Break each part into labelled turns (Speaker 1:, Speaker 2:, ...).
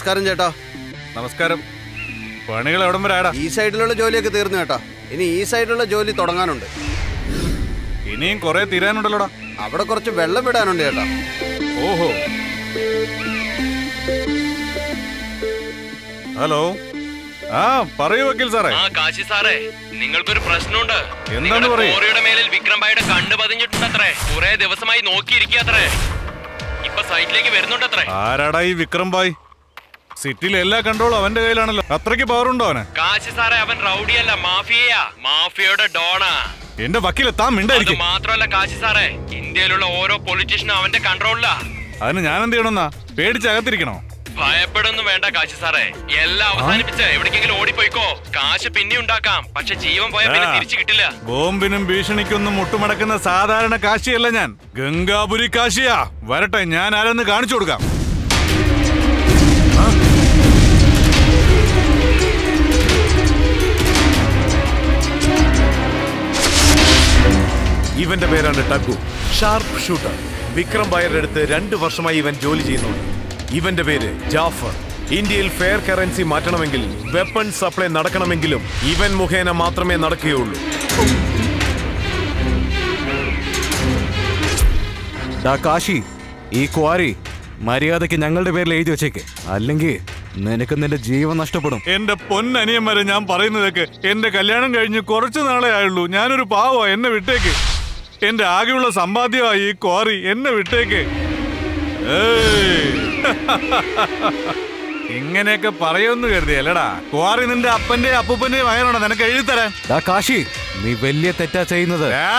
Speaker 1: നമസ്കാരം ചേട്ടാ
Speaker 2: നമസ്കാരം പണികൾ എവിടം വരെ ആടാ
Speaker 1: ഈ സൈഡിലുള്ള ജോലിയൊക്കെ തീർന്നു ചേട്ടാ ഇനി ഈ സൈഡിലുള്ള ജോലി തുടങ്ങാനുണ്ട്
Speaker 2: ഇനിയും കുറെ തീരാനുണ്ടല്ലോടാ
Speaker 1: അവിടെ കുറച്ച് വെള്ളം വിടാനുണ്ട് ചേട്ടാ
Speaker 2: ഓഹോ ഹലോ ആ പറയൂ വക്കീൽ സാറേ
Speaker 3: ആ കാശി സാറേ നിങ്ങൾക്കൊരു പ്രശ്നമുണ്ട്
Speaker 2: എന്താന്ന്
Speaker 3: നിങ്ങളുടെ
Speaker 2: പറയ്?
Speaker 3: കോറിയുടെ മേലിൽ വിക്രം ഭായിയുടെ കണ്ണ് പതിഞ്ഞിട്ടുണ്ടത്രേ കുറെ ദിവസമായി നോക്കിയിരിക്കത്രേ ഇപ്പൊ സൈറ്റിലേക്ക് വരുന്നുണ്ടത്രേ
Speaker 2: ആരാടാ ഈ വിക്രം ബായ് സിറ്റിയിലെ എല്ലാ കൺട്രോളും അവന്റെ കയ്യിലാണല്ലോ അത്രയ്ക്ക് പവർ ഉണ്ടോ അവന്
Speaker 3: കാശി സാറേ അവൻ റൗഡിയല്ല മാഫിയയാ മാഫിയയുടെ ഡോണാ
Speaker 2: എന്റെ വക്കീലെ താൻ
Speaker 3: അത്
Speaker 2: മിണ്ടായിരിക്കും
Speaker 3: മാത്രമല്ല കാശി സാറേ ഇന്ത്യയിലുള്ള ഓരോ പൊളിറ്റീഷ്യനും അവന്റെ കൺട്രോളിലാ
Speaker 2: അതിന് ഞാൻ എന്ത് ചെയ്യണമെന്നാ പേടിച്ചകത്തിരിക്കണോ
Speaker 3: ഭയപ്പെടുന്നു വേണ്ട കാശി സാറേ എല്ലാം അവസാനിപ്പിച്ച് എവിടേക്കെങ്കിലും ഓടിപ്പോയിക്കോ കാശ് പിന്നെ ഉണ്ടാക്കാം പക്ഷെ ജീവൻ പോയാൽ പിന്നെ
Speaker 2: ആ.
Speaker 3: തിരിച്ചു കിട്ടില്ല
Speaker 2: ബോംബിനും ഭീഷണിക്കൊന്നും മുട്ടുമടക്കുന്ന സാധാരണ കാശിയല്ല ഞാൻ ഗംഗാപുരി കാശിയാ വരട്ടെ ഞാൻ ആരെന്ന് കാണിച്ചു കൊടുക്കാം
Speaker 4: ഇവന്റെ പേരാണ് ടഗു ഷാർപ്പ് ഷൂട്ടർ വിക്രം ബായറുടെ അടുത്ത് രണ്ട് വർഷമായി ഇവൻ ജോലി ചെയ്യുന്നുണ്ട് ഇവന്റെ പേര് ജാഫർ ഇന്ത്യയിൽ ഫെയർ കറൻസി മാറ്റണമെങ്കിൽ വെപ്പൺ സപ്ലൈ നടക്കണമെങ്കിലും ഇവൻ മുഖേന മാത്രമേ നടക്കുകയുള്ളൂ
Speaker 5: ഡാ കാശി ഈ ക്വാറി മര്യാദയ്ക്ക് ഞങ്ങളുടെ പേരിൽ എഴുതി വെച്ചേക്ക് അല്ലെങ്കിൽ നിനക്ക് നിന്റെ ജീവൻ നഷ്ടപ്പെടും
Speaker 2: എന്റെ പൊന്നനിയന്മാരെ ഞാൻ പറയുന്നതൊക്കെ എന്റെ കല്യാണം കഴിഞ്ഞ് കുറച്ചു നാളെ ആയുള്ളൂ ഞാനൊരു പാവോ എന്നെ വിട്ടേക്ക് എന്റെ ആകെയുള്ള സമ്പാദ്യമായി ഈ ക്വാറി എന്നെ വിട്ടേക്ക് ഏയ്. ഇങ്ങനെയൊക്കെ പറയുമെന്ന് കരുതിയല്ലടാ ക്വാറി നിന്റെ അപ്പന്റെ അപ്പൂപ്പന്റെ മകനാണോ നിനക്ക് എഴുതിത്തരാൻ
Speaker 5: ഡാ കാശി നീ വലിയ തെറ്റാ ചെയ്യുന്നത്
Speaker 2: ആ!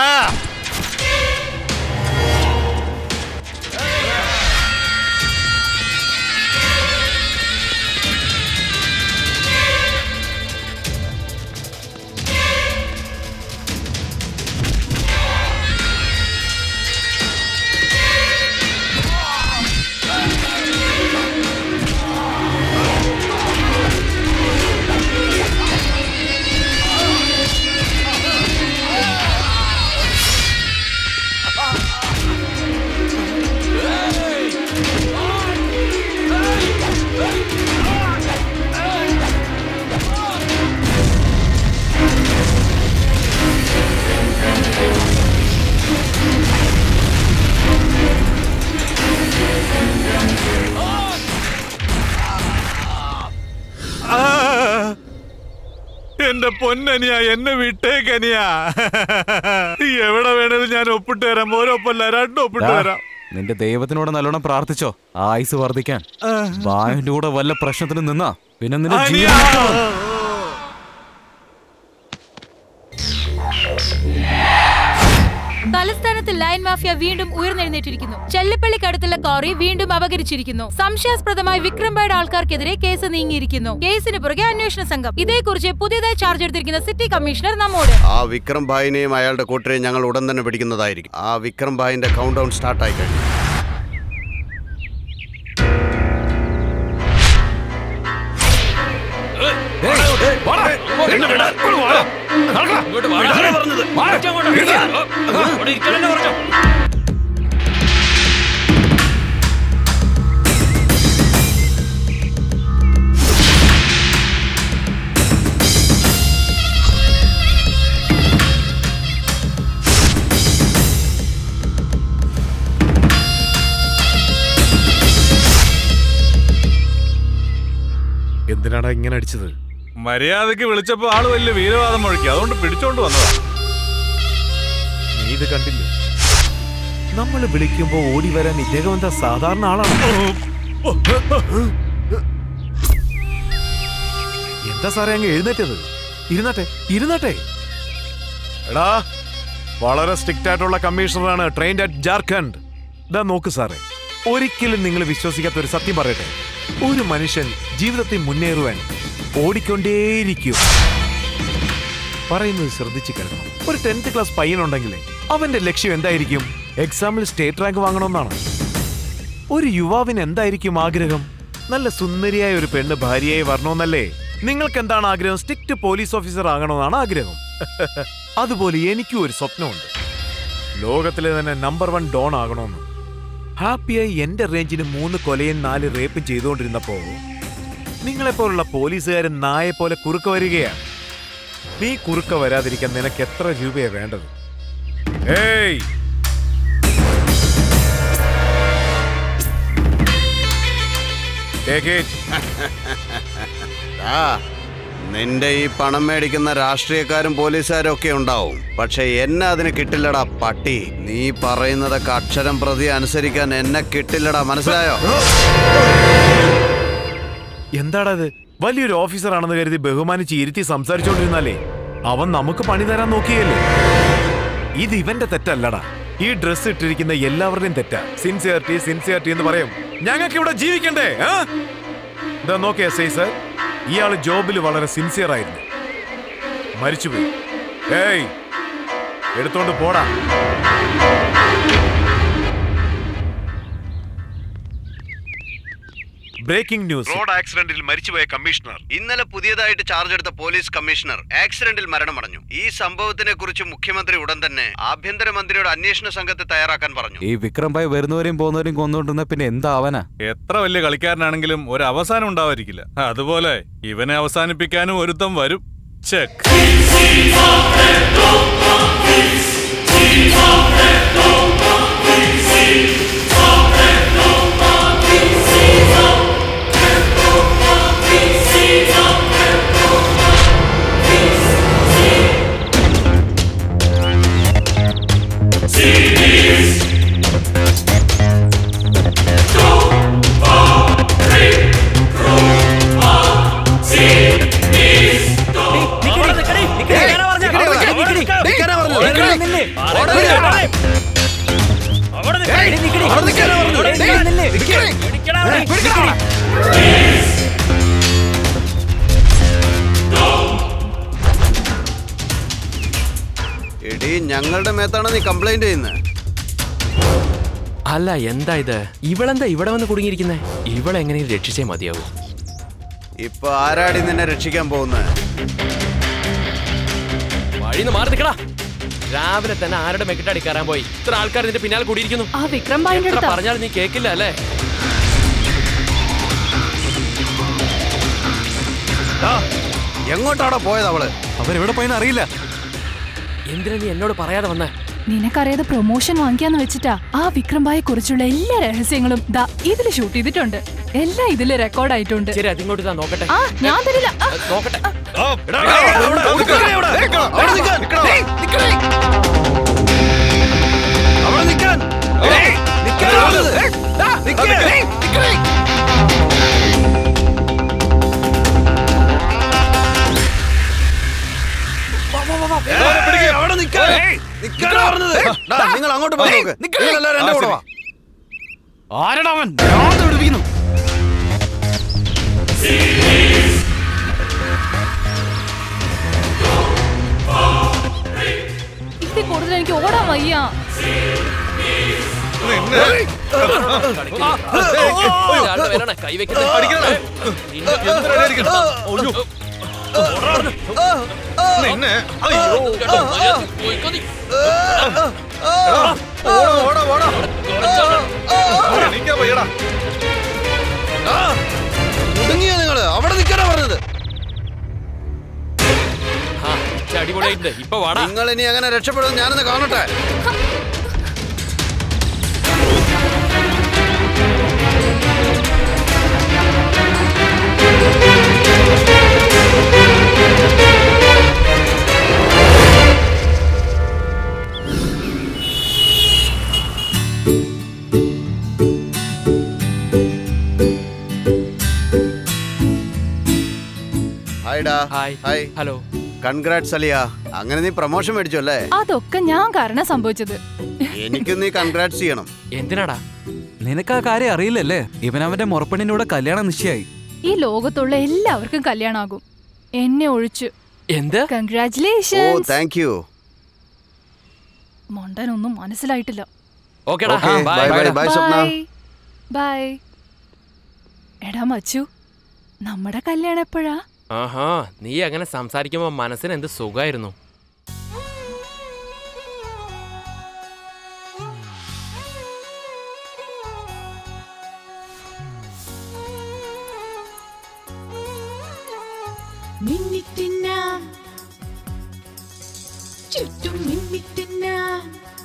Speaker 2: ആ! എന്റെ പൊന്നനിയ എന്നെ വിട്ടേക്കനിയാ എവിടെ വേണേലും ഞാൻ ഒപ്പിട്ട് തരാം ഓരോപ്പല്ല രണ്ടും ഒപ്പിട്ട്
Speaker 5: ഡാ,
Speaker 2: തരാം
Speaker 5: നിന്റെ ദൈവത്തിനോട് നല്ലോണം പ്രാർത്ഥിച്ചോ ആയുസ് വർദ്ധിക്കാൻ ബായന്റെ കൂടെ വല്ല പ്രശ്നത്തിന് നിന്നാ പിന്നെ നിന്റെ
Speaker 2: അനിയാ!
Speaker 5: ജീവൻ നഷ്ടപ്പെടും.
Speaker 6: തലസ്ഥാനത്ത് ലൈൻ മാഫിയ വീണ്ടും ഉയർന്നെഴുന്നേറ്റിരിക്കുന്നു ചെല്ലപ്പള്ളിക്കടുത്തുള്ള കോറി വീണ്ടും അപകരിച്ചിരിക്കുന്നു സംശയാസ്പദമായി വിക്രംബായുടെ ആൾക്കാർക്കെതിരെ കേസ് നീങ്ങിയിരിക്കുന്നു കേസിന് പുറകെ അന്വേഷണ സംഘം ഇതേക്കുറിച്ച് പുതിയതായി ചാർജ് എടുത്തിരിക്കുന്ന സിറ്റി കമ്മീഷണർ നമ്മോട്
Speaker 1: ആ വിക്രം ഭായിനെയും അയാളുടെ കൂട്ടരെയും ഞങ്ങൾ ഉടൻ തന്നെ പിടിക്കുന്നതായിരിക്കും ആ വിക്രം ഭായിന്റെ കൗണ്ട് ഡൗൺ സ്റ്റാർട്ട് ആയി കഴിഞ്ഞു
Speaker 4: എന്തിനാടാ ഇങ്ങനെ അടിച്ചത്
Speaker 2: മര്യാദക്ക് വിളിച്ചപ്പോ ആള് വലിയ വീരവാദം മുഴക്കി അതുകൊണ്ട് പിടിച്ചോണ്ട് വന്നതാ
Speaker 4: നീ ഇത് കണ്ടില്ലേ നമ്മൾ വിളിക്കുമ്പോ ഓടി വരാൻ ഇദ്ദേഹം എന്താ സാധാരണ ആളാണ് എന്താ സാറേ അങ്ങ് എഴുന്നേറ്റത് ഇരുന്നട്ടെ ഇരുന്നട്ടെ എടാ വളരെ സ്ട്രിക്റ്റ് ആയിട്ടുള്ള കമ്മീഷണറാണ് ട്രെയിൻഡ് അറ്റ് ജാർഖണ്ഡ് ഇതാ നോക്ക് സാറേ ഒരിക്കലും നിങ്ങൾ വിശ്വസിക്കാത്ത ഒരു സത്യം പറയട്ടെ ഒരു മനുഷ്യൻ ജീവിതത്തിൽ മുന്നേറുവാൻ ഓടിക്കൊണ്ടേയിരിക്കും പറയുന്നത് ശ്രദ്ധിച്ചു കേൾക്കണം ഒരു ടെൻത്ത് ക്ലാസ് പയ്യനുണ്ടെങ്കിലേ അവന്റെ ലക്ഷ്യം എന്തായിരിക്കും എക്സാമിൽ സ്റ്റേറ്റ് റാങ്ക് വാങ്ങണമെന്നാണ് ഒരു യുവാവിന് എന്തായിരിക്കും ആഗ്രഹം നല്ല സുന്ദരിയായ ഒരു പെണ്ണ് ഭാര്യയായി വരണമെന്നല്ലേ നിങ്ങൾക്ക് എന്താണ് ആഗ്രഹം സ്ട്രിക്റ്റ് പോലീസ് ഓഫീസർ ആകണമെന്നാണ് ആഗ്രഹം അതുപോലെ എനിക്കും ഒരു സ്വപ്നമുണ്ട് ലോകത്തിലെ തന്നെ നമ്പർ വൺ ഡോൺ ആകണമെന്ന് ഹാപ്പിയായി എന്റെ റേഞ്ചിന് മൂന്ന് കൊലയും നാല് റേപ്പും ചെയ്തുകൊണ്ടിരുന്നപ്പോ നിങ്ങളെപ്പോലുള്ള പോലീസുകാരൻ നായെ പോലെ കുറുക്ക വരികയാണ് നീ കുറുക്ക വരാതിരിക്കാൻ നിനക്ക് എത്ര രൂപയാ വേണ്ടത് ഏയ് Take it.
Speaker 1: ആ നിന്റെ ഈ പണം മേടിക്കുന്ന രാഷ്ട്രീയക്കാരും പോലീസുകാരും ഒക്കെ ഉണ്ടാവും പക്ഷെ എന്നെ അതിന് കിട്ടില്ലടാ പട്ടി നീ പറയുന്നതൊക്കെ അക്ഷരം പ്രതി അനുസരിക്കാൻ എന്നെ കിട്ടില്ലടാ മനസ്സിലായോ
Speaker 4: എന്താടാ ഇത് വലിയൊരു ഓഫീസറാണെന്ന് കരുതി ബഹുമാനിച്ച് ഇരുത്തി സംസാരിച്ചോണ്ടിരുന്നാലേ അവൻ നമുക്ക് പണി തരാൻ നോക്കിയല്ലേ ഇത് ഇവന്റെ തെറ്റല്ലടാ ഈ ഡ്രസ് ഇട്ടിരിക്കുന്ന എല്ലാവരുടെയും തെറ്റാ സിൻസിയറിറ്റി സിൻസിയറിറ്റി എന്ന് പറയും ഞങ്ങൾക്ക് ഇവിടെ ജീവിക്കണ്ടേ ആ? ഇതാ നോക്കിയ സൈ സർ ഇയാള് ജോബിൽ വളരെ സിൻസിയർ ആയിരുന്നു മരിച്ചുപോയി ഏയ് എടുത്തോണ്ട് പോടാ ബ്രേക്കിംഗ് ന്യൂസ്
Speaker 1: റോഡ് ആക്സിഡന്റിൽ മരിച്ചുപോയ കമ്മീഷണർ ഇന്നലെ പുതിയതായിട്ട് ചാർജ് എടുത്ത പോലീസ് കമ്മീഷണർ ആക്സിഡന്റിൽ മരണമടഞ്ഞു ഈ സംഭവത്തിനെ കുറിച്ച് മുഖ്യമന്ത്രി ഉടൻ തന്നെ ആഭ്യന്തരമന്ത്രിയോട് അന്വേഷണ സംഘത്തെ തയ്യാറാക്കാൻ പറഞ്ഞു
Speaker 5: ഈ വിക്രം ഭായ് വരുന്നവരെയും പോകുന്നവരെയും കൊന്നുകൊണ്ടിരുന്ന പിന്നെ എന്താവനാ
Speaker 2: എത്ര വലിയ കളിക്കാരനാണെങ്കിലും ഒരു അവസാനം ഉണ്ടാവായിരിക്കില്ല അതുപോലെ ഇവനെ അവസാനിപ്പിക്കാനും ഒരുത്തം വരും ചെക്ക്
Speaker 1: എടി ഞങ്ങളുടെ മേത്താണ് നീ കംപ്ലൈന്റ് ചെയ്യുന്നത്
Speaker 3: അല്ല എന്താ ഇത് ഇവളെന്താ ഇവിടെ വന്ന് കുടുങ്ങിയിരിക്കുന്നേ ഇവളെങ്ങനെയും രക്ഷിച്ചേ മതിയാവൂ
Speaker 1: ഇപ്പൊ ആരാടി നിന്നെ രക്ഷിക്കാൻ പോകുന്നത്
Speaker 3: വഴിന്ന് മാറി നിൽക്കടാ രാവിലെ തന്നെ ആരുടെ മെക്കിട്ടടി കയറാൻ പോയി ഇത്ര ആൾക്കാർ ഇതിന്റെ പിന്നാലെ കൂടിയിരിക്കുന്നു
Speaker 6: ആ വിക്രം ബായിന്റെ
Speaker 3: എത്ര
Speaker 6: അടുത്താ
Speaker 3: പറഞ്ഞാലും നീ കേക്കില്ല അല്ലേ
Speaker 1: എങ്ങോട്ടാണോ പോയത് അവള്
Speaker 5: അവരെവിടെ പോയെന്ന് അറിയില്ല
Speaker 3: എന്തിനാ നീ എന്നോട് പറയാതെ വന്നേ
Speaker 6: നിനക്കറിയാതെ പ്രൊമോഷൻ വാങ്ങിക്കാന്ന് വെച്ചിട്ടാ ആ വിക്രംബായെ കുറിച്ചുള്ള എല്ലാ രഹസ്യങ്ങളും ദാ ഇതില് ഷൂട്ട് ചെയ്തിട്ടുണ്ട് എല്ലാം ഇതില് റെക്കോർഡ് ആയിട്ടുണ്ട്
Speaker 3: ശരി അതിങ്ങോട്ട് താ നോക്കട്ടെ
Speaker 6: ആ ഞാൻ തരില്ല ആ,
Speaker 3: നോക്കട്ടെ
Speaker 1: നിങ്ങൾ അങ്ങോട്ട് പോയി നോക്ക് നിങ്ങൾ എല്ലാവരും എന്റെ കൂടെ വാ
Speaker 5: ആരടാ അവൻ ഞാൻ വിടുവിക്കുന്നു
Speaker 6: ഇതിൽ കൂടുതൽ എനിക്ക് ഓടാൻ വയ്യ
Speaker 3: ഒരാളുടെ പേരാണ് കൈവയ്ക്കുന്നത്
Speaker 1: മുടങ്ങിയ നിങ്ങള് അവിടെ നിൽക്കാനാ പറഞ്ഞത്
Speaker 3: അടിപൊളിയായിട്ടുണ്ട് ഇപ്പൊ വാടാ
Speaker 1: നിങ്ങൾ ഇനി എങ്ങനെ രക്ഷപ്പെടും ഞാനൊന്ന് കാണട്ടെ ഹായ്ഡാ
Speaker 3: ഹായ്
Speaker 1: ഹായ്
Speaker 3: ഹലോ
Speaker 1: കൺഗ്രാറ്റ്സ് അലിയ അങ്ങനെ നീ പ്രൊമോഷൻ മേടിച്ചു അല്ലേ
Speaker 6: അതൊക്കെ ഞാൻ കാരണം സംഭവിച്ചത്
Speaker 1: എനിക്കും നീ കൺഗ്രാറ്റ്സ് ചെയ്യണം
Speaker 3: എന്തിനാടാ
Speaker 5: നിനക്ക് ആ കാര്യം അറിയില്ലല്ലേ ഇവൻ അവന്റെ മുറപ്പെണ്ണിന്റെ കൂടെ കല്യാണം നിശ്ചയായി
Speaker 6: ഈ ലോകത്തുള്ള എല്ലാവർക്കും കല്യാണാകും എന്നെ ഒഴിച്ചു
Speaker 3: എന്ത്
Speaker 1: ഓ
Speaker 6: കൺഗ്രാറ്റുലേഷൻ
Speaker 1: താങ്ക് യു
Speaker 6: മണ്ടനൊന്നും മനസ്സിലായിട്ടില്ല
Speaker 3: ഓക്കേടാ
Speaker 1: okay
Speaker 3: bye
Speaker 1: bye bye bye Swapna
Speaker 6: bye എടാ മച്ചു നമ്മുടെ കല്യാണം എപ്പോഴാ
Speaker 3: ആഹാ നീ അങ്ങനെ സംസാരിക്കുമ്പോ മനസ്സിന് എന്ത് സുഖമായിരുന്നു
Speaker 7: മിന്നിത്തിന്നാം ചുറ്റും മിന്നിത്തിന്നാം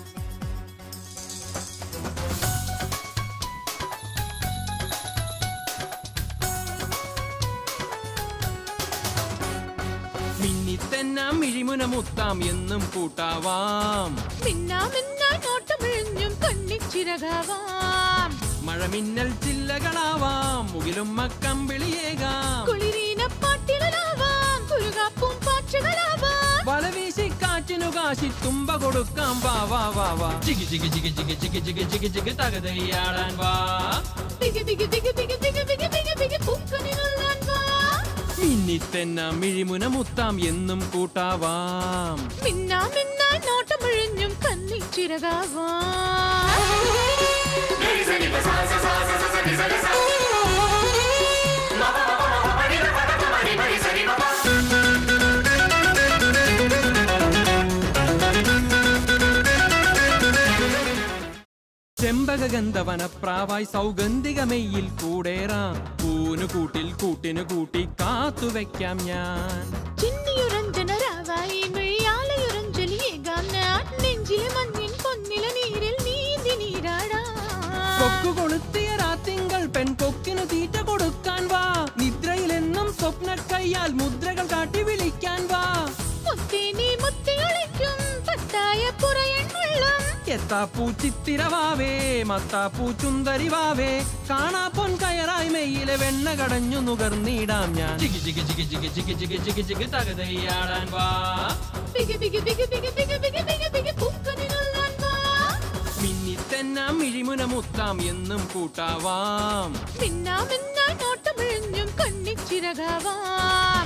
Speaker 8: മിന്നിത്തെന്നാം മിഴിമുന മുത്താം എന്നും കൂട്ടാവാം
Speaker 7: മിന്നാമിന്നാ നോട്ടമിഴഞ്ഞും കണ്ണിച്ചിരകാവാം
Speaker 8: മഴമിന്നൽ ചില്ലകളാവാം മുകിലും മക്കമ്പിളിയേകാം
Speaker 7: കുളിരീന പാട്ടിലാവാം കുരുകാപ്പും പാട്ടുകളാവാം
Speaker 8: വലവീശി കാറ്റിനു കാശി തുമ്പ കൊടുക്കാം വാ വാ വാ വാ ജിഗി ജിഗി ജിഗി ജിഗി ജിഗി ജിഗി ജിഗി ജിഗി തകതയ്യാടാൻ വാ
Speaker 7: ബിഗി ബിഗി ബിഗി ബിഗി ബിഗി ബിഗി ബിഗി ബിഗി പൂക്കണിനുള്ളാൻ വാ
Speaker 8: മിന്നിത്തെന്നാം മിഴിമുന മുത്താം എന്നും കൂട്ടാവാം
Speaker 7: മിന്നാ മിന്നാ നോട്ടമിഴഞ്ഞും കണ്ണിച്ചിരകാവാം
Speaker 8: ചെമ്പകഗന്ധവനപ്രാവായി സൗഗന്ധികമെയിൽ കൂടേറാം പൂനു കൂട്ടിൽ കൂട്ടിനു കൂട്ടി കാത്തുവെക്കാം ഞാൻ
Speaker 7: ചിന്നിയുറഞ്ചനരാവായി മെയ്യാലയുറഞ്ചലിയേകാം ഞാൻ നെഞ്ചിലെ മഞ്ഞിൻ പൊന്നില നീരിൽ നീന്തി നീരാടാം
Speaker 8: കൊക്കു കൊളുത്തിയ രാത്തിങ്കൾ പെൺകൊക്കിന് തീറ്റ കൊടുക്കാൻ വാ നിദ്രയിലെന്നും സ്വപ്ന കയ്യാൽ മുദ്രകൾ കാട്ടി വിളിക്കാൻ വാ
Speaker 7: മുത്തേനി മുത്തിയൊളിക്കും പത്തായ പുറയൻ വെള്ളം
Speaker 8: എത്താപ്പൂ ചിത്തിരവാവേ മത്താപ്പൂ ചുന്തരിവാവേ കാണാ പൊൻ കയറായി മെയ്യിലെ വെണ്ണ കടഞ്ഞു നുകർന്നിടാം ഞാൻ ജിഗി ജിഗി ജിഗി ജിഗി ജിഗി ജിഗി ജിഗി ജിഗി തകതയ്യാടാൻ വാ
Speaker 7: ബിഗി ബിഗി ബിഗി ബിഗി ബിഗി ബിഗി ബിഗി ബിഗി പൂക്കണിനുള്ളാൻ വാ
Speaker 8: മിന്നിത്തെന്നാം മിഴിമുന മുത്താം എന്നും കൂട്ടാവാം
Speaker 7: മിന്നാ മിന്നാ നോട്ടമിഴഞ്ഞും കണ്ണിച്ചിരകാവാം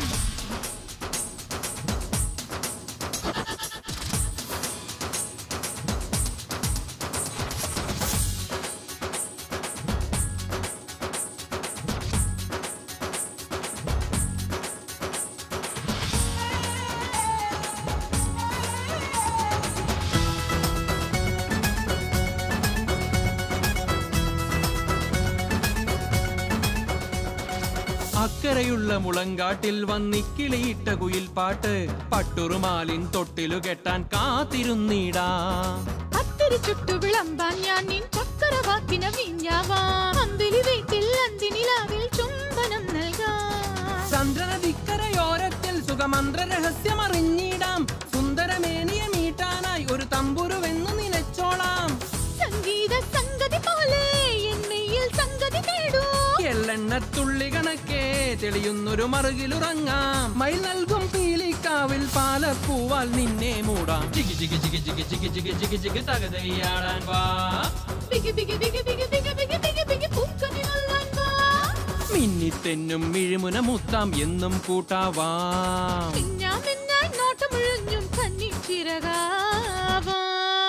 Speaker 8: അക്കരയുള്ള മുളങ്കാട്ടിൽ വന്നിക്കിളിയിട്ട കുയിൽ പാട്ട് പട്ടുറുമാലിൻ തൊട്ടിലു കെട്ടാൻ കാത്തിരുന്നിടാം
Speaker 7: അത്തിരി ചുട്ടു വിളമ്പാൻ ഞാൻ നിൻ ചക്കരവാക്കിന വിഞ്ഞാവാം അന്തിലി വീട്ടിൽ അന്തിനിലാവിൽ ചുംബനം നൽകാം
Speaker 8: ചന്ദ്രനദിക്കരയോരത്തിൽ സുഖമന്ത്ര രഹസ്യമറിഞ്ഞിടാം സുന്ദരമേനിയ മീട്ടാനായി ഒരു തമ്പുരുവെന്നു നിലച്ചോളാം
Speaker 7: സംഗീത സംഗതി പോലെ എണ്ണയിൽ സംഗതി നേടൂ
Speaker 8: എള്ളെണ്ണത്തുള്ളി കണക്കെ തെളിയുന്നൊരു മറുകിലുറങ്ങാം മയിൽ നൽകും പീലിക്കാവിൽ പാലപ്പൂവാൽ നിന്നെ മൂടാം ജിഗി ജിഗി ജിഗി ജിഗി ജിഗി ജിഗി ജിഗി ജിഗി തകതയ്യാടാൻ വാ
Speaker 7: ബിഗി ബിഗി ബിഗി ബിഗി ബിഗി ബിഗി ബിഗി ബിഗി പൂക്കണിനുള്ളാൻ വാ
Speaker 8: മിന്നിത്തെന്നും മിഴിമുന മുത്താം എന്നും കൂട്ടാവാം
Speaker 7: മിന്നാ മിന്നാ നോട്ടമിഴഞ്ഞും കണ്ണിച്ചിരകാവാം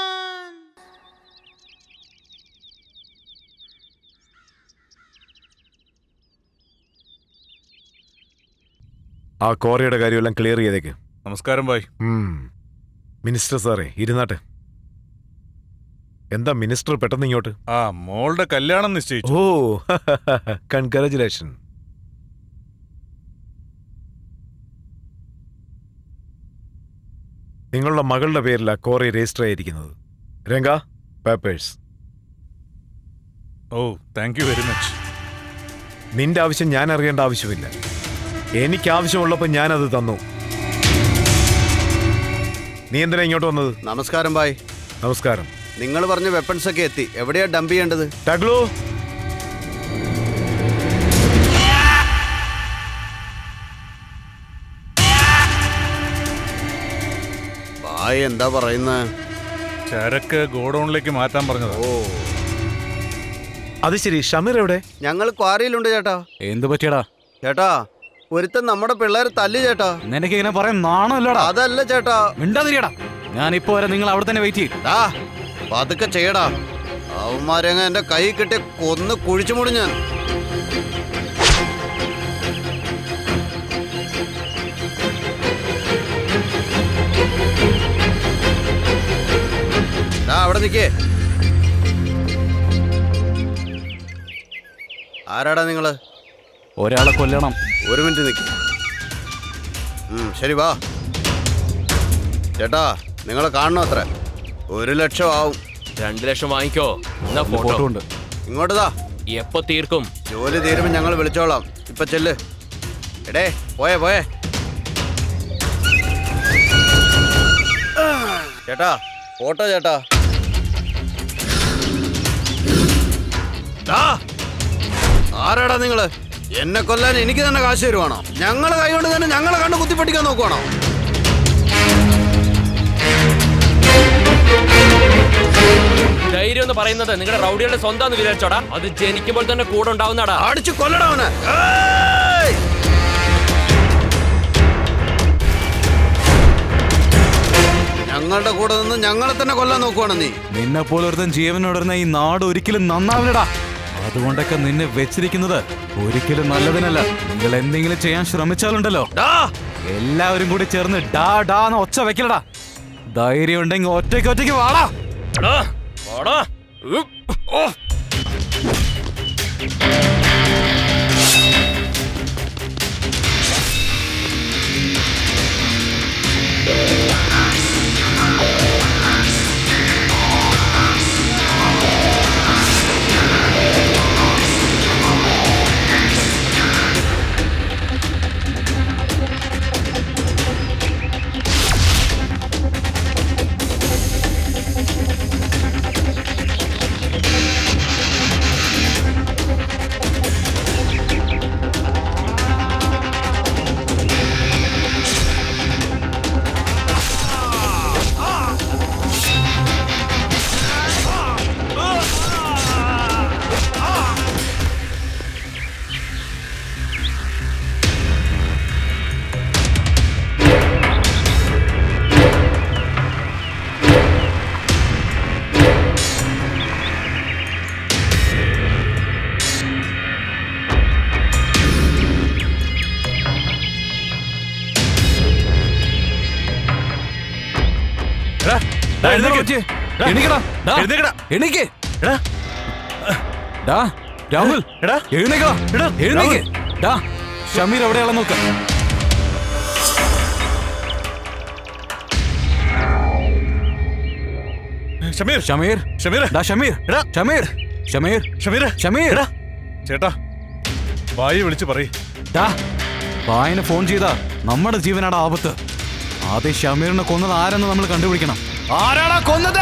Speaker 4: ആ കോറയുടെ കാര്യമെല്ലാം ക്ലിയർ ചെയ്തേക്ക്
Speaker 2: നമസ്കാരം ബായ്
Speaker 4: ഉം. മിനിസ്റ്റർ സാറേ ഇരുന്നാട്ടെ എന്താ മിനിസ്റ്റർ പെട്ടെന്ന് ഇങ്ങോട്ട്
Speaker 2: ആ മോളുടെ കല്യാണം നിശ്ചയിച്ചു
Speaker 4: ഓ കൺഗ്രാചുലേഷൻ നിങ്ങളുടെ മകളുടെ പേരിലാ കോറി രജിസ്റ്റർ ആയിരിക്കുന്നത് Ranga papers
Speaker 2: oh thank you very much
Speaker 4: നിന്റെ ആവശ്യം ഞാൻ അറിയേണ്ട ആവശ്യമില്ല എനിക്ക് ആവശ്യമുള്ളപ്പോൾ ഞാനത് തന്നു നീ എന്തിനാ ഇങ്ങോട്ട് വന്നത്
Speaker 1: നമസ്കാരം ബായ്
Speaker 4: നമസ്കാരം
Speaker 1: നിങ്ങൾ പറഞ്ഞ വെപ്പൺസ് ഒക്കെ എത്തി എവിടെയാ ഡംപ് ചെയ്യേണ്ടത്
Speaker 4: ടഗ്ലു
Speaker 1: ബായ് എന്താ പറയുന്നത്
Speaker 2: ചരക്ക് ഗോഡൌണിലേക്ക് മാറ്റാൻ പറഞ്ഞതാ
Speaker 1: ഓ
Speaker 4: അത് ശരി ഷമീർ എവിടെ
Speaker 1: ഞങ്ങൾ ക്വാറിയിലുണ്ട് ചേട്ടാ
Speaker 5: എന്ത് പറ്റിയടാ
Speaker 1: ചേട്ടാ ഒരുത്തൻ നമ്മുടെ പിള്ളേർ തല്ലി ചേട്ടാ
Speaker 5: നിനക്ക് ഇങ്ങനെ പറയാൻ നാണമല്ലടാ
Speaker 1: അതല്ല ചേട്ടാ
Speaker 5: മിണ്ടാതിരിയടാ ഞാൻ ഇപ്പൊ വരെ നിങ്ങൾ അവിടെ തന്നെ വെയിറ്റ് ചെയ്യും
Speaker 1: ഡാ പതുക്കെ ചെയ്യടാ അവന്മാരെങ്ങ എന്റെ കൈ കിട്ടി കൊന്ന് കുഴിച്ചു മുടി ഞാൻ ഡാ അവിടെ നിക്കേ ആരാടാ നിങ്ങള്
Speaker 5: ഒരാളെ കൊല്ലണം
Speaker 1: ഒരു മിനിറ്റ് നിക്ക് ഉം, ശരി വാ ചേട്ടാ നിങ്ങളെ കാണണം അത്ര ഒരു ലക്ഷം ആവും
Speaker 3: രണ്ടു ലക്ഷം വാങ്ങിക്കോ എന്നാ
Speaker 5: ഫോട്ടോ
Speaker 3: ഫോട്ടോ
Speaker 5: ഉണ്ട്
Speaker 1: ഇങ്ങോട്ട് താ
Speaker 3: എപ്പോ തീർക്കും
Speaker 1: ജോലി തീരുമ്പോൾ ഞങ്ങൾ വിളിച്ചോളാം ഇപ്പൊ ചെല്ല് എടേ പോയേ പോയേ ചേട്ടാ ഫോട്ടോ ചേട്ടാ ദാ, ആരാടാ നിങ്ങള് എന്നെ കൊല്ലാൻ എനിക്ക് തന്നെ കാശ് തരുവാണോ ഞങ്ങളെ കൈ കൊണ്ട് തന്നെ ഞങ്ങളെ കണ്ട് കുത്തിപ്പൊട്ടിക്കാൻ നോക്കുവാണോ
Speaker 3: ധൈര്യം എന്ന് പറയുന്നത് നിങ്ങളുടെ റൗഡികളുടെ സ്വന്തം വിചാരിച്ചോടാ അത് ജനിക്കുമ്പോൾ തന്നെ കൂടെ ഉണ്ടാവുന്നടാ
Speaker 1: അടിച്ചു കൊല്ലടാ അവനെ ഏയ്! ഞങ്ങളുടെ കൂടെ നിന്ന് ഞങ്ങളെ തന്നെ കൊല്ലാൻ നോക്കുവാണ് നീ
Speaker 5: നിന്നെ പോലെ ഒരുത്തൻ ജീവനോടുന്ന ഈ നാട് ഒരിക്കലും നന്നാവില്ലടാ അതുകൊണ്ടൊക്കെ നിന്നെ വെച്ചിരിക്കുന്നത് ഒരിക്കലും നല്ലതിനല്ല നിങ്ങൾ എന്തെങ്കിലും ചെയ്യാൻ ശ്രമിച്ചാലുണ്ടല്ലോ
Speaker 1: ഡാ
Speaker 5: എല്ലാവരും കൂടി ചേർന്ന് ഡാ ഡാ എന്ന് ഒച്ച വെക്കലടാ ധൈര്യം ഉണ്ടെങ്കിൽ ഒറ്റയ്ക്ക് ഒറ്റയ്ക്ക് വാടാ
Speaker 3: എടാ, വാടാ. ഉം. ഓ.
Speaker 5: ഡാ, എഴുന്നേക്ക്. എണീക്കടാ. ഡാ,
Speaker 2: എഴുന്നേക്കടാ.
Speaker 5: എണീക്ക്.
Speaker 2: എടാ.
Speaker 5: ഡാ, രാഹുൽ
Speaker 2: എടാ.
Speaker 5: എഴുന്നേക്കടാ.
Speaker 2: എടാ,
Speaker 5: എഴുന്നേക്ക്. ഡാ, ഷമീർ എവിടെയാളെ നോക്ക
Speaker 2: ഷമീർ
Speaker 5: ഷമീർ
Speaker 2: ഷമീർ
Speaker 5: ഡാ ഷമീർ
Speaker 2: എടാ.
Speaker 5: ഷമീർ ഷമീർ
Speaker 2: ഷമീർ
Speaker 5: ഷമീർ
Speaker 2: എടാ. ചേട്ടാ വായി വിളിച്ച് പറയ്
Speaker 5: ഡാ വായന ഫോൺ ചെയ്താ നമ്മുടെ ജീവനാടാ ആപത്ത് ആദ്യം ഷമീറിനെ കൊന്നത് ആരെന്ന് നമ്മൾ കണ്ടുപിടിക്കണം ആരാടാ കൊന്നത്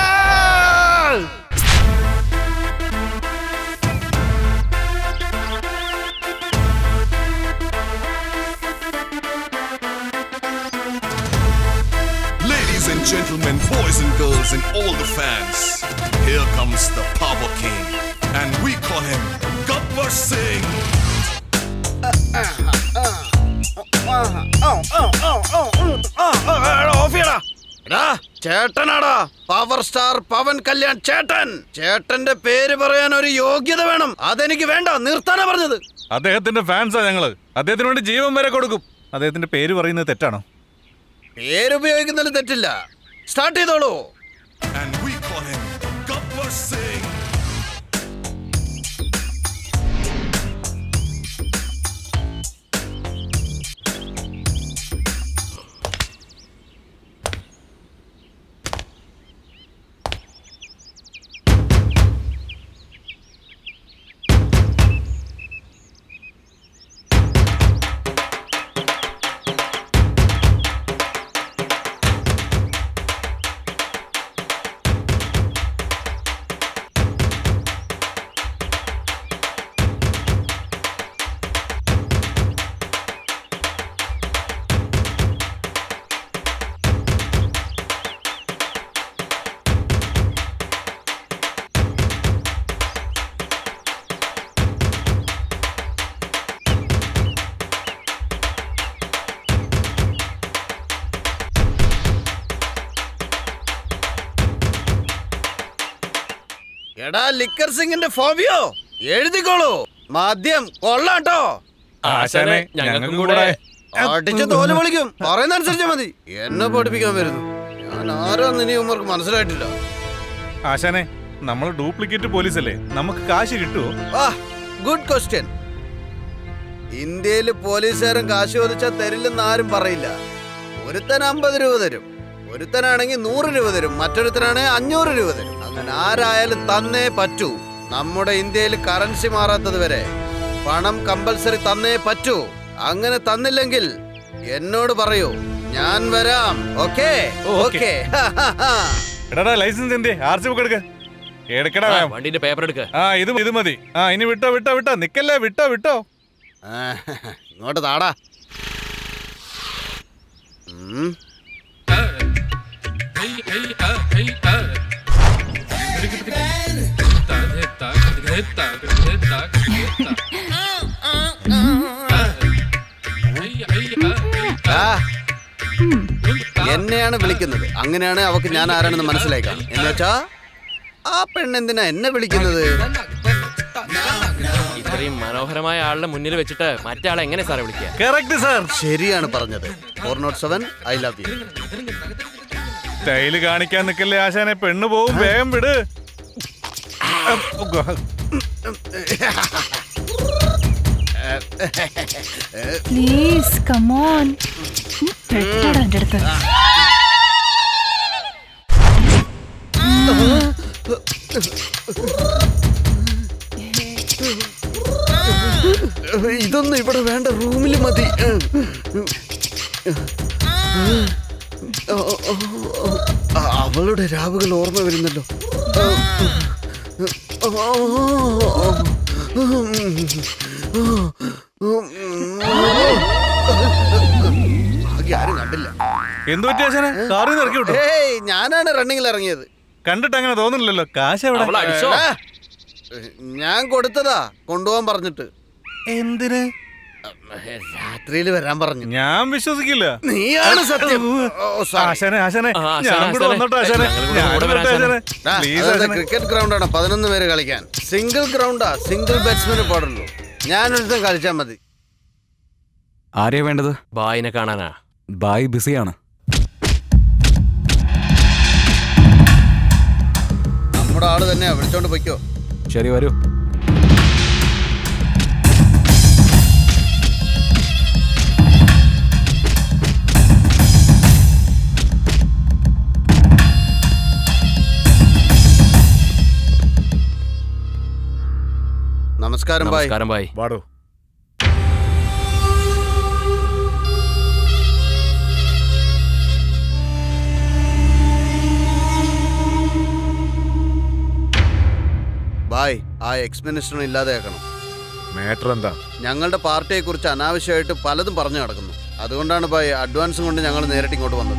Speaker 9: Ladies and gentlemen, boys and girls, and all the fans, here comes the Power King, and we call him Gabbar Singh.
Speaker 1: എടാ ചേട്ടനാടാ പവർ സ്റ്റാർ പവൻ കല്യാൺ ചേട്ടൻ ചേട്ടന്റെ പേര് പറയാൻ ഒരു യോഗ്യത വേണം അതെനിക്ക് വേണ്ട നിർത്താനാ പറഞ്ഞത്
Speaker 2: അദ്ദേഹത്തിന്റെ ഫാൻസാ ഞങ്ങള് അദ്ദേഹത്തിന് വേണ്ടി ജീവൻ വരെ കൊടുക്കും അദ്ദേഹത്തിന്റെ പേര് പറയുന്നത് തെറ്റാണോ
Speaker 1: പേരുപയോഗിക്കുന്നതിൽ തെറ്റില്ല സ്റ്റാർട്ട് ചെയ്തോളൂ
Speaker 9: And we call him Gabbar Singh.
Speaker 1: എടാ ലിക്കർ സിംഗിന്റെ ഫോബിയോ എഴുതിക്കോളൂ മദ്യം കൊള്ളാട്ടോ
Speaker 2: ആശാനെ ഞങ്ങൾക്കും കൂടെ
Speaker 1: അടിച്ച് തോല് വിളിക്കും പറയുന്ന അനുസരിച്ചാ മതി എന്നെ പഠിപ്പിക്കാൻ വരുന്നു ഞാൻ ആരാന്ന് ഇനി ഉമ്മർക്ക് മനസ്സിലായിട്ടില്ല
Speaker 2: ആശാനെ നമ്മൾ ഡ്യൂപ്ലിക്കേറ്റ് പോലീസല്ലേ നമുക്ക് കാശ് കിട്ടുമോ
Speaker 1: ആ ഗുഡ് ക്വസ്റ്റ്യൻ ഇന്ത്യയിൽ പോലീസുകാരൻ കാശ് ചോദിച്ചാൽ തരില്ലെന്ന് ആരും പറയില്ല ഒരുത്തൻ അമ്പത് രൂപ തരും ഒരുത്തനാണെങ്കിൽ നൂറ് രൂപ തരും മറ്റൊരുത്തനാണെങ്കിൽ അഞ്ഞൂറ് രൂപ തരും അങ്ങനെ ആരായാലും തന്നേ പറ്റൂ നമ്മുടെ ഇന്ത്യയിൽ കറൻസി മാറാത്തത് വരെ പണം കമ്പൽസറി തന്നേ പറ്റൂ അങ്ങനെ തന്നില്ലെങ്കിൽ എന്നോട് പറയൂ ഞാൻ വരാം ഓക്കേ ഓക്കേ
Speaker 2: എടാ ലൈസൻസ് എന്തേ ആർ സി ബുക്ക് എടുക്ക എടുക്കടാ വേഗം.
Speaker 3: വണ്ടിന്റെ പേപ്പർ എടുക്ക
Speaker 2: ആ ഇത് ഇത് മതി ആ ഇനി വിട്ടോ വിട്ടോ വിട്ടോ നിക്കല്ലേ വിട്ടോ വിട്ടോ
Speaker 1: ആ, ഇങ്ങോട്ട് താടാ ഉം. ആ, എന്നെയാണ് വിളിക്കുന്നത് അങ്ങനെയാണ് അവക്ക് ഞാൻ ആരാണെന്ന് മനസ്സിലാക്കാം എന്നുവെച്ചാ ആ പെണ്ണെന്തിനാ എന്നെ വിളിക്കുന്നത്
Speaker 3: ഇത്രയും മനോഹരമായ ആളുടെ മുന്നിൽ വെച്ചിട്ട് മറ്റേ ആളെ എങ്ങനെ സാറേ വിളിക്കുക
Speaker 2: കറക്റ്റ് സാർ
Speaker 1: ശരിയാണ് പറഞ്ഞത് four naught seven I love you
Speaker 2: style കാണിക്കാൻ നിക്കല്ലേ ആശാനെ പെണ്ണ് പോവും വേഗം വിട്
Speaker 7: പ്ലീസ് കമോൺ പെട്ടടാ എൻ്റെ അടുത്ത്
Speaker 1: ഇതൊന്നും ഇവിടെ വേണ്ട റൂമിൽ മതി ആ, അവളുടെ രാവുകൾ ഓർമ്മ വരുന്നല്ലോ ഭാഗ്യം ആരും കണ്ടില്ല
Speaker 2: എന്തു പറ്റി ആശാനെ കാറിൽ നിന്ന് ഇറക്കി വിട്ടോ
Speaker 1: ഏയ് ഞാനാണ് റണ്ണിങ്ങിൽ ഇറങ്ങിയത്
Speaker 2: കണ്ടിട്ട് അങ്ങനെ തോന്നുന്നില്ലല്ലോ കാശ് എവിടെ
Speaker 3: അവളെ അടിച്ചോ
Speaker 1: ആ, ഞാൻ കൊടുത്തതാ കൊണ്ടുപോകാൻ പറഞ്ഞിട്ട്
Speaker 2: എന്തിന്
Speaker 1: രാത്രിയിൽ വരാൻ പറഞ്ഞു
Speaker 2: ഞാൻ വിശ്വസിക്കില്ല
Speaker 1: നീയാണ് സത്യം ഓ, sorry.
Speaker 2: ആശാനെ ആശാനെ
Speaker 3: ആ, ആശാനെ,
Speaker 2: ഞാൻ കൂടെ
Speaker 3: ആശാനെ.
Speaker 2: വന്നോട്ടെ ആശാനെ
Speaker 3: ഞങ്ങൾ കൂടെ
Speaker 2: ഞാൻ
Speaker 3: കൂടെ
Speaker 2: വരട്ടെ
Speaker 3: വരാം,
Speaker 2: ആശാനെ
Speaker 1: ഡാ,
Speaker 2: പ്ലീസ്
Speaker 1: അതെന്താ
Speaker 2: ആശാനെ
Speaker 1: ക്രിക്കറ്റ് ഗ്രൗണ്ടാണ് പതിനൊന്ന് പേര് കളിക്കാൻ സിംഗിൾ ഗ്രൗണ്ടാ സിംഗിൾ ബാറ്റ്സ്മാന് പാടുള്ളൂ ഞാനൊരുത്തം കളിച്ചാൽ മതി
Speaker 5: ആരെയാ വേണ്ടത്
Speaker 3: ബായിനെ കാണാനാ
Speaker 5: ബായ് ബിസിയാണ്
Speaker 1: നമ്മുടെ ആള് തന്നെയാ വിളിച്ചോണ്ട് പൊയ്ക്കോ
Speaker 5: ശരി വരൂ
Speaker 1: നമസ്കാരം ബായ്
Speaker 3: നമസ്കാരം ബായ്
Speaker 2: വാടോ
Speaker 1: ബായ് ആ എക്സ് മിനിസ്റ്ററിനെ ഇല്ലാതെയാക്കണം
Speaker 4: മാറ്റർ എന്താ
Speaker 1: ഞങ്ങളുടെ പാർട്ടിയെ കുറിച്ച് അനാവശ്യമായിട്ട് പലതും പറഞ്ഞു നടക്കുന്നു അതുകൊണ്ടാണ് ബായ് അഡ്വാൻസും കൊണ്ട് ഞങ്ങൾ നേരിട്ട് ഇങ്ങോട്ട് വന്നത്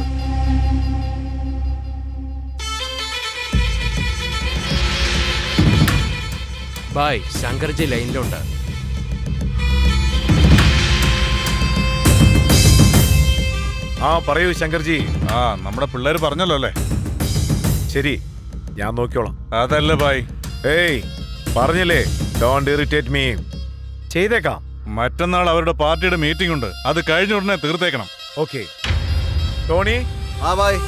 Speaker 3: ബായ് ശങ്കർജി ലൈനിലുണ്ട്
Speaker 4: ആ പറയൂ ശങ്കർജി
Speaker 2: ആ നമ്മുടെ പിള്ളേര് പറഞ്ഞല്ലോ അല്ലേ
Speaker 4: ശരി ഞാൻ നോക്കിയോളാം
Speaker 2: അതല്ല ബായ്
Speaker 4: ഏയ് പറഞ്ഞില്ലേ ഡോണ്ട് ഇറിറ്റേറ്റ് മീ ചെയ്തേക്കാം
Speaker 2: മറ്റന്നാൾ അവരുടെ പാർട്ടിയുടെ മീറ്റിംഗ് ഉണ്ട് അത് കഴിഞ്ഞ ഉടനെ തീർത്തേക്കണം
Speaker 4: ഓക്കെ ടോണി
Speaker 1: ആ ബായ്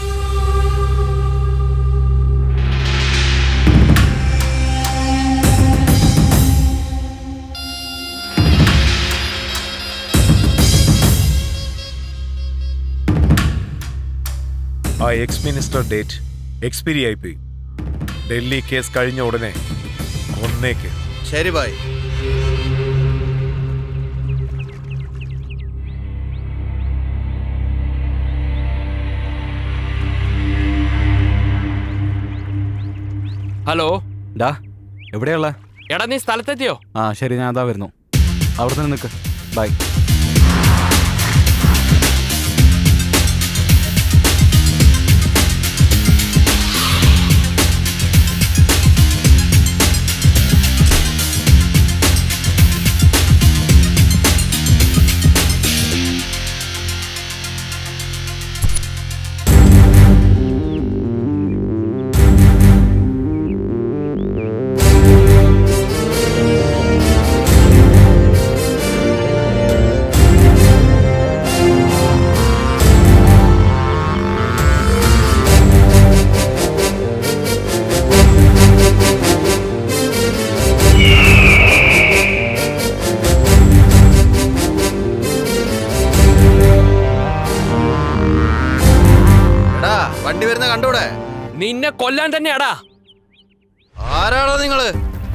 Speaker 4: ആ എക്സ് മിനിസ്റ്റർ ഡേറ്റ് എക്സ്പീരി ആയിപ്പോയി ഡൽഹി കേസ് കഴിഞ്ഞ ഉടനെ ഒന്നേക്ക്
Speaker 1: ശരി ബായ്
Speaker 3: ഹലോ
Speaker 5: ഡാ എവിടെയുള്ള
Speaker 3: എടാ നീ സ്ഥലത്തെത്തിയോ
Speaker 5: ആ ശരി ഞാൻ അതാ വരുന്നു അവിടെ തന്നെ നിൽക്ക് ബൈ
Speaker 7: ആ
Speaker 1: വണ്ടി വരുന്ന കണ്ടൂടെ
Speaker 3: നിന്നെ കൊല്ലാൻ തന്നെയാടാ
Speaker 1: ആരാണോ നിങ്ങള്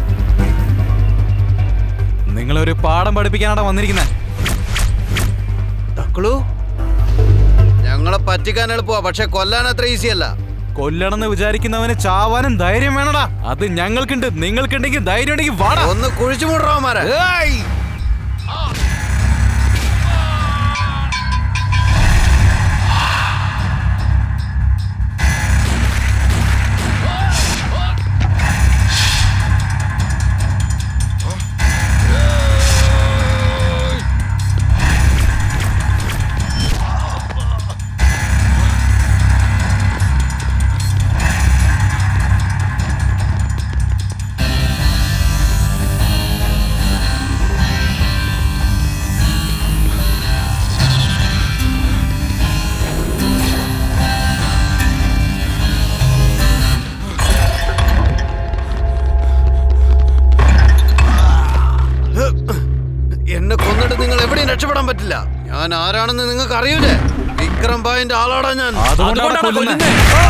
Speaker 5: നിങ്ങളൊരു പാഠം പഠിപ്പിക്കാനാടാ വന്നിരിക്കുന്നത്
Speaker 1: തക്കളു ഞങ്ങളെ പറ്റിക്കാൻ എളുപ്പമാ പക്ഷെ കൊല്ലാൻ അത്ര ഈസി അല്ല
Speaker 5: കൊല്ലണമെന്ന് വിചാരിക്കുന്നവന് ചാവാനും ധൈര്യം വേണടാ അത് ഞങ്ങൾക്കുണ്ട് നിങ്ങൾക്കുണ്ടെങ്കിൽ ധൈര്യം ഉണ്ടെങ്കിൽ വാടാ
Speaker 1: ഒന്ന് കുഴിച്ചു മൂടറാമാരെ
Speaker 5: ഏയ്!
Speaker 1: എന്നെ കൊന്നിട്ട് നിങ്ങൾ എവിടെയും രക്ഷപ്പെടാൻ പറ്റില്ല ഞാൻ ആരാണെന്ന് നിങ്ങൾക്ക് അറിയൂലേ വിക്രം ഭായിന്റെ ആളാടാ ഞാൻ
Speaker 5: അതുകൊണ്ടാണ് കൊല്ലുന്നെ.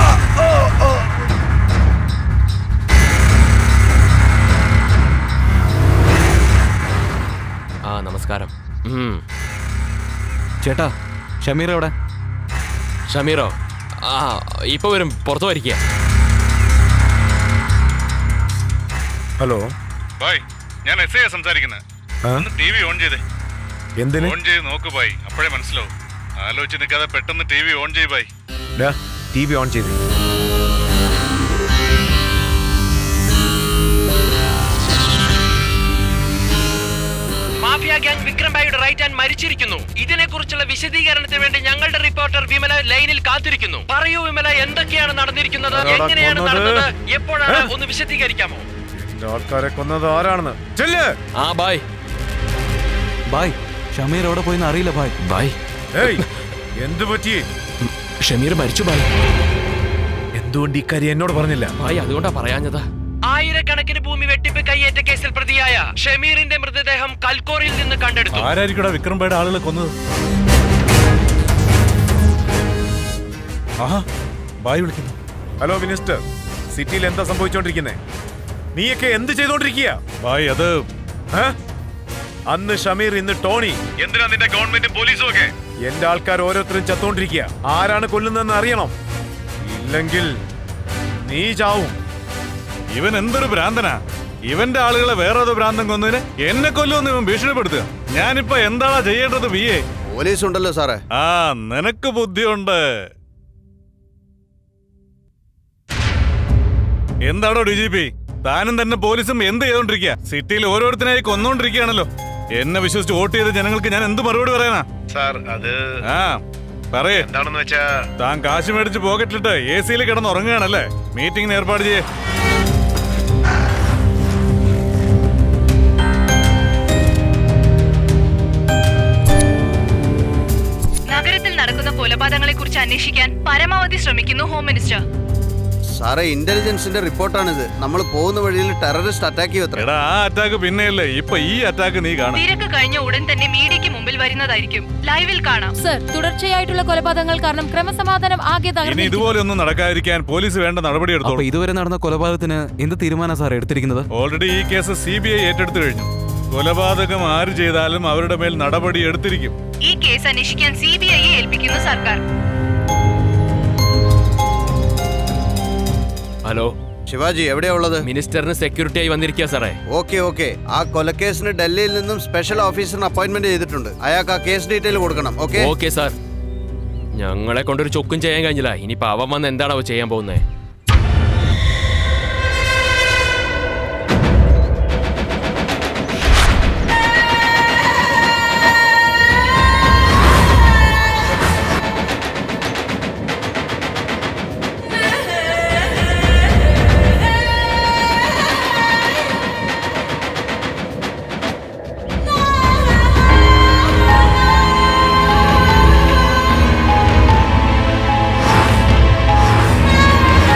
Speaker 3: ആ നമസ്കാരം ഉം.
Speaker 5: ചേട്ടാ ഷമീർ എവിടെ
Speaker 3: ഷമീറോ ആ ഇപ്പൊ വരും പുറത്തു വരിക്കുക
Speaker 4: ഹലോ
Speaker 2: ബായ് ഞാൻ എസ് ഐ സംസാരിക്കുന്നത് ഒന്ന് ടി വി ഓൺ ചെയ്തേ
Speaker 4: എന്തിന്
Speaker 2: ഓൺ ചെയ്ത് നോക്ക് ബായ് അപ്പോഴേ മനസ്സിലാവും ആലോചിച്ച് നിൽക്കാതെ പെട്ടെന്ന് ടി വി ഓൺ ചെയ്യ് ബായ്
Speaker 4: ടി വി ഓൺ ചെയ്ത്
Speaker 3: മാഫിയ ഗ്യാങ് വിക്രം ഭായിയുടെ റൈറ്റ് ഹാൻഡ് മരിച്ചിരിക്കുന്നു ഇതിനെക്കുറിച്ചുള്ള വിശദീകരണത്തിന് വേണ്ടി ഞങ്ങളുടെ റിപ്പോർട്ടർ വിമല ലൈനിൽ കാത്തിരിക്കുന്നു പറയൂ വിമല എന്തൊക്കെയാണ് നടന്നിരിക്കുന്നത്
Speaker 4: ആരാടാ
Speaker 3: എങ്ങനെയാണ്
Speaker 4: കൊന്നത്?
Speaker 3: നടന്നത് എപ്പോഴാണ് ഒന്ന് വിശദീകരിക്കാമോ
Speaker 4: എന്റെ ആൾക്കാരെ കൊന്നത് ആരാണെന്ന് ചെല്ല്
Speaker 3: ആ ബായ്
Speaker 5: ബായ് ഷമീർ എവിടെ പോയിന്ന് അറിയില്ല ബായ്
Speaker 3: ബായ്
Speaker 4: ഏയ് എന്ത് പറ്റി
Speaker 3: ഷമീർ മരിച്ചു ബായ്
Speaker 4: എന്തുകൊണ്ട് ഇക്കാര്യം എന്നോട് പറഞ്ഞില്ല
Speaker 3: ബായ് അതുകൊണ്ടാ പറയാഞ്ഞത് ആയിരക്കണക്കിന് ഭൂമി വെട്ടിപ്പ് കയ്യേറ്റ കേസിൽ പ്രതിയായ ഷമീറിന്റെ മൃതദേഹം കൽക്കോറിൽ നിന്ന് കണ്ടെടുത്തു
Speaker 2: ആരായിരിക്കടാ വിക്രം ഭായുടെ ആളുകളെ കൊന്നത് ആഹാ ബായ് വിളിക്കുന്നു
Speaker 4: ഹലോ മിനിസ്റ്റർ സിറ്റിയിൽ എന്താ സംഭവിച്ചോണ്ടിരിക്കുന്നേ നീയൊക്കെ എന്ത് ചെയ്തോണ്ടിരിക്കുക
Speaker 2: ബായ് അത്
Speaker 4: അന്ന് ഷമീർ ഇന്ന് ടോണി
Speaker 2: എന്തിനാ നിന്റെ ഗവൺമെന്റും പോലീസും ഒക്കെ
Speaker 4: എന്റെ ആൾക്കാർ ഓരോരുത്തരും ചത്തോണ്ടിരിക്കുക ആരാണ് കൊല്ലുന്നതെന്ന് അറിയണം ഇല്ലെങ്കിൽ നീ ചാവും
Speaker 2: ഇവൻ എന്തൊരു ഭ്രാന്തനാ ഇവന്റെ ആളുകളെ വേറെ ഏതോ ഭ്രാന്തൻ കൊന്നതിന് എന്നെ കൊല്ലുമെന്ന് ഇവൻ ഭീഷണിപ്പെടുത്തുക ഞാനിപ്പോ എന്താടാ ചെയ്യേണ്ടത് ബി എ
Speaker 1: പോലീസ് ഉണ്ടല്ലോ സാറേ
Speaker 2: ആ നിനക്ക് ബുദ്ധിയുണ്ട് എന്താടോ ഡി ജി പി താനും തന്നെ പോലീസും എന്ത് ചെയ്തോണ്ടിരിക്കുക സിറ്റിയിൽ ഓരോരുത്തരായി കൊന്നോണ്ടിരിക്കുകയാണല്ലോ എന്നെ വിശ്വസിച്ച് വോട്ട് ചെയ്ത ജനങ്ങൾക്ക് ഞാൻ എന്ത് മറുപടി പറയാനാ
Speaker 10: സാർ അത്
Speaker 2: ആ പറയേ
Speaker 10: എന്താണെന്ന് വെച്ചാ
Speaker 2: താൻ കാശ് മേടിച്ച് പോക്കറ്റിലിട്ട് എ സിയിൽ കിടന്ന് ഉറങ്ങുകയാണല്ലേ മീറ്റിംഗിന് ഏർപ്പാട് ചെയ്യേ
Speaker 11: നഗരത്തിൽ നടക്കുന്ന കൊലപാതകങ്ങളെ കുറിച്ച് അന്വേഷിക്കാൻ പരമാവധി ശ്രമിക്കുന്നു ഹോം മിനിസ്റ്റർ
Speaker 1: സാറേ ഇന്റലിജൻസിന്റെ റിപ്പോർട്ടാണിത് നമ്മൾ പോകുന്ന വഴിയിൽ ടെററിസ്റ്റ് അറ്റാക്ക് ചെയ്യത്ര
Speaker 2: എടാ ആ അറ്റാക്ക് പിന്നെയല്ലേ ഇപ്പൊ ഈ അറ്റാക്ക് നീ കാണാം
Speaker 11: തിരക്ക് കഴിഞ്ഞ ഉടൻ തന്നെ മീഡിയയ്ക്ക് മുമ്പിൽ വരുന്നതായിരിക്കും ലൈവിൽ കാണാം
Speaker 6: സർ തുടർച്ചയായിട്ടുള്ള കൊലപാതകങ്ങൾ കാരണം ക്രമസമാധാനം ആകെ
Speaker 2: ഇനി
Speaker 6: തകർന്നു
Speaker 2: ഇതുപോലെ ഒന്നും നടക്കാതിരിക്കാൻ പോലീസ് വേണ്ട നടപടി
Speaker 5: അപ്പൊ
Speaker 2: എടുത്തോളൂ
Speaker 5: ഇതുവരെ നടന്ന കൊലപാതകത്തിന് എന്ത് തീരുമാനം സാർ എടുത്തിരിക്കുന്നത്
Speaker 2: ഓൾറെഡി ഈ കേസ് സി ബി ഐ ഏറ്റെടുത്തു കഴിഞ്ഞു കൊലപാതകം ആര് ചെയ്താലും അവരുടെ മേൽ നടപടി എടുത്തിരിക്കും
Speaker 11: ഈ കേസ് അന്വേഷിക്കാൻ സി ബി ഐയെ ഏൽപ്പിക്കുന്നു സർക്കാർ
Speaker 3: ഹലോ
Speaker 1: ശിവാജി എവിടെയാ ഉള്ളത്
Speaker 3: മിനിസ്റ്ററിന് സെക്യൂരിറ്റി ആയി വന്നിരിക്കുക സാറേ
Speaker 1: ഓക്കെ ഓക്കെ ആ കൊലക്കേസിന് ഡൽഹിയിൽ നിന്നും സ്പെഷ്യൽ ഓഫീസറിന് അപ്പോയിന്റ്മെന്റ് ചെയ്തിട്ടുണ്ട് അയാൾക്ക് ആ കേസ് ഡീറ്റെയിൽ കൊടുക്കണം ഓക്കെ
Speaker 3: ഓക്കെ സാർ ഞങ്ങളെ കൊണ്ടൊരു ചൊക്കും ചെയ്യാൻ കഴിഞ്ഞില്ല ഇനിയിപ്പോ അവൻ വന്ന് എന്താണോ ചെയ്യാൻ പോകുന്നത്
Speaker 7: Ah!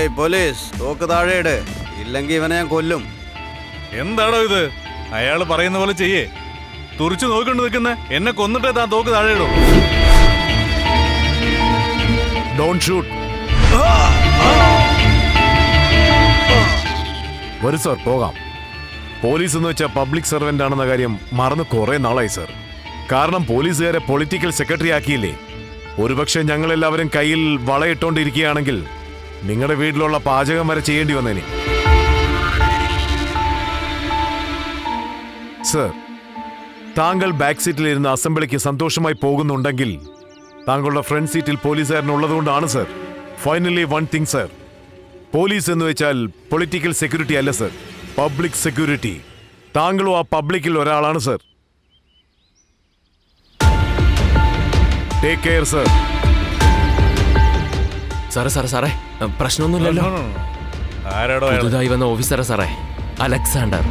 Speaker 1: ഏയ് പോലീസ് തോക്ക് താഴെയിട് ഇല്ലെങ്കിൽ ഇവനെ ഞാൻ കൊല്ലും
Speaker 2: എന്താടോ ഇത് അയാള് പറയുന്ന പോലെ ചെയ്യേ തുറിച്ചു നോക്കിക്കൊണ്ട് നിൽക്കുന്ന എന്നെ കൊന്നിട്ടേ താൻ തോക്ക് താഴെ ഇടും
Speaker 4: ഡോൺ ഷൂട്ട് വരൂ സാർ പോകാം പോലീസ് എന്ന് വെച്ചാൽ പബ്ലിക് സർവന്റ് ആണെന്ന കാര്യം മറന്ന് കുറെ നാളായി സാർ കാരണം പോലീസുകാരെ പൊളിറ്റിക്കൽ സെക്രട്ടറി ആക്കിയില്ലേ ഒരുപക്ഷെ ഞങ്ങൾ എല്ലാവരും കയ്യിൽ വളയിട്ടോണ്ടിരിക്കുകയാണെങ്കിൽ നിങ്ങളുടെ വീട്ടിലുള്ള പാചകം വരെ ചെയ്യേണ്ടി വന്നേനെ സർ താങ്കൾ ബാക്ക് സീറ്റിൽ ഇരുന്ന് അസംബ്ലിക്ക് സന്തോഷമായി പോകുന്നുണ്ടെങ്കിൽ താങ്കളുടെ ഫ്രണ്ട് സീറ്റിൽ പോലീസുകാരനുള്ളതുകൊണ്ടാണ് sir finally one thing sir police എന്ന് വെച്ചാൽ പൊളിറ്റിക്കൽ സെക്യൂരിറ്റി അല്ല സർ പബ്ലിക് സെക്യൂരിറ്റി താങ്കളും ആ പബ്ലിക്കിൽ ഒരാളാണ് സർ ടേക്ക് കെയർ സർ
Speaker 3: സാറേ സാറേ സാറേ പ്രശ്നമൊന്നുമില്ലല്ലോ
Speaker 2: ആരാടോ അയാൾ
Speaker 3: പുതുതായി വന്ന ഓഫീസറാ സാറേ Alexander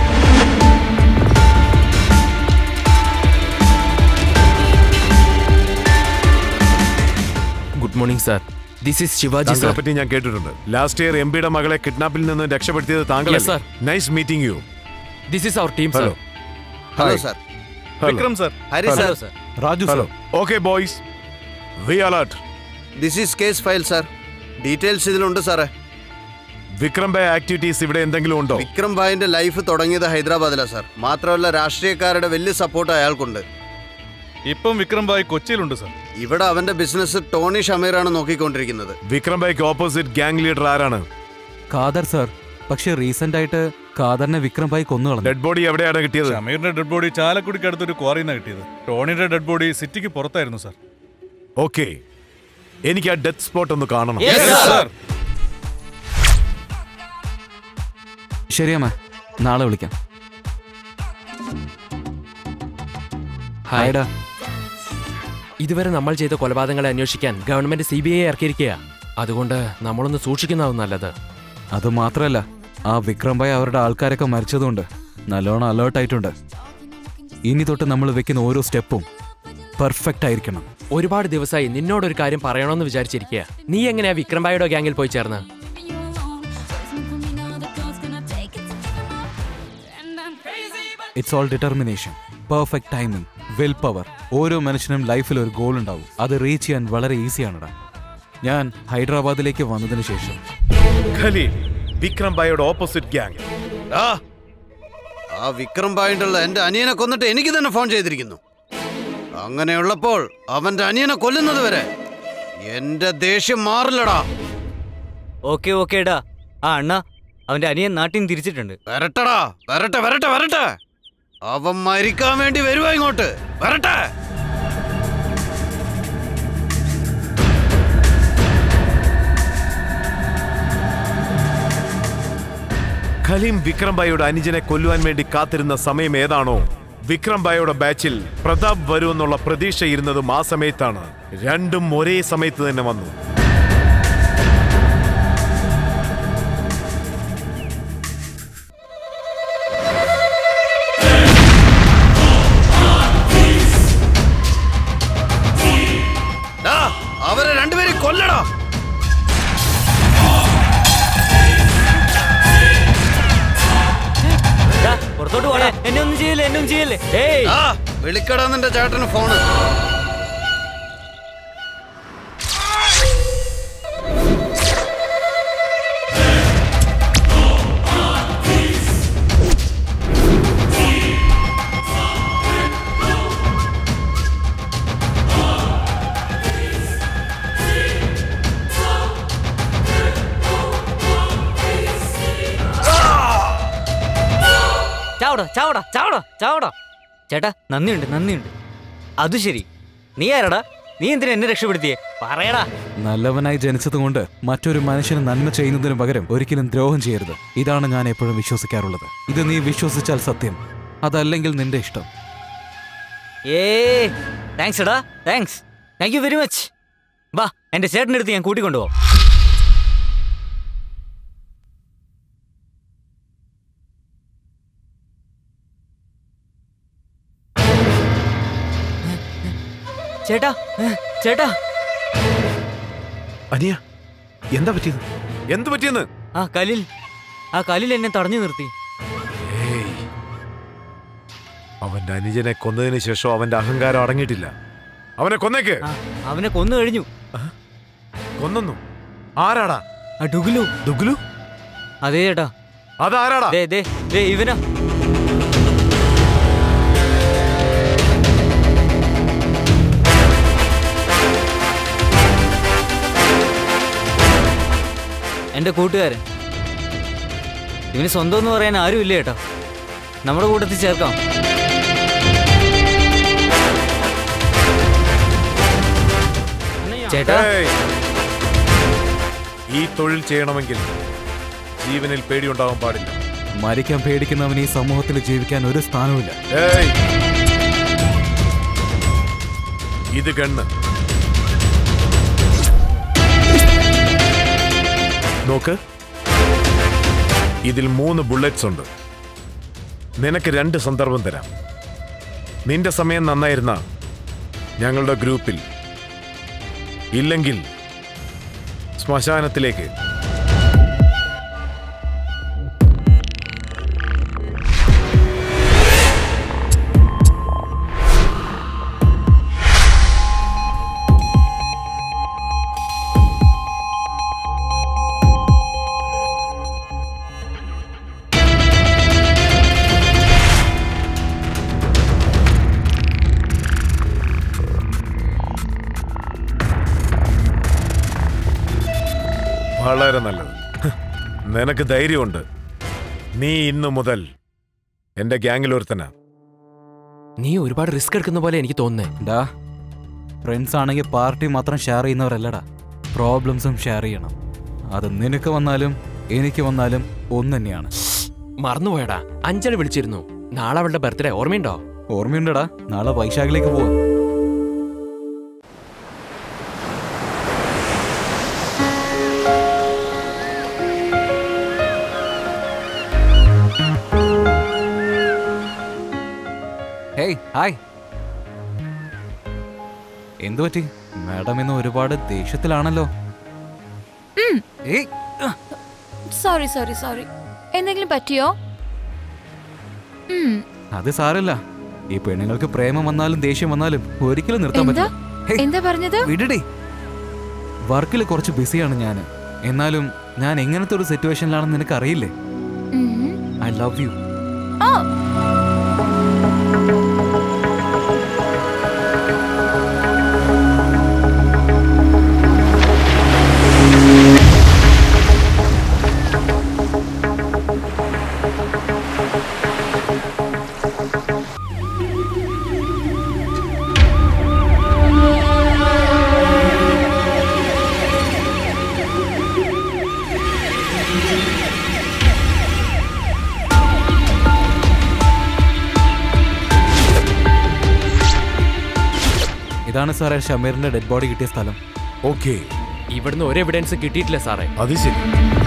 Speaker 3: good morning sir this is Shivaji
Speaker 4: താങ്കളെ
Speaker 3: സാർ
Speaker 4: പറ്റി ഞാൻ കേട്ടിട്ടുണ്ട് ലാസ്റ്റ് ഇയർ എം പിയുടെ മകളെ കിഡ്നാപ്പിൽ നിന്ന് രക്ഷപ്പെടുത്തിയത് താങ്കൾ
Speaker 3: Yes, sir.
Speaker 4: Nice meeting you
Speaker 3: this is our team sir
Speaker 4: hello
Speaker 1: hello sir
Speaker 2: Vikram sir
Speaker 1: Hari sir
Speaker 5: Raju
Speaker 4: hello okay boys we alert
Speaker 1: this is case file sir details ഇതിലുണ്ട് സാറേ
Speaker 4: വിക്രം ബൈ ആക്ടിവിറ്റീസ് ഇവിടെ എന്തെങ്കിലും ഉണ്ടോ
Speaker 1: വിക്രം ഭായിന്റെ ലൈഫ് തുടങ്ങിയത് ഹൈദരാബാദിലാണ് സാർ മാത്രമല്ല രാഷ്ട്രീയക്കാരുടെ വലിയ സപ്പോർട്ട് അയാൾക്കുണ്ട്
Speaker 2: ഇപ്പം വിക്രം ഭായ് കൊച്ചിയിലുണ്ട് സർ
Speaker 1: ഇവിടെ അവന്റെ ബിസിനസ് ടോണി ഷമീറാണ് നോക്കിക്കൊണ്ടിരിക്കുന്നത്
Speaker 4: വിക്രം ബൈക്ക് ഓപ്പോസിറ്റ് ഗ്യാങ് ലീഡർ ആരാണ്
Speaker 5: ഖാദർ സർ പക്ഷെ റീസെന്റ് ആയിട്ട് ഖാദറിനെ വിക്രം ഭായി കൊന്നു കളഞ്ഞു
Speaker 4: ഡെഡ് ബോഡി എവിടെയാണ് കിട്ടിയത്
Speaker 2: ഷമീറിന്റെ ഡെഡ് ബോഡി ചാലക്കുടിക്ക് അടുത്തൊരു ക്വാറിന്നാ കിട്ടിയത് ടോണിയുടെ ഡെഡ് ബോഡി സിറ്റിക്ക് പുറത്തായിരുന്നു സർ
Speaker 4: ഓക്കെ എനിക്ക് ആ ഡെത്ത് സ്പോട്ട് ഒന്ന് കാണണം
Speaker 2: സർ
Speaker 5: ശരിയമ്മ നാളെ വിളിക്കാം ഹായ്ഡാ
Speaker 3: ഇതുവരെ നമ്മൾ ചെയ്ത കൊലപാതകങ്ങളെ അന്വേഷിക്കാൻ ഗവൺമെന്റ് സി ബി ഐ ഇറക്കിയിരിക്കുക അതുകൊണ്ട് നമ്മളൊന്ന് സൂക്ഷിക്കുന്നതാവും നല്ലത്
Speaker 5: അത് മാത്രല്ല ആ വിക്രം ഭായ് അവരുടെ ആൾക്കാരൊക്കെ മരിച്ചതുകൊണ്ട് നല്ലോണം അലേർട്ട് ആയിട്ടുണ്ട് ഇനി തൊട്ട് നമ്മൾ വെക്കുന്ന ഓരോ സ്റ്റെപ്പും പെർഫെക്റ്റ് ആയിരിക്കണം
Speaker 3: ഒരുപാട് ദിവസമായി നിന്നോടൊരു കാര്യം പറയണമെന്ന് വിചാരിച്ചിരിക്കുക നീ എങ്ങനെയാ വിക്രംബായുടെ ഗ്യാങ്ങിൽ പോയി ചേർന്ന്
Speaker 5: it's all determination perfect timing will power ഓരോ മനുഷ്യനും ലൈഫിൽ ഒരു ഗോൾ ഉണ്ടാവും അത് റീച്ച് ചെയ്യാൻ വളരെ ഈസിയാണെടാ ഞാൻ ഹൈദരാബാദിലേക്ക് വന്നതിന് ശേഷം
Speaker 4: ഖലീൽ വിക്രം ബായുടെ ഓപ്പോസിറ്റ് ഗ്യാങ്
Speaker 1: ആ ആ വിക്രം ഭായിണ്ടുള്ള എന്റെ അനിയനെ കൊന്നിട്ട് എനിക്ക് തന്നെ ഫോൺ ചെയ്തിരിക്കുന്നു അങ്ങനെയുള്ളപ്പോൾ അവന്റെ അനിയനെ കൊല്ലുന്നത് വരെ എന്റെ ദേഷ്യം മാറില്ലടാ
Speaker 10: ഓക്കെ ഓക്കെ ഡാ ആ അണ്ണ അവന്റെ അനിയൻ നാട്ടിൽ നിന്ന് തിരിച്ചിട്ടുണ്ട്
Speaker 1: വരട്ടടാ വരട്ടെ വരട്ടെ വരട്ടെ അവൻ മരിക്കാൻ വേണ്ടി വരുവാ ഇങ്ങോട്ട് വരട്ടെ
Speaker 4: ഖലീം വിക്രം ബായുടെ അനുജനെ കൊല്ലുവാൻ വേണ്ടി കാത്തിരുന്ന സമയം ഏതാണോ വിക്രം ബായുടെ ബാച്ചിൽ പ്രതാപ് വരുമെന്നുള്ള പ്രതീക്ഷയിരുന്നതും ആ സമയത്താണ് രണ്ടും ഒരേ സമയത്ത് തന്നെ വന്നു
Speaker 1: ഡാ, അവരെ രണ്ടുപേരും കൊല്ലടാ
Speaker 10: ഡാ, പുറത്തോട്ട് പോടാ എന്നെ ഒന്നും ചെയ്യല്ലേ എന്നെ ഒന്നും ചെയ്യല്ലേ ഏയ്
Speaker 1: ആ വിളിക്കടാ നിന്റെ ചേട്ടന് ഫോണ്
Speaker 10: ചാവടാ ചാവടാ ചാവടാ ചാവടാ ചേട്ടാ നന്ദിയുണ്ട് നന്ദിയുണ്ട് അത് ശരി നീ ആരടാ നീ എന്തിനാ എന്നെ രക്ഷപ്പെടുത്തിയേ പറയടാ
Speaker 5: നല്ലവനായി ജനിച്ചതുകൊണ്ട് മറ്റൊരു മനുഷ്യന് നന്മ ചെയ്യുന്നതിന് പകരം ഒരിക്കലും ദ്രോഹം ചെയ്യരുത് ഇതാണ് ഞാൻ എപ്പോഴും വിശ്വസിക്കാറുള്ളത് ഇത് നീ വിശ്വസിച്ചാൽ സത്യം അതല്ലെങ്കിൽ നിന്റെ ഇഷ്ടം
Speaker 10: ഏ താങ്ക്സ് എടാ thanks thank you very much വാ എന്റെ ചേട്ടൻ്റെ അടുത്ത് ഞാൻ കൂട്ടിക്കൊണ്ടുപോകാം ചേട്ടാ ചേട്ടാ
Speaker 4: അനിയ എന്താ പറ്റിയത് എന്തു പറ്റിയെന്ന്
Speaker 10: ആ കലിൽ ആ കലിൽ എന്നെ തടഞ്ഞു നിർത്തി
Speaker 4: ഏയ്. അവന്റെ അനുജനെ കൊന്നതിന് ശേഷം അവന്റെ അഹങ്കാരം അടങ്ങിയിട്ടില്ല അവനെ കൊന്നേക്ക്
Speaker 10: ആ, അവനെ കൊന്നു കഴിഞ്ഞു
Speaker 4: കൊന്നു ആരാടാ
Speaker 10: ആ ഡുഗുലു
Speaker 4: ദുഗ്ലു
Speaker 10: അതെ ചേട്ടാ
Speaker 4: അതാരാടാ
Speaker 10: ദേ ദേ ദേ ഇവനാ എന്റെ കൂട്ടുകാരൻ ഇവന് സ്വന്തം എന്ന് പറയാൻ ആരും ഇല്ല ചേട്ടാ നമ്മുടെ കൂട്ടത്തിൽ ചേർക്കാം ചേട്ടാ
Speaker 4: ഏയ്. ഈ തൊഴിൽ ചെയ്യണമെങ്കിൽ ജീവനിൽ പേടിയുണ്ടാവാൻ പാടില്ല
Speaker 5: മരിക്കാൻ പേടിക്കുന്നവന് ഈ സമൂഹത്തിൽ ജീവിക്കാൻ ഒരു സ്ഥാനവുമില്ല
Speaker 4: ഏയ്. ഇത് കണ്ണ് നോക്ക് ഇതിൽ മൂന്ന് ബുള്ളറ്റ്സ് ഉണ്ട് നിനക്ക് രണ്ട് സന്ദർഭം തരാം നിന്റെ സമയം നന്നായിരുന്ന ഞങ്ങളുടെ ഗ്രൂപ്പിൽ ഇല്ലെങ്കിൽ ശ്മശാനത്തിലേക്ക് വളരെ നല്ലത് ഹ്, നിനക്ക് ധൈര്യമുണ്ട് നീ ഇന്നു മുതൽ എന്റെ ഗ്യാങ്ങിൽ ഒരുത്തനാ
Speaker 12: നീ ഒരുപാട് റിസ്ക് എടുക്കുന്ന പോലെ എനിക്ക് തോന്നുന്നേ
Speaker 5: ഡാ ഫ്രണ്ട്സ് ആണെങ്കിൽ പാർട്ടി മാത്രം ഷെയർ ചെയ്യുന്നവരല്ലടാ പ്രോബ്ലംസും ഷെയർ ചെയ്യണം അത് നിനക്ക് വന്നാലും എനിക്ക് വന്നാലും ഒന്ന് തന്നെയാണ്
Speaker 12: മറന്നുപോയടാ അഞ്ജലി വിളിച്ചിരുന്നു നാളെ അവളുടെ ബർത്ത്ഡേ ഓർമ്മയുണ്ടോ
Speaker 5: ഓർമ്മയുണ്ടടാ നാളെ വൈശാഖിലേക്ക് പോവാ ഹേയ് ഹായ് എന്തു പറ്റി മാഡം ഇന്ന് ഒരുപാട് ദേഷ്യത്തിലാണല്ലോ ഏയ്
Speaker 6: സോറി സോറി സോറി എന്തെങ്കിലും പറ്റിയോ ഉം,
Speaker 5: അത് സാരല്ല ഈ പെണ്ണുങ്ങൾക്ക് പ്രേമം വന്നാലും ദേഷ്യം വന്നാലും ഒരിക്കലും നിർത്താൻ
Speaker 6: എന്താ
Speaker 5: പറ്റില്ല ഹേയ്,
Speaker 6: എന്താ പറഞ്ഞത്
Speaker 5: വിടടി വർക്കിൽ കുറച്ച് ബിസിയാണ് ഞാൻ എന്നാലും ഞാൻ എങ്ങനത്തെ ഒരു സിറ്റുവേഷനിലാണെന്ന് നിനക്ക് അറിയില്ലേ
Speaker 6: ഉം.
Speaker 5: ഐ ലവ് യു
Speaker 6: ആ
Speaker 5: ഇതാണ് സാറേ ഷമീറിന്റെ ഡെഡ് ബോഡി കിട്ടിയ സ്ഥലം
Speaker 4: ഓക്കെ
Speaker 12: ഇവിടുന്ന് ഒരു എവിഡൻസ് കിട്ടിയിട്ടില്ല സാറേ
Speaker 4: അത് ശരി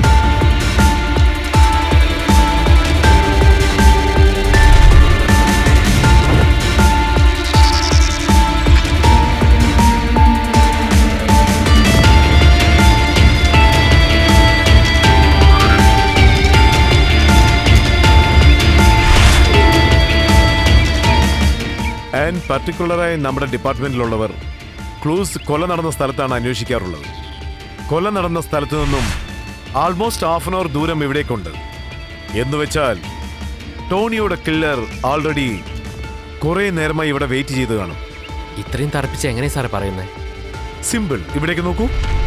Speaker 4: ആൻഡ് പർട്ടിക്കുലറായി നമ്മുടെ ഡിപ്പാർട്ട്മെന്റിലുള്ളവർ ക്ലൂസ് കൊല നടന്ന സ്ഥലത്താണ് അന്വേഷിക്കാറുള്ളത് കൊല നടന്ന സ്ഥലത്തു നിന്നും ആൾമോസ്റ്റ് ഹാഫ് ആൻ അവർ ദൂരം ഇവിടേക്കുണ്ട് എന്ന് വെച്ചാൽ ടോണിയുടെ കില്ലർ ആൾറെഡി കുറെ നേരമായി ഇവിടെ വെയിറ്റ് ചെയ്ത് കാണും
Speaker 12: ഇത്രയും തറപ്പിച്ച് എങ്ങനെ സാറേ പറയുന്നത്
Speaker 4: സിമ്പിൾ ഇവിടേക്ക് നോക്കൂ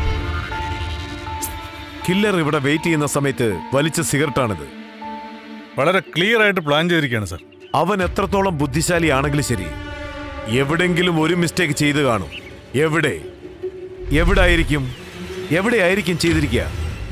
Speaker 4: കില്ലർ ഇവിടെ വെയിറ്റ് ചെയ്യുന്ന സമയത്ത് വലിച്ച സിഗരറ്റാണിത്
Speaker 2: വളരെ ക്ലിയർ ആയിട്ട് പ്ലാൻ ചെയ്തിരിക്കുകയാണ് സർ
Speaker 4: അവൻ എത്രത്തോളം ബുദ്ധിശാലിയാണെങ്കിലും ശരി എവിടെങ്കിലും ഒരു മിസ്റ്റേക്ക് ചെയ്ത് കാണും എവിടെ എവിടെ ആയിരിക്കും എവിടെ ആയിരിക്കും ചെയ്തിരിക്കുക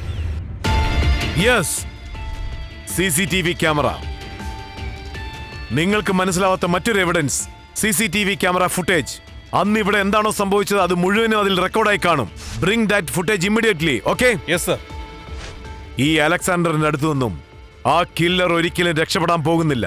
Speaker 4: yes C C T V camera നിങ്ങൾക്ക് മനസ്സിലാവാത്ത മറ്റൊരു evidence C C T V camera footage അന്ന് ഇവിടെ എന്താണോ സംഭവിച്ചത് അത് മുഴുവനും അതിൽ റെക്കോർഡായി കാണും bring that footage immediately okay
Speaker 2: yes sir
Speaker 4: ഈ അലക്സാണ്ടറിന്റെ അടുത്തു നിന്നും ആ കില്ലർ ഒരിക്കലും രക്ഷപ്പെടാൻ പോകുന്നില്ല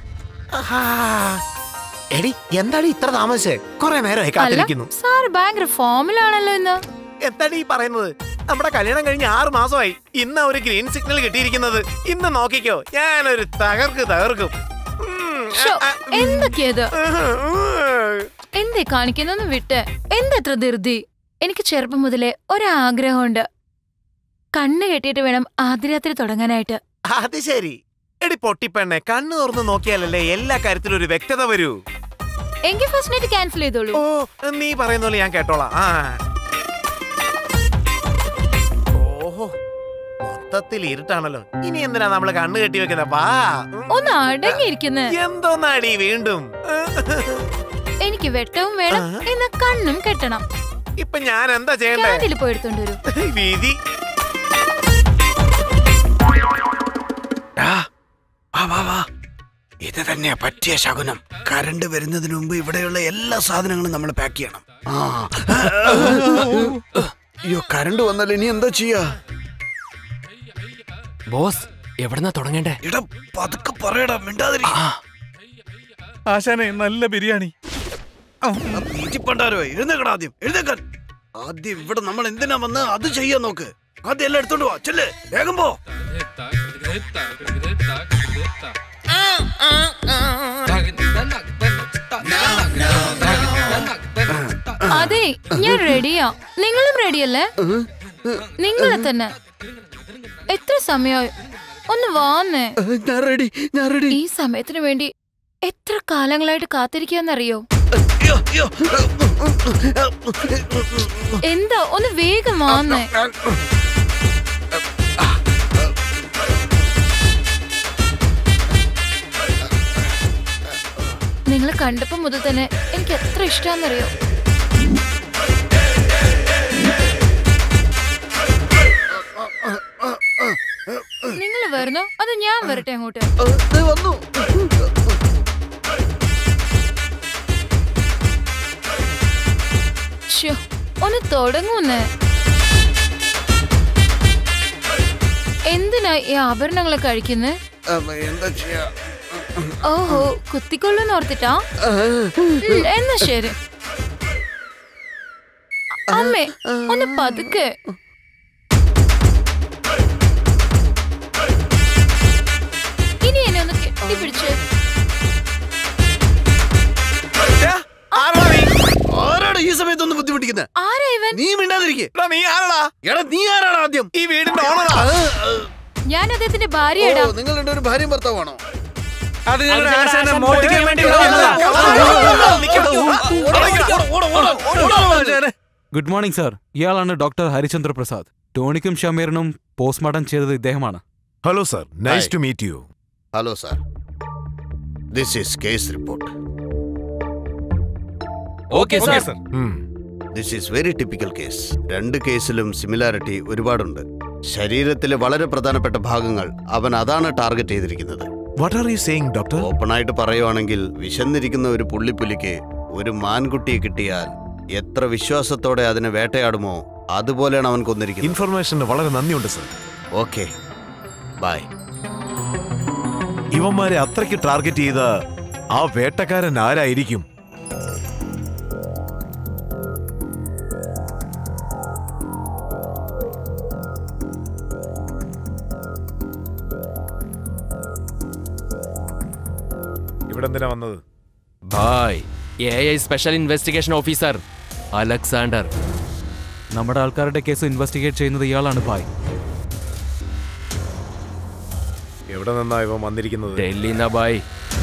Speaker 13: എടി എന്താണ് ഇത്ര താമസിച്ചേ കുറെ നേരമായി
Speaker 6: അല്ല
Speaker 13: കാത്തിരിക്കുന്നു
Speaker 6: സാർ ഭയങ്കര ഫോമിലാണല്ലോ ഇന്ന്
Speaker 13: എന്താണ് ഈ പറയുന്നത്
Speaker 4: നമ്മുടെ കല്യാണം കഴിഞ്ഞ് ആറ് മാസമായി ഇന്ന് ഒരു ഗ്രീൻ സിഗ്നൽ കിട്ടിയിരിക്കുന്നത് ഇന്ന് നോക്കിക്കോ ഞാനൊരു തകർക്ക് തകർക്കും ഉം,
Speaker 6: ശ്ശോ,
Speaker 4: ആ,
Speaker 6: എന്തൊക്കെയത് എന്തേ കാണിക്കുന്നൊന്നും വിട്ട് എന്തെത്ര ധൃതി എനിക്ക് ചെറുപ്പം മുതലേ ഒരാഗ്രഹമുണ്ട് കണ്ണ് കെട്ടിയിട്ട് വേണം ആദ്യരാത്രി തുടങ്ങാനായിട്ട്
Speaker 4: അത് ശരി എടി പൊട്ടിപ്പെണ്ണെ കണ്ണു തുറന്ന് നോക്കിയാലല്ലേ എല്ലാ കാര്യത്തിലും ഒരു വ്യക്തത വരൂ
Speaker 6: എങ്കിൽ ഫസ്റ്റ് നൈറ്റ് ക്യാൻസൽ ചെയ്തോളൂ
Speaker 4: ഓ നീ പറയുന്ന പോലെ ഞാൻ കേട്ടോളാം ആ ഓഹോ മൊത്തത്തിൽ ഇരുട്ടാണല്ലോ ഇനി എന്തിനാ നമ്മള് കണ്ണ് കെട്ടി വെക്കുന്ന വാ ഉം.
Speaker 6: ഒന്ന് അടങ്ങിയിരിക്കുന്ന
Speaker 4: എന്തോന്നാടി വീണ്ടും
Speaker 6: എനിക്ക് വെട്ടവും വേണം എന്ന കണ്ണും കെട്ടണം
Speaker 4: ഇപ്പൊ ഞാൻ എന്താ ചെയ്യണ്ടേ
Speaker 6: ക്യാൻറ്റീനിൽ പോയി എടുത്തോണ്ട് വരൂ
Speaker 4: വിധി
Speaker 1: വാ വാ വാ ഇത് തന്നെയാ പറ്റിയ ശകുനം കരണ്ട് വരുന്നതിന് മുമ്പ് ഇവിടെയുള്ള എല്ലാ സാധനങ്ങളും നമ്മൾ പാക്ക് ചെയ്യണം ആ അയ്യോ കരണ്ട് വന്നാൽ ഇനി എന്താ ചെയ്യാ
Speaker 12: ബോസ് എവിടെന്നാ തുടങ്ങണ്ടേ
Speaker 1: എടാ പതുക്കെ പറയടാ മിണ്ടാതിരി
Speaker 2: ആശാനെ നല്ല ബിരിയാണി
Speaker 1: പണ്ടാരോ എഴുന്നേക്കടാ ആദ്യം എഴുന്നേക്കാൻ ആദ്യം ഇവിടെ നമ്മൾ എന്തിനാ വന്ന് അത് ചെയ്യാൻ നോക്ക് ആദ്യം എല്ലാം എടുത്തോണ്ട് വാ ചെല്ലേ വേഗം പോ
Speaker 6: അതെ ഞാൻ റെഡിയാ നിങ്ങളും റെഡിയല്ലേ നിങ്ങളെ തന്നെ എത്ര സമയമായി ഒന്ന് വാന്നേ
Speaker 1: ഞാൻ റെഡി ഞാൻ റെഡി
Speaker 6: ഈ സമയത്തിന് വേണ്ടി എത്ര കാലങ്ങളായിട്ട് കാത്തിരിക്കാന്നറിയോ എന്താ ഒന്ന് വേഗം വാന്നേ നിങ്ങളെ കണ്ടപ്പോ മുതൽ തന്നെ എനിക്ക് എത്ര ഇഷ്ടാന്നറിയോ നിങ്ങൾ വരണോ അത് ഞാൻ വരട്ടെ അങ്ങോട്ട്
Speaker 1: വന്നു
Speaker 6: ശ്ശോ, ഒന്ന് തുടങ്ങൂന്ന് എന്തിനാ ഈ ആഭരണങ്ങളെ കഴിക്കുന്നത്
Speaker 1: എന്താ ചെയ്യാ
Speaker 6: ഓഹോ കുത്തിക്കൊള്ളുന്ന് ഓർത്തിട്ടാ ഉം, എന്നാ ശരി അമ്മേ ഒന്ന് പതുക്കെ ഇനി എന്നെ ഒന്ന് കെട്ടിപ്പിടിച്ച്
Speaker 1: ആരാണ് ഈ സമയത്ത് ഒന്ന് ബുദ്ധിമുട്ടിക്കുന്നത്
Speaker 6: ആരാ ഇവൻ
Speaker 1: നീ മിണ്ടാതിരിക്കേ
Speaker 4: നീ ആരാടാ
Speaker 1: എടാ നീ ആരാണ് ആദ്യം
Speaker 4: ഈ വീടിന്റെ ഓണറാ
Speaker 6: ഞാൻ അദ്ദേഹത്തിന്റെ ഭാര്യയാടാ
Speaker 1: നിങ്ങൾ രണ്ടുപേരും ഭാര്യയും ഭർത്താവാണോ
Speaker 4: അത്
Speaker 10: ഞങ്ങളുടെ ആശാനെ മോട്ടിക്കാൻ വേണ്ടി വന്നതാ.
Speaker 5: ഗുഡ് മോർണിംഗ് സാർ ഇയാളാണ് ഡോക്ടർ ഹരിചന്ദ്ര പ്രസാദ് ടോണിക്കും ഷമീറിനും പോസ്റ്റ്മോർട്ടം ചെയ്തത് ഇദ്ദേഹമാണ്
Speaker 4: hello sir nice
Speaker 1: Hi.
Speaker 4: To meet you
Speaker 1: hello sir this is case report
Speaker 12: okay sir
Speaker 1: this is very typical case രണ്ട് കേസിലും സിമിലാരിറ്റി ഒരുപാടുണ്ട് ശരീരത്തിലെ വളരെ പ്രധാനപ്പെട്ട ഭാഗങ്ങൾ അവൻ അതാണ് ടാർഗറ്റ് ചെയ്തിരിക്കുന്നത്
Speaker 4: what are you saying doctor
Speaker 1: ഓപ്പണായിട്ട് പറയുവാണെങ്കിൽ വിശന്നിരിക്കുന്ന ഒരു പുള്ളിപ്പുലിക്ക് ഒരു മാൻകുട്ടിയെ കിട്ടിയാൽ എത്ര വിശ്വാസത്തോടെ അതിനെ വേട്ടയാടുമോ അതുപോലെയാണ് അവൻ കൊന്നിരിക്കുന്നത്
Speaker 4: ഇൻഫർമേഷന് വളരെ നന്ദിയുണ്ട് സർ
Speaker 1: ഓക്കെ ബൈ
Speaker 4: ഇവന്മാരെ അത്രയ്ക്ക് ടാർഗറ്റ് ചെയ്ത ആ വേട്ടക്കാരൻ ആരായിരിക്കും ഇവിടെ എന്തിനാ വന്നത്
Speaker 12: ബായ് A I special investigation officer Alexander
Speaker 5: നമ്മുടെ ആൾക്കാരുടെ കേസ് ഇൻവെസ്റ്റിഗേറ്റ് ചെയ്യുന്നത് ഇയാളാണ് ഭായ്
Speaker 4: എവിടെ നിന്നാ ഇവൻ വന്നിരിക്കുന്നത്
Speaker 12: ഡൽഹിന്ന ബായ്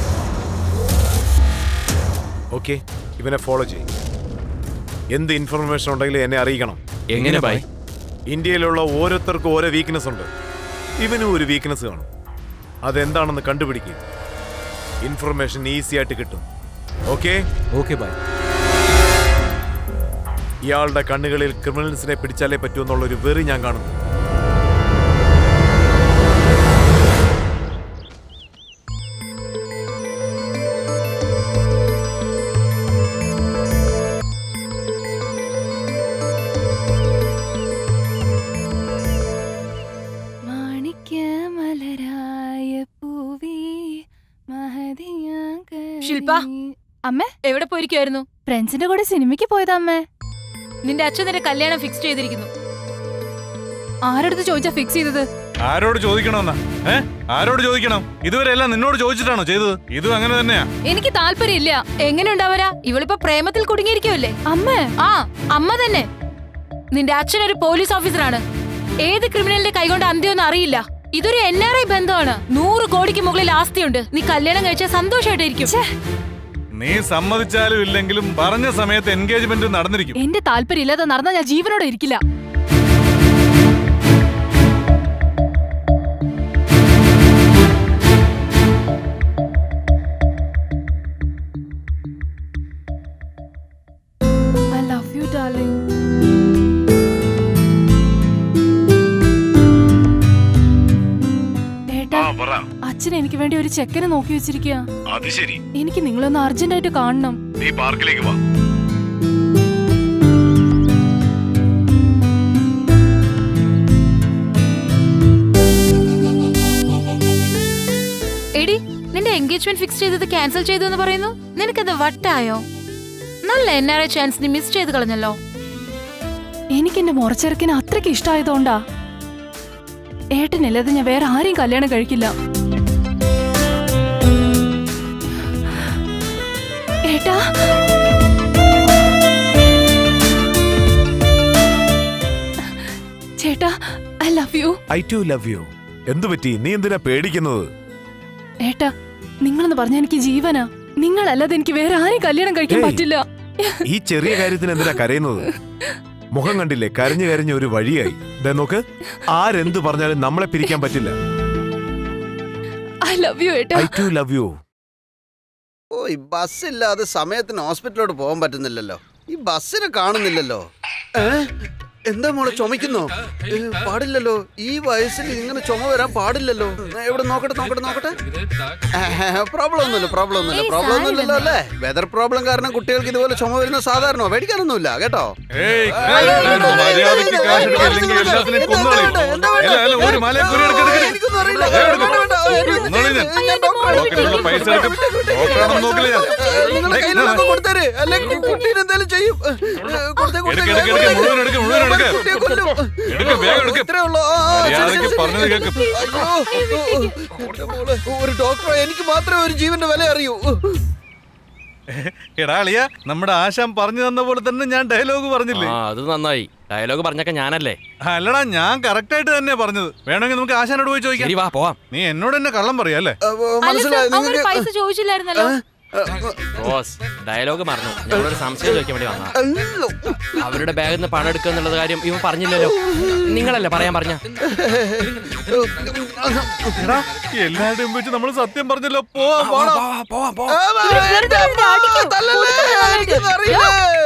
Speaker 4: ഓക്കെ ഇവനെ ഫോളോ ചെയ്യും എന്ത് ഇൻഫർമേഷൻ ഉണ്ടെങ്കിലും എന്നെ അറിയിക്കണം
Speaker 12: എങ്ങനെ ബായ്
Speaker 4: ഇന്ത്യയിലുള്ള ഓരോരുത്തർക്കും ഓരോ വീക്ക്നെസ് ഉണ്ട് ഇവനും ഒരു വീക്ക്നെസ് കാണും അതെന്താണെന്ന് കണ്ടുപിടിക്കുക ഇൻഫർമേഷൻ ഈസി ആയിട്ട് കിട്ടും ഓക്കെ
Speaker 5: ഓക്കെ ബൈ
Speaker 4: ഇയാളുടെ കണ്ണുകളിൽ ക്രിമിനൽസിനെ പിടിച്ചാലേ പറ്റൂ എന്നുള്ളൊരു വെറി ഞാൻ കാണുന്നു
Speaker 7: മാണിക്യമലരായ പൂവേ
Speaker 6: ശില്പ
Speaker 7: അമ്മ
Speaker 6: എവിടെ പോയിരിക്കുമായിരുന്നു
Speaker 7: ഫ്രണ്ട്സിന്റെ കൂടെ സിനിമയ്ക്ക് പോയതാ അമ്മ
Speaker 6: നിന്റെ അച്ഛൻ നിന്റെ കല്യാണം ഫിക്സ് ചെയ്തിരിക്കുന്നു
Speaker 14: ആരടുത്ത് ചോദിച്ചാ ഫിക്സ് ചെയ്തത്
Speaker 2: ആരോട് ചോദിക്കണമെന്നാ ഏ ആരോട് ചോദിക്കണം ഇതുവരെ എല്ലാം നിന്നോട് ചോദിച്ചിട്ടാണോ ചെയ്തത് ഇതും അങ്ങനെ തന്നെയാ
Speaker 14: എനിക്ക് താല്പര്യമില്ല
Speaker 6: എങ്ങനെ ഉണ്ടാവരാ ഇവളിപ്പോ പ്രേമത്തിൽ കുടുങ്ങിയിരിക്കുമല്ലേ
Speaker 14: അമ്മ
Speaker 6: ആ അമ്മ തന്നെ നിന്റെ അച്ഛൻ ഒരു പോലീസ് ഓഫീസറാണ് ഏത് ക്രിമിനലിന്റെ കൈകൊണ്ട് അന്ത്യമൊന്നും അറിയില്ല ഇതൊരു എൻ ആർ ഐ ബന്ധമാണ് നൂറ് കോടിക്ക് മുകളിൽ ആസ്തിയുണ്ട് നീ കല്യാണം കഴിച്ചാൽ സന്തോഷമായിട്ടിരിക്കും
Speaker 2: നീ സമ്മതിച്ചാലും ഇല്ലെങ്കിലും പറഞ്ഞ സമയത്ത് എൻഗേജ്മെന്റ് നടന്നിരിക്കും
Speaker 14: എന്റെ താല്പര്യം ഇല്ലാതെ നടന്നാ ഞാൻ ജീവനോടെ ഇരിക്കില്ല I love you, darling. ഏട്ടാ അച്ഛൻ എനിക്ക് വേണ്ടി ഒരു ചെക്കനെ നോക്കി വെച്ചിരിക്കുക
Speaker 2: അത് ശരി
Speaker 14: എനിക്ക് നിങ്ങളൊന്ന് അർജന്റ് ആയിട്ട് കാണണം
Speaker 2: നീ പാർക്കിലേക്ക് വാ
Speaker 6: എടി നിന്റെ എൻഗേജ്മെന്റ് ഫിക്സ് ചെയ്തത് ക്യാൻസൽ ചെയ്തു എന്ന് പറയുന്നു നിനക്കത് വട്ടായോ നല്ല എൻ ആർ ഐ ചാൻസ് നീ മിസ് ചെയ്ത് കളഞ്ഞല്ലോ
Speaker 14: എനിക്ക് എന്റെ മുറച്ചെറുക്കിന് അത്രയ്ക്ക് ഇഷ്ടമായതുകൊണ്ടാ ഏട്ടനില്ലാതെ ഞാൻ വേറെ ആരെയും കല്യാണം കഴിക്കില്ല ഏട്ടാ ചേട്ടാ I love you
Speaker 4: I too love you എന്തു പറ്റി നീ എന്തിനാ പേടിക്കുന്നത്
Speaker 14: ഏട്ടാ നിങ്ങളെന്ന് പറഞ്ഞ എനിക്ക് ജീവനാ നിങ്ങളല്ലാതെ എനിക്ക് വേറെ ആരെയും കല്യാണം കഴിക്കാൻ
Speaker 4: ഏയ്.
Speaker 14: പറ്റില്ല
Speaker 4: ഈ ചെറിയ കാര്യത്തിന് എന്തിനാ കരയുന്നത് മുഖം കണ്ടില്ലേ കരഞ്ഞു കരഞ്ഞ ഒരു വഴിയായി ദേ നോക്ക് ആരെന്ത് പറഞ്ഞാലും നമ്മളെ പിരിക്കാൻ പറ്റില്ല
Speaker 14: ഐ ലവ് യു ഏട്ടാ
Speaker 4: I too love you
Speaker 1: oh ഈ ബസ്സില്ലാതെ സമയത്തിന് ഹോസ്പിറ്റലിലോട്ട് പോകാൻ പറ്റുന്നില്ലല്ലോ ഈ ബസ്സിനെ കാണുന്നില്ലല്ലോ ഏ? എന്താ മോളെ ചുമക്കുന്നോ ഏ, പാടില്ലല്ലോ ഈ വയസ്സിൽ ഇങ്ങനെ ചുമ വരാൻ പാടില്ലല്ലോ ഏ, എവിടെ നോക്കട്ടെ നോക്കട്ടെ നോക്കട്ടെ പ്രോബ്ലം ഒന്നുമില്ല പ്രോബ്ലം ഒന്നുമില്ല
Speaker 6: ഏയ്,
Speaker 1: പ്രോബ്ലം ഒന്നുമില്ലല്ലോ
Speaker 6: സാരമില്ല.
Speaker 1: അല്ലേ വെതർ പ്രോബ്ലം കാരണം കുട്ടികൾക്ക് ഇതുപോലെ ചുമ വരുന്ന സാധാരണ പേടിക്കാനൊന്നുമില്ല കേട്ടോ
Speaker 2: ഏയ് മര്യാദയ്ക്ക് കാശ് എടുക്കുക അല്ലെങ്കിൽ എല്ലാത്തിനെയും കൊന്നുകളയും അല്ല അല്ല ഒരു മല കുരി
Speaker 1: എനിക്കൊന്നും അറിയില്ല
Speaker 2: പോക്കറ്റിലുള്ള പൈസ എടുക്കും ഡോക്ടറാണെന്ന് നോക്കില്ല ഞാൻ
Speaker 1: നിങ്ങൾ കയ്യിലൊക്കെ കൊടുത്തര് അല്ലെങ്കിൽ കുട്ടീനെ എന്തായാലും ചെയ്യും ഏ, കൊടുത്തേ, കൊടുത്തേ,
Speaker 2: എടുക്ക്, എടുക്ക്, എടുക്ക്, മുഴുവൻ എടുക്ക്, മുഴുവൻ എടുക്ക്.
Speaker 1: കുട്ടിയെ കൊല്ലും.
Speaker 2: എടുക്ക്, വേഗം എടുക്ക്.
Speaker 1: ഇത്രേ ഉള്ളൂ. ആ, ആ, ശരി,
Speaker 2: മര്യാദയ്ക്ക്
Speaker 1: ശരി, ശരി.
Speaker 2: പറഞ്ഞത് കേക്ക്.
Speaker 1: അയ്യോ, ഓ, ഓ, എന്റെ മോളെ, ഒരു ഡോക്ടറെ എനിക്ക് മാത്രമേ ഒരു ജീവന്റെ വില അറിയൂ
Speaker 2: എടാ അളിയ നമ്മുടെ ആശാൻ പറഞ്ഞു തന്ന പോലെ തന്നെ ഞാൻ ഡയലോഗ് പറഞ്ഞില്ലേ
Speaker 12: ആ അത് നന്നായി ഡയലോഗ് പറഞ്ഞൊക്കെ ഞാനല്ലേ
Speaker 2: അല്ലടാ ഞാൻ കറക്റ്റ് ആയിട്ട് തന്നെ പറഞ്ഞത് വേണമെങ്കിൽ നമുക്ക് ആശാനോട് പോയി ചോദിക്കാം
Speaker 12: ശരി വാ പോവാം
Speaker 2: നീ എന്നോട് തന്നെ കള്ളം പറയാല്ലേ
Speaker 6: അല്ല സർ, അവര് പൈസ ചോദിച്ചില്ലായിരുന്നല്ലോ
Speaker 12: ബോസ് ഡയലോഗ് മറന്നു ഞങ്ങളൊരു സംശയം ചോദിക്കാൻ വേണ്ടി വന്നാ അവരുടെ ബാഗിൽ നിന്ന് പണം എടുക്കുക എന്നുള്ളത് കാര്യം ഇവൻ പറഞ്ഞില്ലല്ലോ നിങ്ങളല്ലേ പറയാൻ പറഞ്ഞ
Speaker 2: എടാ എല്ലാവരുടെയും വെച്ച് നമ്മൾ സത്യം പറഞ്ഞല്ലോ പോവാം പോവാം
Speaker 1: തല്ലല്ലേ എനിക്കൊന്നും അറിയില്ല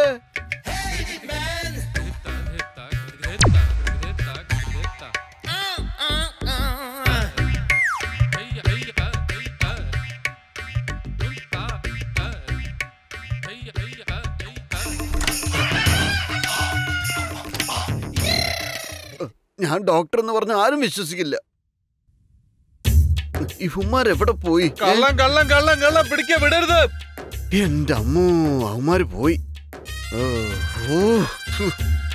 Speaker 1: ഞാൻ ഡോക്ടർ എന്ന് പറഞ്ഞ ആരും വിശ്വസിക്കില്ല ഈ ഹുമാർ എവിടെ പോയി
Speaker 2: കള്ളം കള്ളം കള്ളം കള്ളം പിടിക്കാൻ വിടരുത്
Speaker 1: എന്റെ അമ്മോ അവന്മാര് പോയി ഓ, ഓ, ഫു.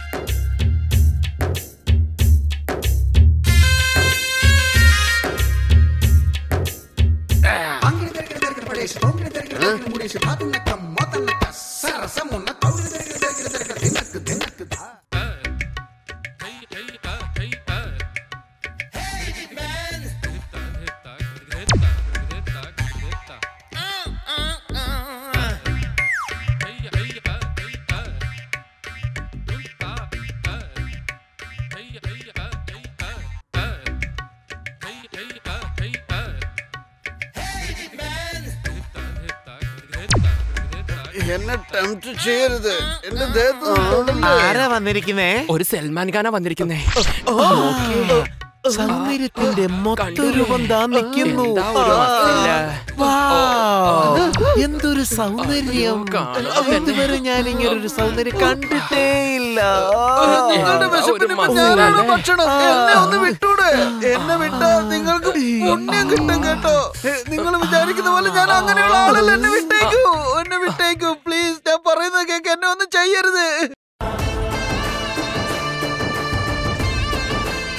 Speaker 1: എന്നെ ടെംപ്റ്റ് ചെയ്യരുത് എന്റെ ദേഹത്ത് തൊടല്ലേ.
Speaker 13: ആരാ വന്നിരിക്കുന്നേ
Speaker 12: ഒരു സൽമാൻ ഖാനാ വന്നിരിക്കുന്നേ
Speaker 13: സൗന്ദര്യത്തിന്റെ മൊത്ത രൂപം താ നിൽക്കുന്നു
Speaker 12: എന്താ ഒരു വസ്തില്ല.
Speaker 13: വാവ്. എന്തൊരു സൗന്ദര്യം ഇതുവരെ ഞാൻ ഇങ്ങനെ ഒരു സൗന്ദര്യം കണ്ടിട്ടേ ഇല്ല
Speaker 1: നിങ്ങളുടെ വിശപ്പിന് ഇപ്പൊ ഞാനാണ് ഭക്ഷണം എന്നെ ഒന്ന് വിട്ടൂടെ എന്നെ വിട്ടാ നിങ്ങൾക്ക് പുണ്യം കിട്ടും കേട്ടോ നിങ്ങൾ വിചാരിക്കുന്ന പോലെ ഞാൻ അങ്ങനെയുള്ള ആളല്ല എന്നെ വിട്ടേക്കൂ എന്നെ വിട്ടേക്കൂ പ്ലീസ് ഞാൻ പറയുന്നത് കേക്ക് എന്നെ ഒന്നും ചെയ്യരുത്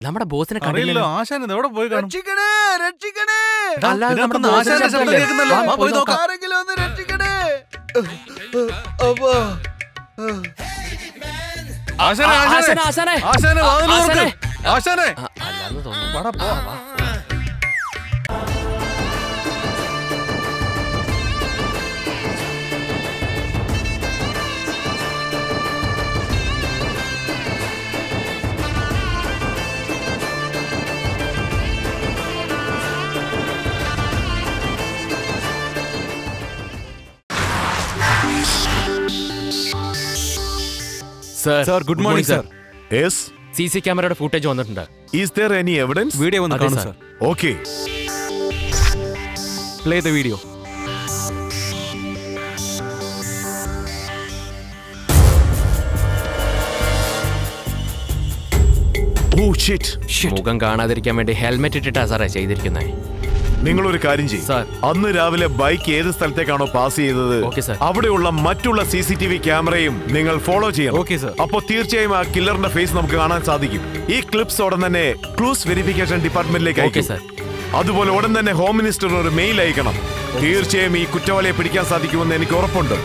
Speaker 12: നമ്മുടെ ബോസിനെ
Speaker 2: അറിയില്ല
Speaker 12: കണ്ടില്ലല്ലോ
Speaker 2: ആശാൻ ഇത് എവിടെ പോയി കാണും
Speaker 1: രക്ഷിക്കണേ രക്ഷിക്കണേ
Speaker 12: അല്ലാതെ നമ്മുടെ
Speaker 2: ഇതിനകത്തുനിന്ന്
Speaker 12: ബോസിനെ
Speaker 2: ആശാന്റെ ശബ്ദം
Speaker 12: ശബ്ദമല്ലേ?
Speaker 2: കേൾക്കുന്നല്ലോ.
Speaker 12: വാ,
Speaker 2: വാ, പോയി നോക്കാം.
Speaker 1: ആരെങ്കിലും ഒന്ന് രക്ഷിക്കണേ അപ്പാ
Speaker 2: ആശാനെ
Speaker 12: ആ,
Speaker 2: ആശാനെ
Speaker 12: ആശാനെ, ആശാനെ.
Speaker 2: ആശാനെ
Speaker 12: ആ,
Speaker 2: വാതിൽ
Speaker 12: ആശാനെ.
Speaker 2: തുറക്ക്. ആശാനെ
Speaker 12: ആ, അല്ലാന്ന് തോന്നുന്നു
Speaker 2: വാടാ, പോ.
Speaker 12: Sir
Speaker 5: Sir, good morning, sir.
Speaker 15: Yes?
Speaker 12: C C ക്യാമറയുടെ ഫുട്ടേജ് വന്നിട്ടുണ്ട്
Speaker 15: Is there any evidence?
Speaker 5: Video ഒന്ന്
Speaker 12: അതെ,
Speaker 5: കാണും
Speaker 12: sir.
Speaker 5: Sir
Speaker 15: Okay.
Speaker 5: Play the video
Speaker 15: Oh shit.
Speaker 12: മുഖം കാണാതിരിക്കാൻ വേണ്ടി ഹെൽമെറ്റ് ഇട്ടിട്ടാ സാറേ ചെയ്തിരിക്കുന്നത്
Speaker 15: നിങ്ങളൊരു കാര്യം ചെയ്യും
Speaker 12: Sir.
Speaker 15: അന്ന് രാവിലെ ബൈക്ക് ഏത് സ്ഥലത്തേക്കാണോ പാസ് ചെയ്തത്
Speaker 12: Okay, sir.
Speaker 15: അവിടെയുള്ള മറ്റുള്ള സി സി ടി വി ക്യാമറയും നിങ്ങൾ ഫോളോ ചെയ്യണം
Speaker 5: Okay, sir.
Speaker 15: അപ്പോൾ തീർച്ചയായും ആ കില്ലറിന്റെ ഫേസ് നമുക്ക് കാണാൻ സാധിക്കും ഈ ക്ലിപ്സ് ഉടൻ തന്നെ ക്ലൂസ് വെരിഫിക്കേഷൻ ഡിപ്പാർട്ട്മെന്റിലേക്ക്
Speaker 12: Okay,
Speaker 15: അയക്കും
Speaker 12: sir.
Speaker 15: അതുപോലെ ഉടൻ തന്നെ ഹോം മിനിസ്റ്ററിന് ഒരു മെയിൽ അയക്കണം തീർച്ചയായും ഈ കുറ്റവാളിയെ പിടിക്കാൻ സാധിക്കുമെന്ന് എനിക്ക് ഉറപ്പുണ്ട്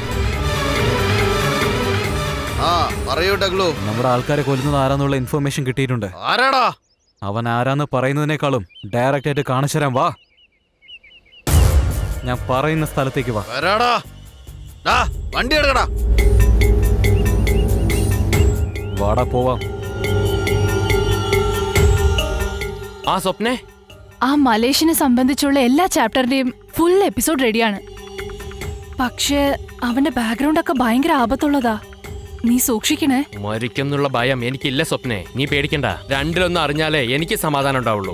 Speaker 1: ആ പറയൂ ഡഗ്ലു
Speaker 5: നമ്മുടെ ആൾക്കാരെ കൊല്ലുന്നത് ആരാന്നുള്ള ഇൻഫർമേഷൻ കിട്ടിയിട്ടുണ്ട്
Speaker 1: ആരാടാ
Speaker 5: അവൻ ആരാന്ന് പറയുന്നതിനേക്കാളും ഡയറക്റ്റ് ആയിട്ട് കാണിച്ചു തരാൻ വാ ഞാൻ പറയുന്ന സ്ഥലത്തേക്ക് വാ
Speaker 1: വരാടാ ഡാ വണ്ടി എടുക്കടാ
Speaker 5: വാടാ പോവാം
Speaker 12: ആ സ്വപ്നെ
Speaker 14: ആ മലേഷ്യനെ സംബന്ധിച്ചുള്ള എല്ലാ ചാപ്റ്ററിന്റെയും ഫുൾ എപ്പിസോഡ് റെഡിയാണ് പക്ഷേ അവന്റെ ബാക്ക്ഗ്രൗണ്ട് ഒക്കെ ഭയങ്കര ആപത്തുള്ളതാ നീ സൂക്ഷിക്കണേ
Speaker 12: മരിക്കുന്നുള്ള ഭയം എനിക്കില്ല സ്വപ്നെ നീ പേടിക്കണ്ട രണ്ടിലൊന്നും അറിഞ്ഞാലേ എനിക്ക് സമാധാനം ഉണ്ടാവുള്ളൂ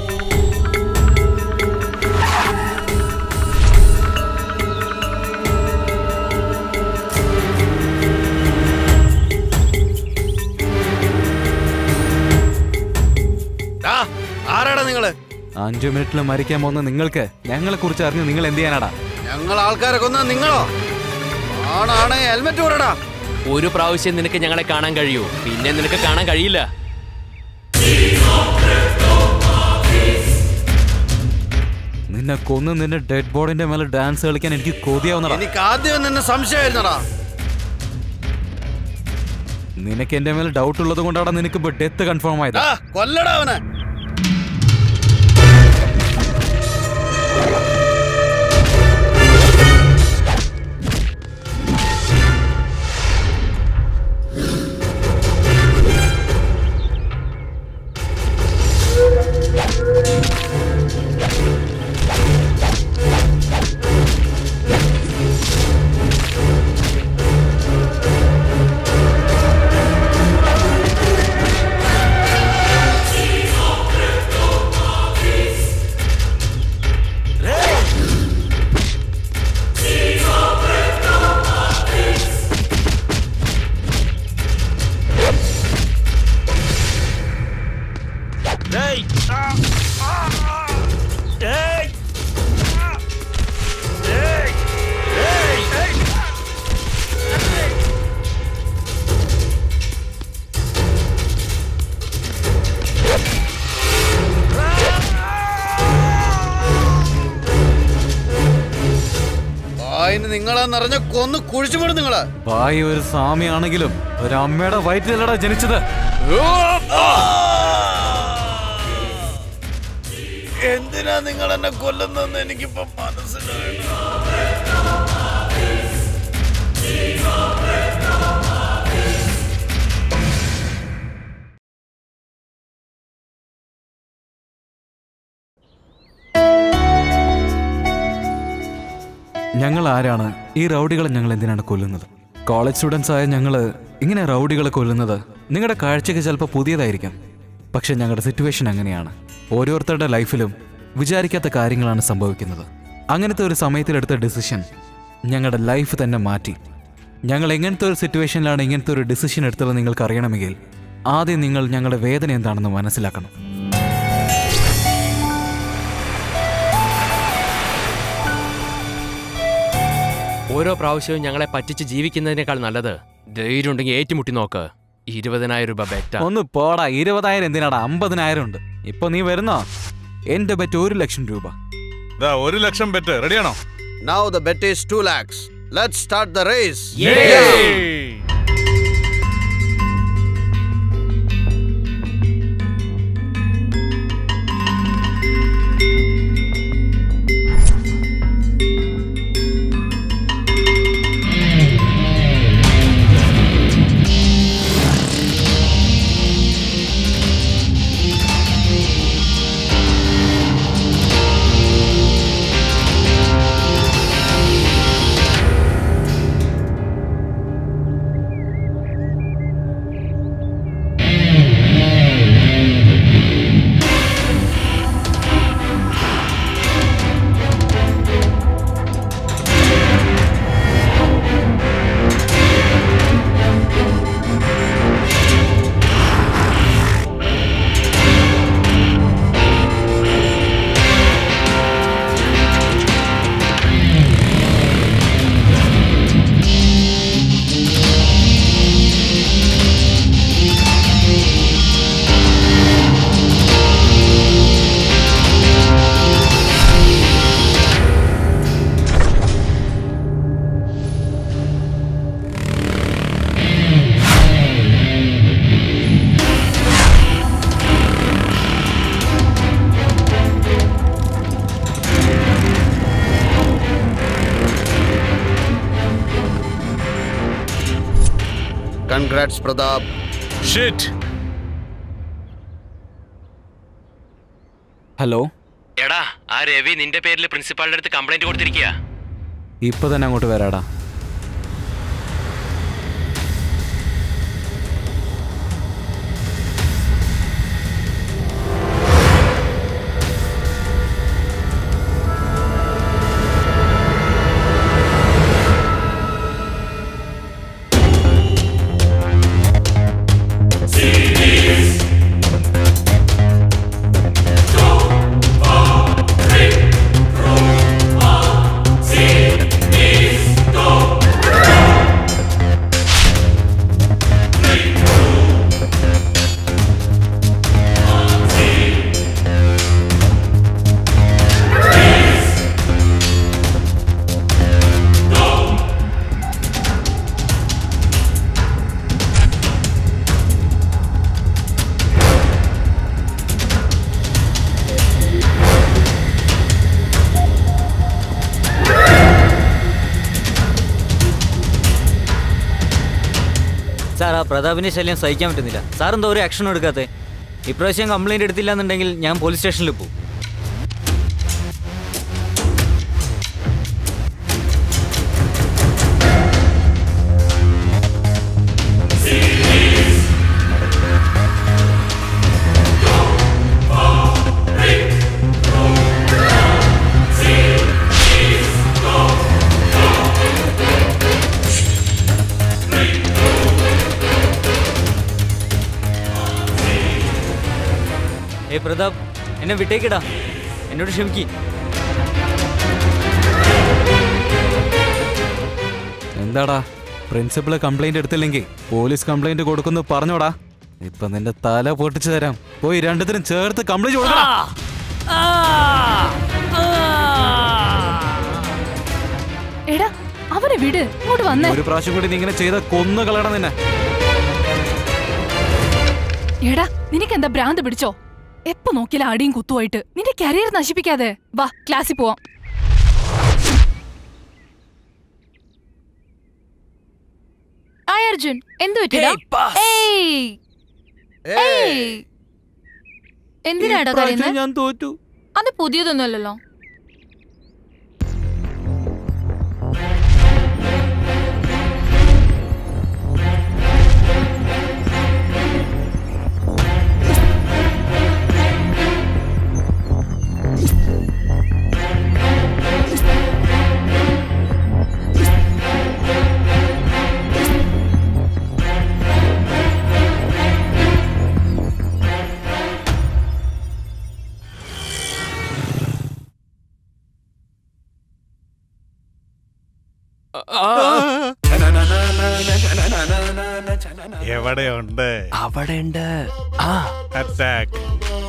Speaker 1: ഡാ ആരാടാ നിങ്ങള്
Speaker 5: അഞ്ചു മിനിറ്റിൽ മരിക്കാൻ പോകുന്ന നിങ്ങൾക്ക് ഞങ്ങളെ കുറിച്ച് അറിഞ്ഞ് നിങ്ങൾ എന്ത് ചെയ്യാനാടാ
Speaker 1: ഞങ്ങൾ ആൾക്കാരെ കൊന്ന നിങ്ങളോ ആണാണ് ഹെൽമെറ്റ് പോരടാ
Speaker 12: ഒരു പ്രാവശ്യം നിനക്ക് ഞങ്ങളെ കാണാൻ കഴിയൂ പിന്നെ നിനക്ക് കാണാൻ കഴിയില്ല
Speaker 5: നിന്നെ കൊന്ന് നിന്റെ ഡെഡ് ബോഡിന്റെ മേലെ ഡാൻസ് കളിക്കാൻ എനിക്ക് കൊതിയാവുന്നടാ
Speaker 1: എനിക്ക് ആദ്യം നിന്നെ സംശയമായിരുന്നടാ
Speaker 5: നിനക്ക് എന്റെ മേലെ ഡൗട്ട് ഉള്ളത് കൊണ്ടാണ് നിനക്ക് ഇപ്പൊ ഡെത്ത് കൺഫേം ആയത്
Speaker 1: ഡാ കൊല്ലടാ അവനെ വായിന് നിങ്ങളാ നിറഞ്ഞ കൊന്ന് കുഴിച്ചുപെടും നിങ്ങള്
Speaker 5: ഭായി ഒരു സ്വാമിയാണെങ്കിലും ഒരു അമ്മയുടെ വയറ്റിലല്ലടാ ജനിച്ചത്
Speaker 1: എന്തിനാ നിങ്ങൾ എന്നെ കൊല്ലുന്നെന്ന് എനിക്കിപ്പോ മനസ്സിലായി
Speaker 5: ഞങ്ങൾ ആരാണ് ഈ റൗഡികളെ ഞങ്ങൾ എന്തിനാണ് കൊല്ലുന്നത് കോളേജ് സ്റ്റുഡൻസ് ആയ ഞങ്ങൾ ഇങ്ങനെ റൗഡികളെ കൊല്ലുന്നത് നിങ്ങളുടെ കാഴ്ചയ്ക്ക് ചിലപ്പോൾ പുതിയതായിരിക്കാം പക്ഷെ ഞങ്ങളുടെ സിറ്റുവേഷൻ അങ്ങനെയാണ് ഓരോരുത്തരുടെ ലൈഫിലും വിചാരിക്കാത്ത കാര്യങ്ങളാണ് സംഭവിക്കുന്നത് അങ്ങനത്തെ ഒരു സമയത്തിലെടുത്ത ഡിസിഷൻ ഞങ്ങളുടെ ലൈഫ് തന്നെ മാറ്റി ഞങ്ങൾ എങ്ങനത്തെ ഒരു സിറ്റുവേഷനിലാണ് ഇങ്ങനത്തെ ഒരു ഡിസിഷൻ എടുത്തത് നിങ്ങൾക്ക് അറിയണമെങ്കിൽ ആദ്യം നിങ്ങൾ ഞങ്ങളുടെ വേദന എന്താണെന്ന് മനസ്സിലാക്കണം
Speaker 12: ഓരോ പ്രാവശ്യവും ഞങ്ങളെ പറ്റിച്ച് ജീവിക്കുന്നതിനേക്കാൾ നല്ലത് ധൈര്യം ഉണ്ടെങ്കിൽ ഏറ്റുമുട്ടി നോക്ക് ഇരുപതിനായിരം രൂപ ബെറ്റാ
Speaker 5: ഒന്ന് പോടാ ഇരുപതായിരം എന്തിനാടാ അമ്പതിനായിരം ഉണ്ട് ഇപ്പൊ നീ വരുന്നോ എന്റെ ബെറ്റ് ഒരു ലക്ഷം രൂപ
Speaker 2: ദാ ഒരു ലക്ഷം ബെറ്റ് റെഡിയാണോ
Speaker 1: Now the bet is 2 lakhs. Let's start the race. Congrats, Pradap.
Speaker 2: Shit.
Speaker 5: Hello
Speaker 3: എടാ ആ രവി നിന്റെ പേരിൽ പ്രിൻസിപ്പാളിന്റെ അടുത്ത് കംപ്ലൈന്റ് കൊടുത്തിരിക്കുക
Speaker 5: ഇപ്പൊ തന്നെ അങ്ങോട്ട് വരാടാ
Speaker 10: സാർ ആ പ്രതാപിന്റെ ശല്യം സഹിക്കാൻ പറ്റുന്നില്ല സാർ എന്താ ഒരു ആക്ഷൻ എടുക്കാത്തെ ഇപ്രാവശ്യം കംപ്ലൈന്റ് എടുത്തില്ല എന്നുണ്ടെങ്കിൽ ഞാൻ പോലീസ് സ്റ്റേഷനിൽ പോകും ഏയ് പ്രതാപ് എന്നെ വിട്ടേക്കിടാ എന്നോട് ക്ഷമിക്ക്
Speaker 5: എന്താടാ പ്രിൻസിപ്പള് കംപ്ലൈന്റ് എടുത്തില്ലെങ്കിൽ പോലീസ് കംപ്ലൈന്റ് കൊടുക്കുന്നു പറഞ്ഞോടാ ഇപ്പൊ നിന്റെ തല പൊട്ടിച്ചു തരാം പോയി രണ്ടത്തിനും ചേർത്ത് കംപ്ലൈന്റ് കൊടുക്കടാ
Speaker 14: എടാ അവനെ വിട് ഇങ്ങോട്ട് വന്നേ
Speaker 5: ഒരു പ്രാവശ്യം കൂടി നീ ഇങ്ങനെ ചെയ്ത കൊന്നു കളയണം നിന്നെ
Speaker 14: എടാ നിനക്ക് എന്താ ഭ്രാന്ത് പിടിച്ചോ എപ്പോ നോക്കിയാലും അടിയും കുത്തുമായിട്ട് നിന്റെ കരിയർ നശിപ്പിക്കാതെ വാ ക്ലാസ്സിൽ പോവാം
Speaker 6: ആയ് അർജുൻ എന്ത് പറ്റിയടാ ഏയ് ഏയ് എന്തിനാടാ
Speaker 5: ഇപ്രാവശ്യം
Speaker 6: കരയുന്നത്
Speaker 5: ഞാൻ തോറ്റു
Speaker 6: അത് പുതിയതൊന്നുമല്ലല്ലോ
Speaker 2: എവിടെയുണ്ട്
Speaker 12: അവിടെ ഉണ്ട് ആ
Speaker 2: അറ്റാക്ക്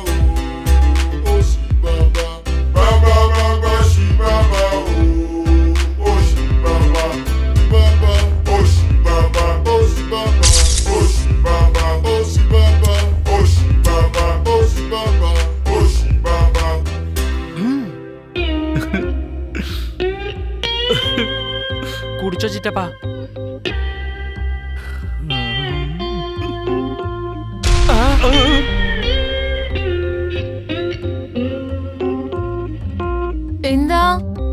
Speaker 12: കുടിച്ചോ ചിറ്റപ്പാ
Speaker 6: എന്താ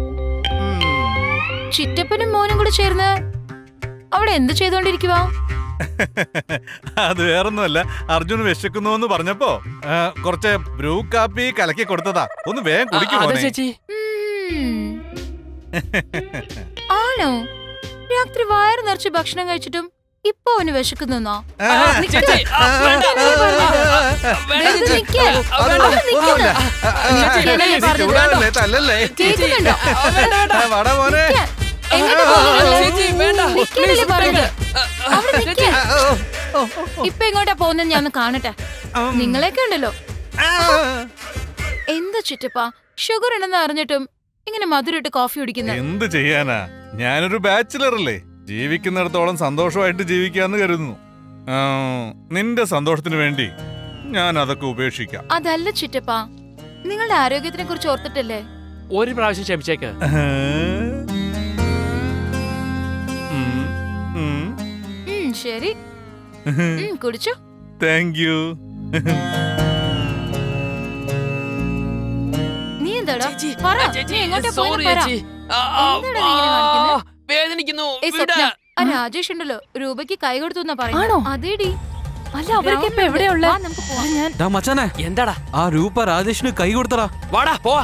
Speaker 6: ചിറ്റപ്പനും മോനും കൂടെ ചേർന്ന് അവിടെ എന്ത് ചെയ്തോണ്ടിരിക്കുവാ
Speaker 2: അത് വേറൊന്നുമല്ല അർജുൻ വിശക്കുന്നു എന്ന് പറഞ്ഞപ്പോ ആ, കുറച്ച് ബ്രൂ കാപ്പി കലക്കി കൊടുത്തതാ ഒന്ന് വേഗം കുടിക്കും
Speaker 12: അതെ
Speaker 2: മോനെ.
Speaker 12: ചേച്ചി
Speaker 6: ഉം. ആണോ രാത്രി വയറ് നിറച്ച് ഭക്ഷണം കഴിച്ചിട്ടും ഇപ്പൊ അവന് വിശക്കുന്നോ
Speaker 2: ആ, ചേച്ചി, ആ, വേണ്ട. ചൂടാവല്ലേ, തല്ലല്ലേ?
Speaker 6: കേൾക്കുന്നുണ്ടോ?
Speaker 2: ആ, വാടാ മോനെ
Speaker 6: എങ്ങനെ പോകുന്നത്?
Speaker 12: ചേച്ചി, വേണ്ട.
Speaker 6: നിക്കാനല്ലേ
Speaker 12: Please,
Speaker 6: പറഞ്ഞത്?
Speaker 12: വേണ്ട.
Speaker 6: അവിടെ നിക്ക്. ഇപ്പൊ എങ്ങോട്ടാ പോകുന്നത് ഞാൻ ഒന്ന് കാണട്ടെ നിങ്ങളെയൊക്കെ ഉണ്ടല്ലോ എന്താ ചുറ്റപ്പാ ഷുഗർ ഉണ്ടെന്ന് അറിഞ്ഞിട്ടും ഇങ്ങനെ മധുരമിട്ട് കോഫി കുടിക്കുന്നത്
Speaker 2: എന്ത് ചെയ്യാനാ ഞാനൊരു ബാച്ചിലർ അല്ലേ ജീവിക്കുന്നിടത്തോളം സന്തോഷമായിട്ട് ജീവിക്കാന്ന് കരുതുന്നു ആ, നിന്റെ സന്തോഷത്തിന് വേണ്ടി ഞാൻ അതൊക്കെ ഉപേക്ഷിക്കാം
Speaker 6: അതല്ല ചുറ്റപ്പാ നിങ്ങളുടെ ആരോഗ്യത്തിനെ കുറിച്ച് ഓർത്തിട്ടല്ലേ
Speaker 12: ഒരു പ്രാവശ്യം ക്ഷമിച്ചേക്ക്
Speaker 2: ഉം, ഉം.
Speaker 6: ഉം, ശരി ഉം, കുടിച്ചോ
Speaker 2: താങ്ക് യു
Speaker 6: നീ എന്താടാ പറ നീ എങ്ങോട്ടാ
Speaker 12: sorry
Speaker 6: പോയെന്ന് പറ
Speaker 12: ചേച്ചി. ആ, ആ,
Speaker 6: എന്താടാ നീ ഇങ്ങനെ കാണിക്കുന്നെ?
Speaker 12: വേദനിക്കുന്നു
Speaker 6: ഏയ്
Speaker 12: വിട്.
Speaker 6: സ്വപ്ന, ആ രാജേഷ് ഉണ്ടല്ലോ രൂപയ്ക്ക് കൈ കൊടുത്തു എന്നാ
Speaker 14: ആണോ?
Speaker 6: പറയുന്നത് അതേടി
Speaker 14: അല്ല അവരൊക്കെ ഇപ്പൊ എവിടെയുള്ള
Speaker 6: നമുക്ക് പോവാം
Speaker 14: ഞാൻ
Speaker 5: ഡാ മച്ചാനെ
Speaker 12: എന്താടാ
Speaker 5: ആ രൂപ രാജേഷിന് കൈ കൊടുത്തടാ
Speaker 12: വാടാ പോവാ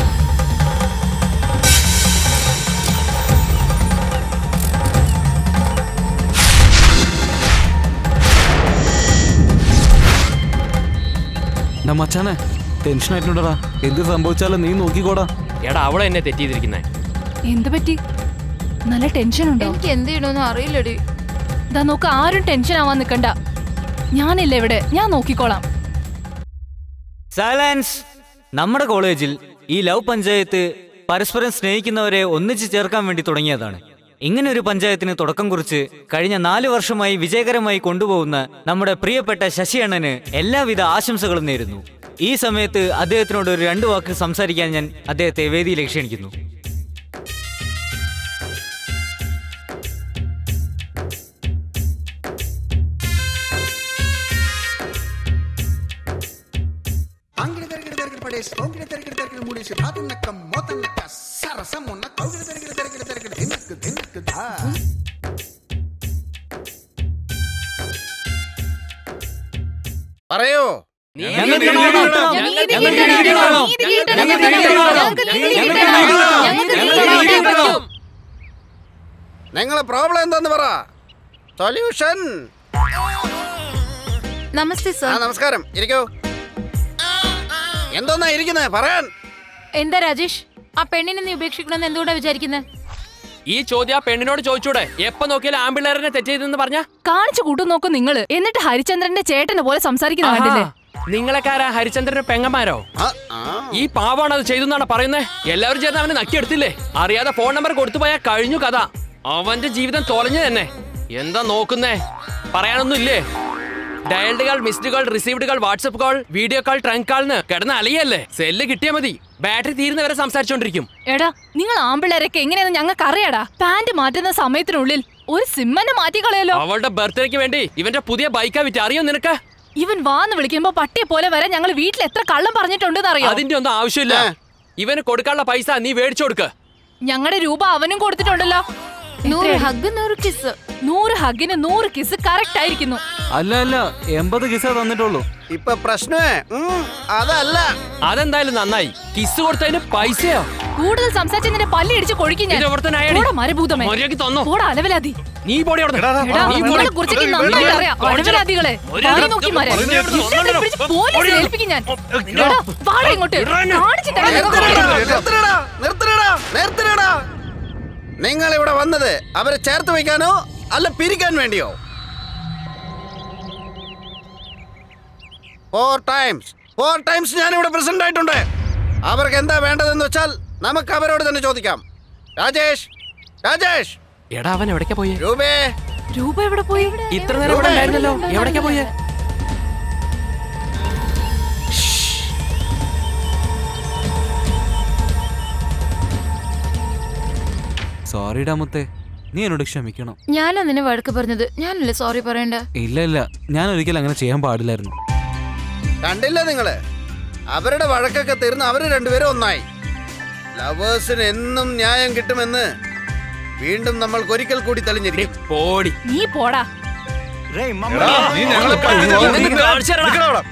Speaker 5: ഡാ മച്ചാനെ ടെൻഷൻ ആയിട്ടുണ്ടടാ എന്ത് സംഭവിച്ചാലും നീ നോക്കിക്കോടാ
Speaker 12: എടാ അവളെ എന്നെ തെറ്റിയിരിക്കുന്നേ
Speaker 14: എന്ത് പറ്റി നല്ല ടെൻഷൻ ഉണ്ടോ
Speaker 6: എനിക്ക് എന്ത് ചെയ്യണമെന്ന് അറിയില്ലടി
Speaker 14: ദാ നോക്ക് ആരും ടെൻഷൻ ആവാൻ നിക്കണ്ട ഞാനില്ല ഇവിടെ ഞാൻ നോക്കിക്കോളാം
Speaker 10: സൈലൻസ് നമ്മുടെ കോളേജിൽ ഈ ലവ് പഞ്ചായത്ത് പരസ്പരം സ്നേഹിക്കുന്നവരെ ഒന്നിച്ചു ചേർക്കാൻ വേണ്ടി തുടങ്ങിയതാണ് ഇങ്ങനെ ഒരു പഞ്ചായത്തിന് തുടക്കം കുറിച്ച് കഴിഞ്ഞ നാല് വർഷമായി വിജയകരമായി കൊണ്ടുപോകുന്ന നമ്മുടെ പ്രിയപ്പെട്ട ശശി അണ്ണന് എല്ലാവിധ ആശംസകളും നേരുന്നു ഈ സമയത്ത് അദ്ദേഹത്തിനോട് ഒരു രണ്ട് വാക്ക് സംസാരിക്കാൻ ഞാൻ അദ്ദേഹത്തെ വേദിയിലേക്ക് ക്ഷണിക്കുന്നു
Speaker 16: అంగిడి దరిగిడి దరిగిడి పడేసి కొంగిడి దరిగిడి దరిగిడి మూడేసి రాతిన్నక్క మోతన్నక్క సరసమున్న కౌగిడి దరిగిడి దరిగిడి దరిగిడి దిన్నక్కు దిన్నక్కు దా
Speaker 1: പറയോ നിങ്ങളെ പ്രോബ്ലം എന്താന്ന് പറ സൊല്യൂഷൻ
Speaker 6: നമസ്തേ
Speaker 1: ആ
Speaker 6: സർ
Speaker 1: നമസ്കാരം ഇരിക്കൂ എന്തോന്നാ ഇരിക്കുന്നത് പറയാൻ
Speaker 6: എന്താ രാജേഷ് ആ പെണ്ണിനെ നീ ഉപേക്ഷിക്കണമെന്ന് എന്തുകൊണ്ടാ വിചാരിക്കുന്നത്
Speaker 12: ഈ ചോദ്യം ആ പെണ്ണിനോട് ചോദിച്ചൂടെ എപ്പോ നോക്കിയാലും ആമ്പിള്ളേരനെ തെറ്റെയ്തെന്ന് പറഞ്ഞ
Speaker 14: കാണിച്ചു കൂട്ടു നോക്കും നിങ്ങള് എന്നിട്ട് ഹരിചന്ദ്രന്റെ ചേട്ടനെ പോലെ സംസാരിക്കുന്ന കണ്ടില്ലേ
Speaker 12: നിങ്ങളെക്കാരാ ഹരിചന്ദ്രന്റെ പെങ്ങന്മാരോ ഈ പാവാണ് അത് ചെയ്തെന്നാണ് പറയുന്നത് എല്ലാവരും ചേർന്ന് അവനെ നക്കിയെടുത്തില്ലേ അറിയാതെ ഫോൺ നമ്പർ കൊടുത്തുപോയാ കഴിഞ്ഞു കഥ അവന്റെ ജീവിതം തൊലഞ്ഞു തന്നെ എന്താ നോക്കുന്നേ പറയാനൊന്നും ഇല്ലേ dialled call missed call received call WhatsApp call video call trunk കാൾന്ന് കിടന്ന അലിയല്ലേ സെല്ല് കിട്ടിയാ മതി ബാറ്ററി തീരുന്നവരെ സംസാരിച്ചോണ്ടിരിക്കും
Speaker 14: എടാ നിങ്ങൾ ആമ്പിള്ളേരൊക്കെ എങ്ങനെയാന്ന് ഞങ്ങൾക്ക് അറിയാടാ പാന്റ് മാറ്റുന്ന സമയത്തിനുള്ളിൽ ഒരു സിമ്മനെ മാറ്റിക്കളയല്ലോ
Speaker 12: അവളുടെ ബർത്ത്ഡേക്ക് വേണ്ടി ഇവന്റെ പുതിയ ബൈക്കാ വിറ്റ് അറിയോ നിനക്ക്
Speaker 14: ഇവൻ വാന്ന് വിളിക്കുമ്പോ പട്ടിയെ പോലെ വരെ ഞങ്ങൾ വീട്ടിൽ എത്ര കള്ളം പറഞ്ഞിട്ടുണ്ടെന്ന് അറിയോ
Speaker 12: അതിന്റെ ഒന്നും ആവശ്യമില്ല ഇവന് കൊടുക്കാനുള്ള പൈസ നീ മേടിച്ചു കൊടുക്ക
Speaker 14: ഞങ്ങളുടെ രൂപ അവനും കൊടുത്തിട്ടുണ്ടല്ലോ
Speaker 6: നൂറ്
Speaker 14: എത്രയാടി?
Speaker 6: ഹഗ് നൂറ് കിസ്
Speaker 14: നൂറ് ഹഗിന് നൂറ് കിസ് കറക്റ്റ് ആയിരിക്കുന്നു
Speaker 5: അല്ല അല്ല എൺപത് കിസേ തന്നിട്ടുള്ളൂ
Speaker 1: ഇപ്പൊ പ്രശ്നമേ ഉം, അതല്ല
Speaker 12: അതെന്തായാലും നന്നായി കിസ് കൊടുത്തതിന് പൈസയോ
Speaker 14: കൂടുതൽ സംസാരിച്ച് നിന്റെ പല്ലി ഇടിച്ച് കൊഴിക്കും ഞാൻ
Speaker 12: ഇത് എവിടെ തന്നെ ആയെടി?
Speaker 14: പോടാ മരഭൂതമേ
Speaker 12: മര്യാദയ്ക്ക് തന്നോ?
Speaker 14: പോടാ അലവലാതി
Speaker 12: നീ പോടി അവിടുന്ന്.
Speaker 14: എടാ,
Speaker 12: നീ
Speaker 14: നിങ്ങളെ
Speaker 12: പോടി.
Speaker 14: കുറിച്ചൊക്കെ
Speaker 12: ഒരു
Speaker 14: നന്നായിട്ട്
Speaker 12: വലിയ
Speaker 14: അറിയാം
Speaker 12: കാണിച്ചു തരാം.
Speaker 14: അലവലാദികളെ
Speaker 12: ഒരു
Speaker 14: വായി
Speaker 12: ഒരു
Speaker 14: നോക്കി മാരെ
Speaker 12: പറഞ്ഞു തരുന്നു.
Speaker 14: ഇഷ്ടത്തെ പിടിച്ച് പോലീസിൽ ഏൽപ്പിക്കും ഞാൻ എടാ, വാടാ ഇങ്ങോട്ട് കാണിച്ചു തരാം
Speaker 1: നിർത്തണടാ, നിർത്തണടാ, നിർത്തണടാ, നിർത്തണടാ. നിങ്ങൾ ഇവിടെ വന്നത് അവരെ ചേർത്ത് വെക്കാനോ അല്ല പിരിക്കാൻ വേണ്ടിയോ ഫോർ ടൈംസ് ഫോർ ടൈംസ് ഞാൻ ഇവിടെ പ്രസന്റ് ആയിട്ടുണ്ട് അവർക്ക് എന്താ വേണ്ടതെന്ന് വെച്ചാൽ നമുക്ക് അവരോട് തന്നെ ചോദിക്കാം രാജേഷ് രാജേഷ്
Speaker 12: എടാ അവൻ എവിടേക്കാ പോയി
Speaker 1: രൂപേ
Speaker 14: രൂപ എവിടെ പോയി
Speaker 12: ഇത്ര നേരം ഇവിടെ ഉണ്ടായിരുന്നല്ലോ എവിടേക്കാ പോയേ
Speaker 5: സോറിടാ മുത്തേ നീ എന്നോട് ക്ഷമിക്കണം
Speaker 6: ഞാനാ നിന്നെ വഴക്ക് പറഞ്ഞത് ഞാനല്ലേ സോറി പറയണ്ട
Speaker 5: ഇല്ല ഇല്ല ഞാൻ ഒരിക്കലും അങ്ങനെ ചെയ്യാൻ പാടില്ലായിരുന്നു
Speaker 1: കണ്ടില്ല നിങ്ങള് അവരുടെ വഴക്കൊക്കെ തീർന്ന് അവര് രണ്ടുപേരും ഒന്നായി ലവേഴ്സിന് എന്നും ന്യായം കിട്ടുമെന്ന് വീണ്ടും നമ്മൾക്ക് ഒരിക്കൽ കൂടി തെളിഞ്ഞിരിക്കും
Speaker 12: പോടി
Speaker 14: നീ പോടാ
Speaker 2: നീ ഞങ്ങളെ
Speaker 12: കാണിച്ചു തരാടാ.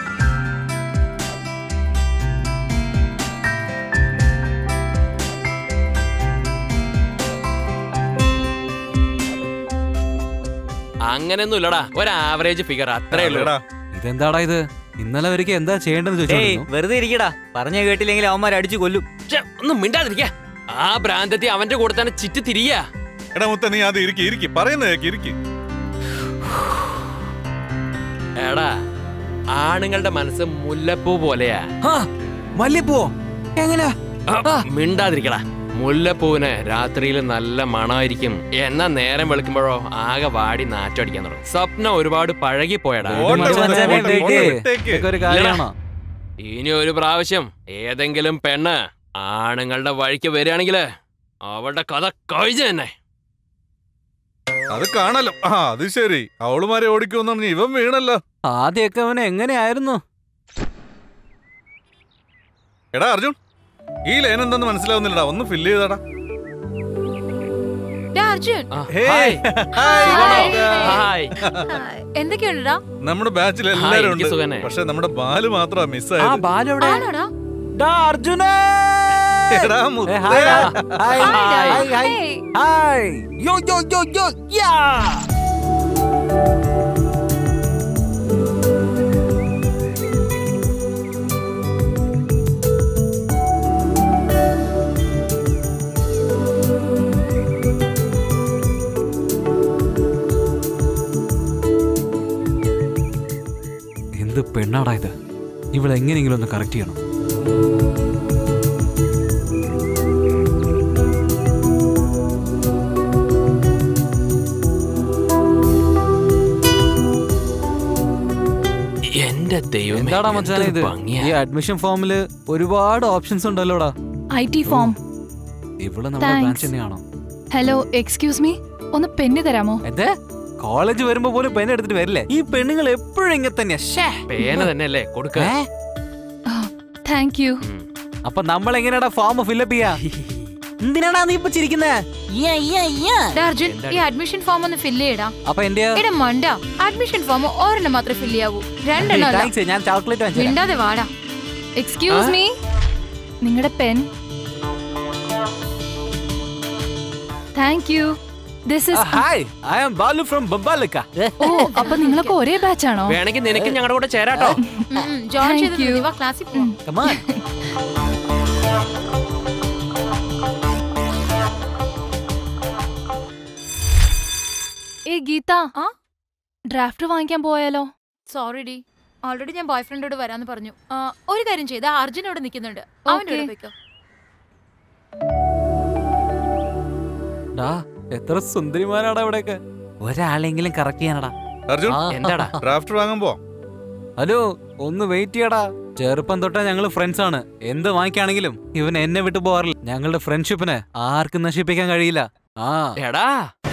Speaker 12: അങ്ങനെയൊന്നും ഇല്ലടാ ഒരു ആവറേജ് ഫിഗർ അത്രേ ഉള്ളൂ
Speaker 5: ഇതെന്താടാ ഇത് ഇന്നലെ അവർക്ക് എന്താ ചെയ്യേണ്ടതെന്ന്
Speaker 10: ഏയ്
Speaker 5: ചോദിച്ചു
Speaker 10: വെറുതെ ഇരിക്കടാ പറഞ്ഞ കേട്ടില്ലെങ്കിൽ അവന്മാർ അടിച്ചു കൊല്ലും
Speaker 12: ഛെ, ഒന്നും മിണ്ടാതിരിക്ക ആ ഭ്രാന്തത്തി അവന്റെ കൂടെ തന്നെ ചിറ്റ് തിരിയാ
Speaker 2: എടാ മുത്ത നീ അത് ഇരിക്കി ഇരിക്കി പറയുന്നത് കേക്ക് ഇരിക്കി
Speaker 12: എടാ ആണുങ്ങളുടെ മനസ്സ് മുല്ലപ്പൂ പോലെയാ
Speaker 5: മല്ലിപ്പൂവോ എങ്ങനെ
Speaker 12: ആ, മിണ്ടാതിരിക്കടാ മുല്ലപ്പൂവിന് രാത്രിയിൽ നല്ല മണമായിരിക്കും എന്നാ നേരം വെളുക്കുമ്പോഴോ ആകെ വാടി നാറ്റടിക്കാൻ തുടങ്ങും സ്വപ്നം ഒരുപാട് പഴകി പോയടാ
Speaker 5: ഒരു കാര്യമാണോ
Speaker 12: ഇനി ഒരു പ്രാവശ്യം ഏതെങ്കിലും പെണ്ണ് ആണുങ്ങളുടെ വഴിക്ക് വരികയാണെങ്കിൽ അവളുടെ കഥ കഴിഞ്ഞു തന്നെ
Speaker 2: അത് കാണല്ലോ ആ അത് ശരി അവളുമാരെ ഓടിക്കുമെന്ന് പറഞ്ഞ് ഇവൻ വീണല്ലോ
Speaker 5: ആദ്യമൊക്കെ അവൻ എങ്ങനെയായിരുന്നു
Speaker 2: എടാ അർജുൻ ഈ ലൈൻ എന്തെന്ന് മനസ്സിലാവുന്നില്ലടാ ഒന്ന് ഫില്ല് ചെയ്തടാ
Speaker 6: ഡാ അർജുൻ
Speaker 2: ഹേയ്.
Speaker 12: ഹായ്
Speaker 6: എന്തൊക്കെയുണ്ടടാ
Speaker 2: നമ്മുടെ ബാച്ചിൽ
Speaker 12: ഹായ്,
Speaker 2: എല്ലാരും
Speaker 12: എനിക്ക്
Speaker 2: ഉണ്ട്
Speaker 12: സുഖന്നെ.
Speaker 2: പക്ഷെ നമ്മുടെ ബാല് മാത്രമാ മിസ്സായത്
Speaker 6: ആണോടാ
Speaker 5: അർജുനേ
Speaker 2: എടാ മുത്തേ.
Speaker 5: Hi hi
Speaker 6: hi
Speaker 5: hi hi yo yo yo യോ യാ എന്ത് പെണ്ണാടാ ഇത് ഇവളെ എങ്ങനെയെങ്കിലും ഒന്ന് കറക്റ്റ് ചെയ്യണം
Speaker 12: എന്റെ ദൈവം
Speaker 5: എന്താടാ മച്ചാനെ ഇത് ഈ അഡ്മിഷൻ ഫോമില് ഒരുപാട് ഓപ്ഷൻസ് ഉണ്ടല്ലോടാ
Speaker 14: ഐ ടി ഫോം
Speaker 5: ഇവള് നമ്മുടെ
Speaker 14: Thanks.
Speaker 5: ബ്രാഞ്ച് തന്നെയാണോ
Speaker 14: ഹലോ എക്സ്ക്യൂസ് മീ ഒന്ന് പെണ്ണ് തരാമോ
Speaker 5: എന്തേ കോളേജ് വരുമ്പോ പോലും പെൻ എടുത്തിട്ട് വരില്ലേ ഈ പെണ്ണുങ്ങൾ എപ്പോഴും ഇങ്ങനെ തന്നെയാ ശ്ശേ.
Speaker 12: പേന തന്നെയല്ലേ കൊടുക്ക
Speaker 5: ഏ?
Speaker 14: താങ്ക് യു
Speaker 5: അപ്പൊ നമ്മൾ എങ്ങനെയാടാ ഫോം ഫില്ലപ്പ് ചെയ്യാ എന്തിനാടാ നീ ഇപ്പൊ ചിരിക്കുന്നേ
Speaker 6: ഡാ അർജുൻ ഈ അഡ്മിഷൻ ഫോം ഒന്ന് ഫില്ല് ചെയ്യടാ
Speaker 5: അപ്പൊ എന്റെ
Speaker 6: എടാ മണ്ട അഡ്മിഷൻ ഫോം ഒരെണ്ണം മാത്രമേ ഫില്ല് ചെയ്യാവൂ രണ്ടെണ്ണം അല്ല.
Speaker 5: താങ്ക്സ് ഞാൻ ചോക്ലേറ്റ് വാങ്ങിച്ചു
Speaker 6: മിണ്ടാതെ വാടാ
Speaker 14: എക്സ്ക്യൂസ് മീ നിങ്ങളുടെ pen thank you this is
Speaker 5: hi I am Balu from Bambalikka
Speaker 14: ഓ അപ്പൊ നിങ്ങളൊക്കെ ഒരേ ബാച്ച് ആണോ
Speaker 12: വേണമെങ്കിൽ നിനക്ക് ഞങ്ങളുടെ കൂടെ ചേരാട്ടോ
Speaker 6: ജോയിൻ
Speaker 14: Thank
Speaker 6: ചെയ്ത്
Speaker 14: you.
Speaker 6: മതി. വാ ക്ലാസ്സിൽ പോവാം
Speaker 5: Come on.
Speaker 14: ഏ ഗീത ഡ്രാഫ്റ്റ് വാങ്ങിക്കാൻ പോയാലോ
Speaker 6: സോറി ഡി ഓൾറെഡി ഞാൻ ബോയ് ഫ്രണ്ടോട് വരാന്ന് പറഞ്ഞു ആ, ഒരു കാര്യം ചെയ്ത അർജുൻ അവിടെ നിൽക്കുന്നുണ്ട് അവന്റെ കൂടെ
Speaker 14: Okay.
Speaker 6: പോയിക്കോ
Speaker 5: ഡാ എത്ര സുന്ദരിമാരാടാ ഇവിടെയൊക്കെ ഒരാളെങ്കിലും കറക്റ്റ് ചെയ്യാനടാ
Speaker 2: അർജുൻ
Speaker 5: ആ.
Speaker 12: എന്താടാ
Speaker 2: ഡ്രാഫ്റ്റ് വാങ്ങാൻ പോവാം
Speaker 5: ഹലോ ഒന്ന് വെയിറ്റ് ചെയ്യടാ ചെറുപ്പം തൊട്ടാ ഞങ്ങള് ഫ്രണ്ട്സ് ആണ് എന്ത് വാങ്ങിക്കാണെങ്കിലും ഇവൻ എന്നെ വിട്ടു പോവാറില്ല ഞങ്ങളുടെ ഫ്രണ്ട്ഷിപ്പിന് ആർക്കും നശിപ്പിക്കാൻ കഴിയില്ല ആ
Speaker 12: എടാ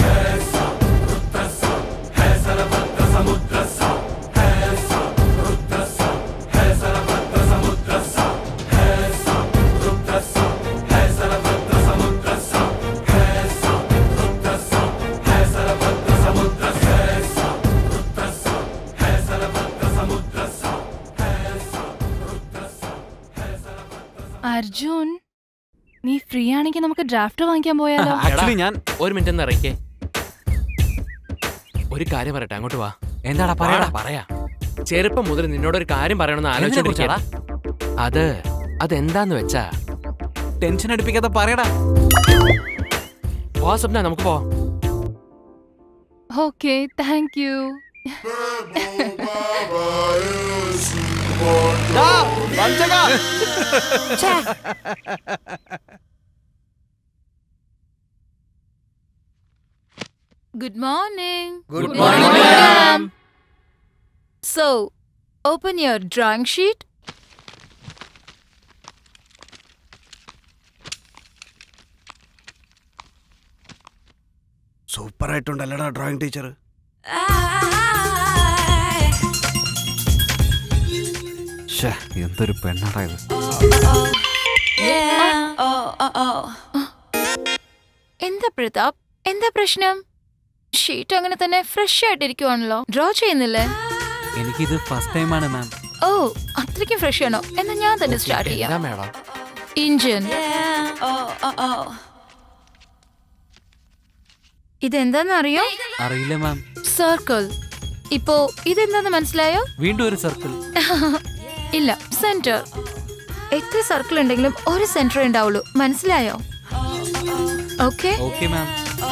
Speaker 14: അർജുൻ നീ ഫ്രീ ആണെങ്കിൽ നമുക്ക് ഡ്രാഫ്റ്റ് വാങ്ങിക്കാൻ പോയാലോ
Speaker 5: ആക്ച്വലി ഞാൻ
Speaker 12: ഒരു മിനിറ്റ് ഒന്ന് ഇറക്കിയേ ഒരു കാര്യം പറയട്ടെ അങ്ങോട്ട് വാ
Speaker 5: എന്താടാ
Speaker 12: വാടാ,
Speaker 5: പറയടാ
Speaker 12: പറയാ ചെറുപ്പം മുതൽ നിന്നോട് ഒരു കാര്യം പറയണമെന്ന് ആലോചിച്ചോണ്ടിരിക്കടാ അത് അതെന്താന്ന് വെച്ചാ
Speaker 5: ടെൻഷൻ അടുപ്പിക്കാതെ പറയടാ
Speaker 12: പോ സ്വപ്ന നമുക്ക് പോ
Speaker 14: okay thank you
Speaker 6: Good morning.
Speaker 1: Good
Speaker 6: morning, madam. So, open your drawing sheet.
Speaker 1: Super ആയിട്ടുണ്ടല്ലടാ ഡ്രോയിങ് ടീച്ചർ
Speaker 5: എന്തൊരു പെണ്ണടാ ഇത്
Speaker 6: എന്താ പ്രതാപ് എന്താ പ്രശ്നം ഷീറ്റ് അങ്ങനെ തന്നെ ഫ്രഷ് ആയിട്ടിരിക്കുവാണല്ലോ ഡ്രോ ചെയ്യുന്നില്ലേ
Speaker 5: എനിക്കിത് ഫസ്റ്റ് ടൈമാണ് മാം
Speaker 6: ഓ അത്രയ്ക്കും ഫ്രഷ് ആണോ എന്നാ ഞാൻ തന്നെ സ്റ്റാർട്ട് ചെയ്യാം
Speaker 12: മേഡം
Speaker 6: ഇഞ്ചിൻ ഇതെന്താന്ന് അറിയോ
Speaker 5: അറിയില്ല മാം
Speaker 6: സർക്കിൾ ഇപ്പോ ഇതെന്താന്ന് മനസ്സിലായോ
Speaker 5: വീണ്ടും ഒരു സർക്കിൾ
Speaker 6: ഇല്ല സെന്റർ എത്ര സർക്കിൾ ഉണ്ടെങ്കിലും ഒരു സെന്റർ ഉണ്ടാവുള്ളൂ മനസ്സിലായോ ഓക്കെ
Speaker 5: ഓക്കെ മാം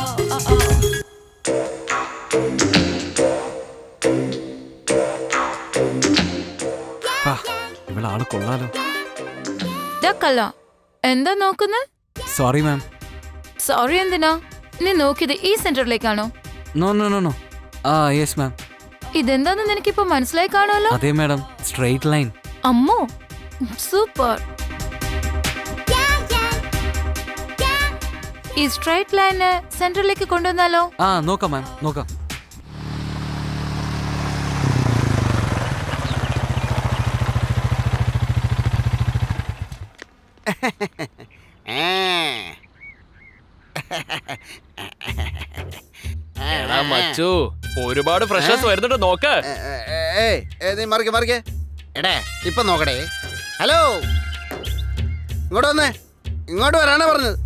Speaker 5: ഇവിടെ ആള് കൊള്ളാലോ
Speaker 6: ഇതൊക്കല്ല എന്താ നോക്കുന്നത്
Speaker 5: സോറി മാം
Speaker 6: സോറി എന്തിനാ നീ നോക്കിയത് ഈ സെന്ററിലേക്കാണോ
Speaker 5: നോ നോ നോ നോ ആ യെസ് മാം
Speaker 6: ഇതെന്താന്ന് നിനക്കിപ്പോ മനസ്സിലായി കാണുമല്ലോ
Speaker 5: അതെ മാഡം സ്ട്രെയിറ്റ് ലൈൻ
Speaker 6: അമ്മോ സൂപ്പർ ഈ സ്ട്രൈറ്റ് ലൈന് സെന്ററിലേക്ക് കൊണ്ടുവന്നാലോ
Speaker 5: ആ നോക്കാം മാം നോക്കാം
Speaker 12: എടാ മച്ചു ഒരുപാട് ഫ്രഷേഴ്സ് വരുന്നുണ്ട് നോക്ക്
Speaker 1: ഏയ് ഏ, നീ മറിക്കെ മറിക്കെ എടേ ഇപ്പൊ നോക്കടേ ഹലോ ഇങ്ങോട്ട് വന്നേ ഇങ്ങോട്ട് വരാനാ പറഞ്ഞത്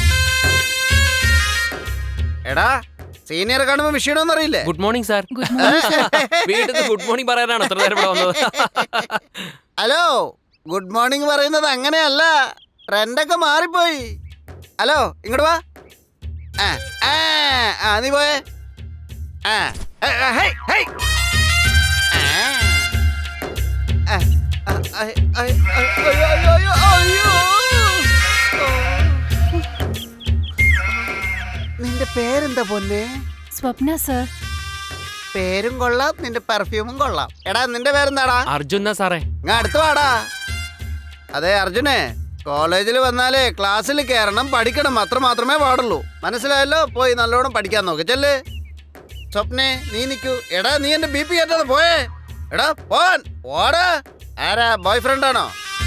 Speaker 1: എടാ സീനിയർ കാണുമ്പോ വിഷയണമെന്ന് അറിയില്ലേ
Speaker 12: ഗുഡ് മോർണിംഗ് സാർ വീട്ടിൽ നിന്ന് ഗുഡ് മോർണിംഗ് പറയാനാണ് അത്ര നേരം ഇവിടെ വന്നത്
Speaker 1: ഹലോ ഗുഡ് മോർണിംഗ് പറയുന്നത് അങ്ങനെയല്ല ട്രെൻഡൊക്കെ മാറിപ്പോയി ഹലോ ഇങ്ങോട്ട് വാ ആ ആ ആ നീ പോയേ ആ ഏ, ഏ, ഹേയ്, ഹേയ്. ആ. ആ, ആ, ആ, ആ, ആ, അയ്യോ, അയ്യോ, അയ്യോ, അയ്യോ. നിന്റെ പേരെന്താ പൊന്നെ
Speaker 14: സ്വപ്ന സർ
Speaker 1: പേരും കൊള്ളാം നിന്റെ പെർഫ്യൂമും കൊള്ളാം എടാ നിന്റെ പേരെന്താടാ
Speaker 12: അർജുന സാറേ
Speaker 1: ഞാൻ അടുത്ത് വാടാ അതെ അർജുനെ കോളേജിൽ വന്നാലേ ക്ലാസ്സിൽ കയറണം പഠിക്കണം അത്ര മാത്രമേ പാടുള്ളൂ മനസ്സിലായല്ലോ പോയി നല്ലോണം പഠിക്കാൻ നോക്ക് ചെല്ല് സ്വപ്നെ നീ നിൽക്കൂ എടാ നീ എന്റെ ബി പി കയറ്റാതെ പോയേ എടാ പോൻ ഓടാ ആരാ ബോയ് ഫ്രണ്ട് ആണോ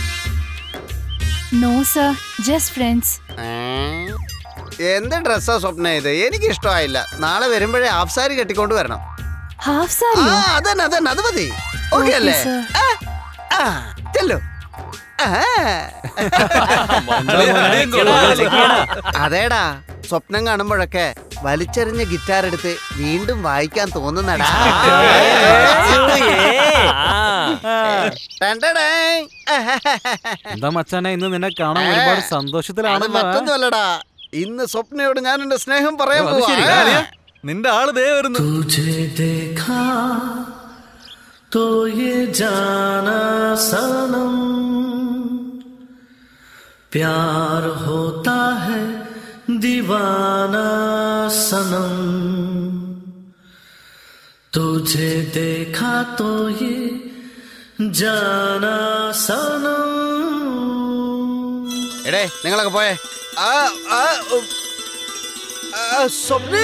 Speaker 14: നോ സർ ജസ്റ്റ് ഫ്രണ്ട്സ്
Speaker 1: എന്ത് ഡ്രസ്സാ സ്വപ്ന ഇത് എനിക്ക് ഇഷ്ടമായില്ല നാളെ വരുമ്പോഴേ ഹാഫ് സാരി കെട്ടിക്കൊണ്ട് വരണം
Speaker 14: ഹാഫ്
Speaker 1: ആ
Speaker 14: സാരി
Speaker 1: അതന്നെ അതന്നെ അത് മതി ഓക്കെ അല്ലേ
Speaker 14: sir.
Speaker 1: ആ, ആ, ചെല്ലു ആ. അതേടാ സ്വപ്നം കാണുമ്പോഴൊക്കെ വലിച്ചെറിഞ്ഞ ഗിറ്റാർ എടുത്ത് വീണ്ടും വായിക്കാൻ തോന്നുന്നടാ ടണ്ടടേ.
Speaker 5: എന്താ മച്ചാനെ ഇന്ന് നിന്നെ കാണാൻ ഒരുപാട്
Speaker 1: അത്
Speaker 5: സന്തോഷത്തിലാണല്ലോ ആ?
Speaker 1: മറ്റൊന്നുമല്ലടാ ഇന്ന് സ്വപ്നയോട് ഞാൻ എന്റെ സ്നേഹം പറയാൻ
Speaker 2: അത് ശരി,
Speaker 1: പോവാ
Speaker 2: കാര്യാ? നിന്റെ ആള് ദേ വരുന്നു
Speaker 17: तुझे देखा तो ये जाना सनम प्यार होता है दीवाना सनम तुझे देखा तो ये जाना सनम
Speaker 1: എടേ നിങ്ങളൊക്കെ പോയേ ആ ആ ഉം. ആ, സ്വപ്നേ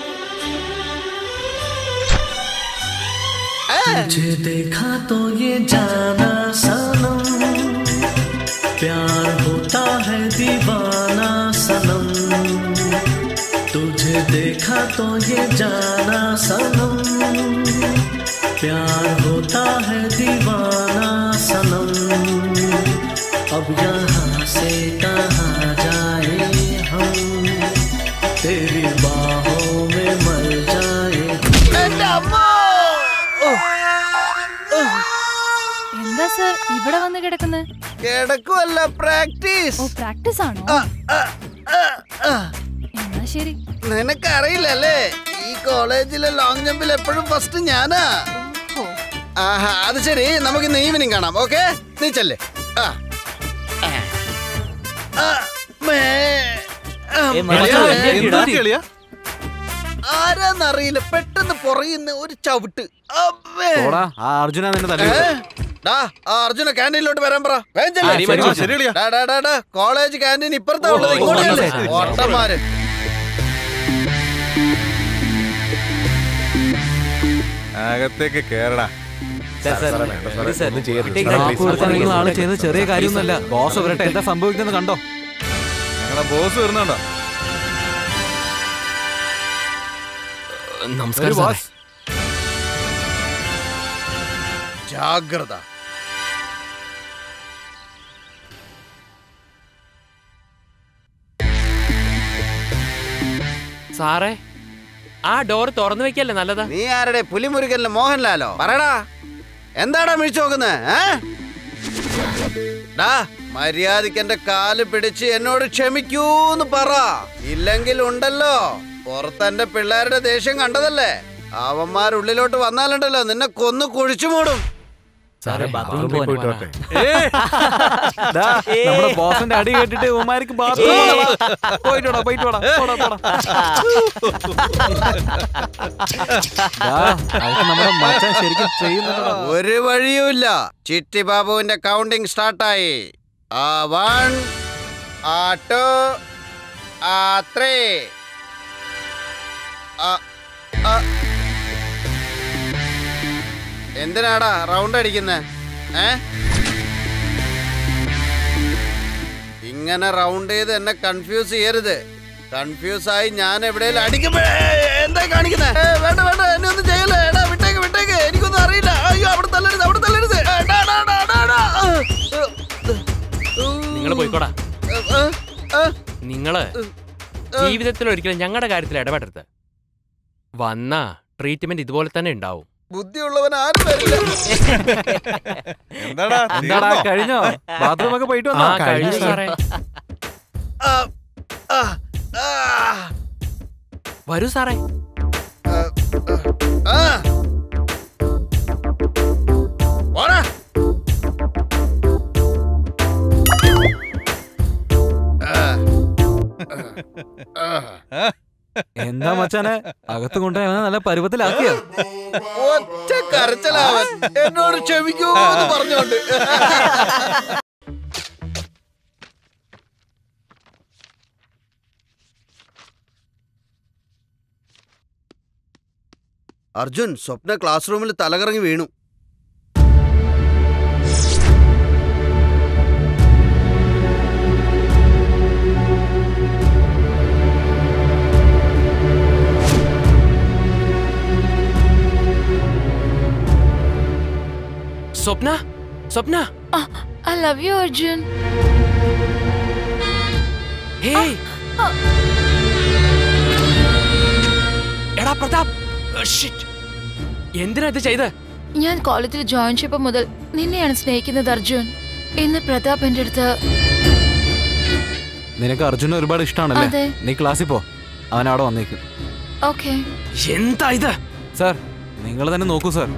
Speaker 17: तुझे देखा तो ये जाना सनम प्यार होता है दीवाना सनम तुझे देखा तो ये जाना सनम प्यार होता है दीवाना सनम अब यहाँ से कहाँ जाए हम तेरी बाहों में मर जाए
Speaker 1: എന്റെ അമ്മ
Speaker 14: എന്താ സർ ഇവിടെ വന്ന് കിടക്കുന്നത്
Speaker 1: കിടക്കുമല്ല പ്രാക്ടീസ്
Speaker 14: ഓ പ്രാക്ടീസ് ആണോ എന്നാ ശരി
Speaker 1: നിനക്കറിയില്ലല്ലേ ഈ കോളേജിലെ ലോങ് ജമ്പിൽ എപ്പോഴും ഫസ്റ്റ് ഞാനാ ആഹാ അത് ശരി നമുക്ക് ഇന്ന് ഈവനിങ് കാണാം ഓക്കെ നീ ചെല്ലേ ആ ആ. ആ, മേ. ആ,
Speaker 10: ഏ, മച്ചാ,
Speaker 1: മേ.
Speaker 10: എന്ത് പറ്റിയെടാ?
Speaker 1: എന്ത് കളിയാ? ആരാന്നറിയില്ല പെട്ടെന്ന് പുറയുന്ന ഒരു ചവിട്ട് അമ്മേ.
Speaker 5: ഓടാ ആ അർജുന നിന്നെ തല്ലി
Speaker 1: ഏ? ഡാ, ആ അർജുന ക്യാൻറ്റീനിലോട്ട് വരാൻ പറ വേഗം ചെല്ല്.
Speaker 5: ശരി, മച്ചാ, ശരി, അളിയാ.
Speaker 1: ഡാ, ഡാ, ഡാ, ഡാ, കോളേജ് ക്യാൻറ്റീൻ ഇപ്പുറത്താ ഉള്ളത്
Speaker 5: ഓ,
Speaker 1: ഇങ്ങോട്ട് ചെല്ല്.
Speaker 5: ശരി, ശരി.
Speaker 1: ഓട്ടന്മാര്
Speaker 2: അകത്തേക്ക് കേറടാ
Speaker 5: നിങ്ങൾ ആള് ചെയ്തത് ചെറിയ കാര്യമൊന്നുമല്ല ബോസ് വരട്ടെ എന്താ സംഭവിക്കുന്നത് കണ്ടോ
Speaker 2: ഞങ്ങളെ ബോസ് വരുന്നുണ്ടോ
Speaker 12: നമസ്കാരം
Speaker 2: ഒരു
Speaker 12: സാറേ.
Speaker 2: boss.
Speaker 1: ജാഗ്രത
Speaker 12: സാറേ ആ ഡോർ തുറന്നു വെക്കല്ലേ നല്ലതാ
Speaker 1: നീ ആരുടെ പുലിമുരുകനിലെ മോഹൻലാലോ പറയടാ എന്താടാ മിഴിച്ചു നോക്കുന്നത് ഡാ മര്യാദക്ക് എന്റെ കാല് പിടിച്ച് എന്നോട് ക്ഷമിക്കൂന്ന് പറ ഇല്ലെങ്കിൽ ഉണ്ടല്ലോ പുറത്തെന്റെ പിള്ളേരുടെ ദേഷ്യം കണ്ടതല്ലേ അവന്മാരുള്ളിലോട്ട് വന്നാലുണ്ടല്ലോ നിന്നെ കൊന്നു കുഴിച്ചു മൂടും
Speaker 12: സാറേ
Speaker 5: ബാത്റൂമിൽ പോയിട്ട് വരട്ടെ. ദാ, നമ്മുടെ ബോസിന്റെ അടി കേട്ടിട്ട് ഉമാർക്ക് ബാത്റൂം പോയിട്ടോടാ പോയിട്ടോടാ പോടാ പോടാ ദാ, അതൊക്കെ നമ്മുടെ മച്ചാൻ ശരിക്കും ചെയ്യുന്നുണ്ടോ
Speaker 1: ഒരു വഴിയുമില്ല ചിറ്റി ബാബുവിന്റെ കൗണ്ടിങ് സ്റ്റാർട്ടായി ആ വൺ ആ ടു ആ ത്രീ എന്തിനാടാ റൗണ്ട് അടിക്കുന്നേ ഏ ഇങ്ങനെ റൗണ്ട് ചെയ്ത് എന്നെ കൺഫ്യൂസ് ചെയ്യരുത് കൺഫ്യൂസ് ആയി ഞാൻ എവിടെയെങ്കിലും അടിക്കുമ്പോ എന്താ കാണിക്കുന്നേ വേണ്ട വേണ്ട എന്നെ ഒന്നും ചെയ്യല്ലേ എടാ വിട്ടേക്ക് വിട്ടേക്ക് എനിക്കൊന്നും അറിയില്ല അയ്യോ അവിടെ തല്ലരുത് അവിടെ തല്ലരുത് എടാ, എടാ, എടാ, എടാ, എടാ.
Speaker 12: നിങ്ങൾ പോയിക്കോടാ
Speaker 1: ഏ, ഏ, ഏ.
Speaker 12: നിങ്ങള് ജീവിതത്തിൽ ഒരിക്കലും ഞങ്ങളുടെ കാര്യത്തിൽ ഇടപെടരുത് വന്ന ട്രീറ്റ്മെന്റ് ഇതുപോലെ തന്നെ ഉണ്ടാവും
Speaker 1: ബുദ്ധിയുള്ളവൻ ആരും വരില്ല
Speaker 2: എന്താടാ
Speaker 5: എന്താടാ കഴിഞ്ഞോ ബാത്റൂം ഒക്കെ പോയിട്ട് വന്നോ
Speaker 12: ആ, കഴിഞ്ഞു സാറേ.
Speaker 1: ആ, ആ, ആ.
Speaker 12: വരൂ സാറേ
Speaker 1: ആ. പോടാ. ആ. ആ.
Speaker 5: എന്താ മച്ചാനെ അകത്ത് കൊണ്ടുപോയി അവനെ നല്ല പരുവത്തിലാക്കിയ
Speaker 1: ഒറ്റ കരച്ചലാവൻ എന്നോട് ക്ഷമിക്കൂ എന്ന് പറഞ്ഞോണ്ട് അർജുൻ സ്വപ്ന ക്ലാസ് റൂമിൽ തലകറങ്ങി വീണു
Speaker 12: Swapna Swapna
Speaker 14: I love you Arjun
Speaker 12: hey എടാ പ്രതാപ് ഷിറ്റ് എന്തിനാ ഇത് ചെയ്ത്
Speaker 14: ഞാൻ കോളേജിൽ ജോയിൻ ചെയ്യപ്പോൾ മുതൽ നിന്നെയാണ് സ്നേഹിക്കുന്നത് അർജുൻ ഇന്ന് പ്രതാപ് എന്റെ അടുത്ത്
Speaker 5: നിനക്ക് അർജുനെ ഒരുപാട് ഇഷ്ടമാണല്ലേ
Speaker 14: അതെ.
Speaker 5: നീ ക്ലാസ്സിൽ പോ അവൻ അവിടെ വന്നേക്കും
Speaker 14: ഓക്കെ
Speaker 12: എന്താ ഇത്
Speaker 5: സാർ നിങ്ങൾ തന്നെ നോക്കൂ സാർ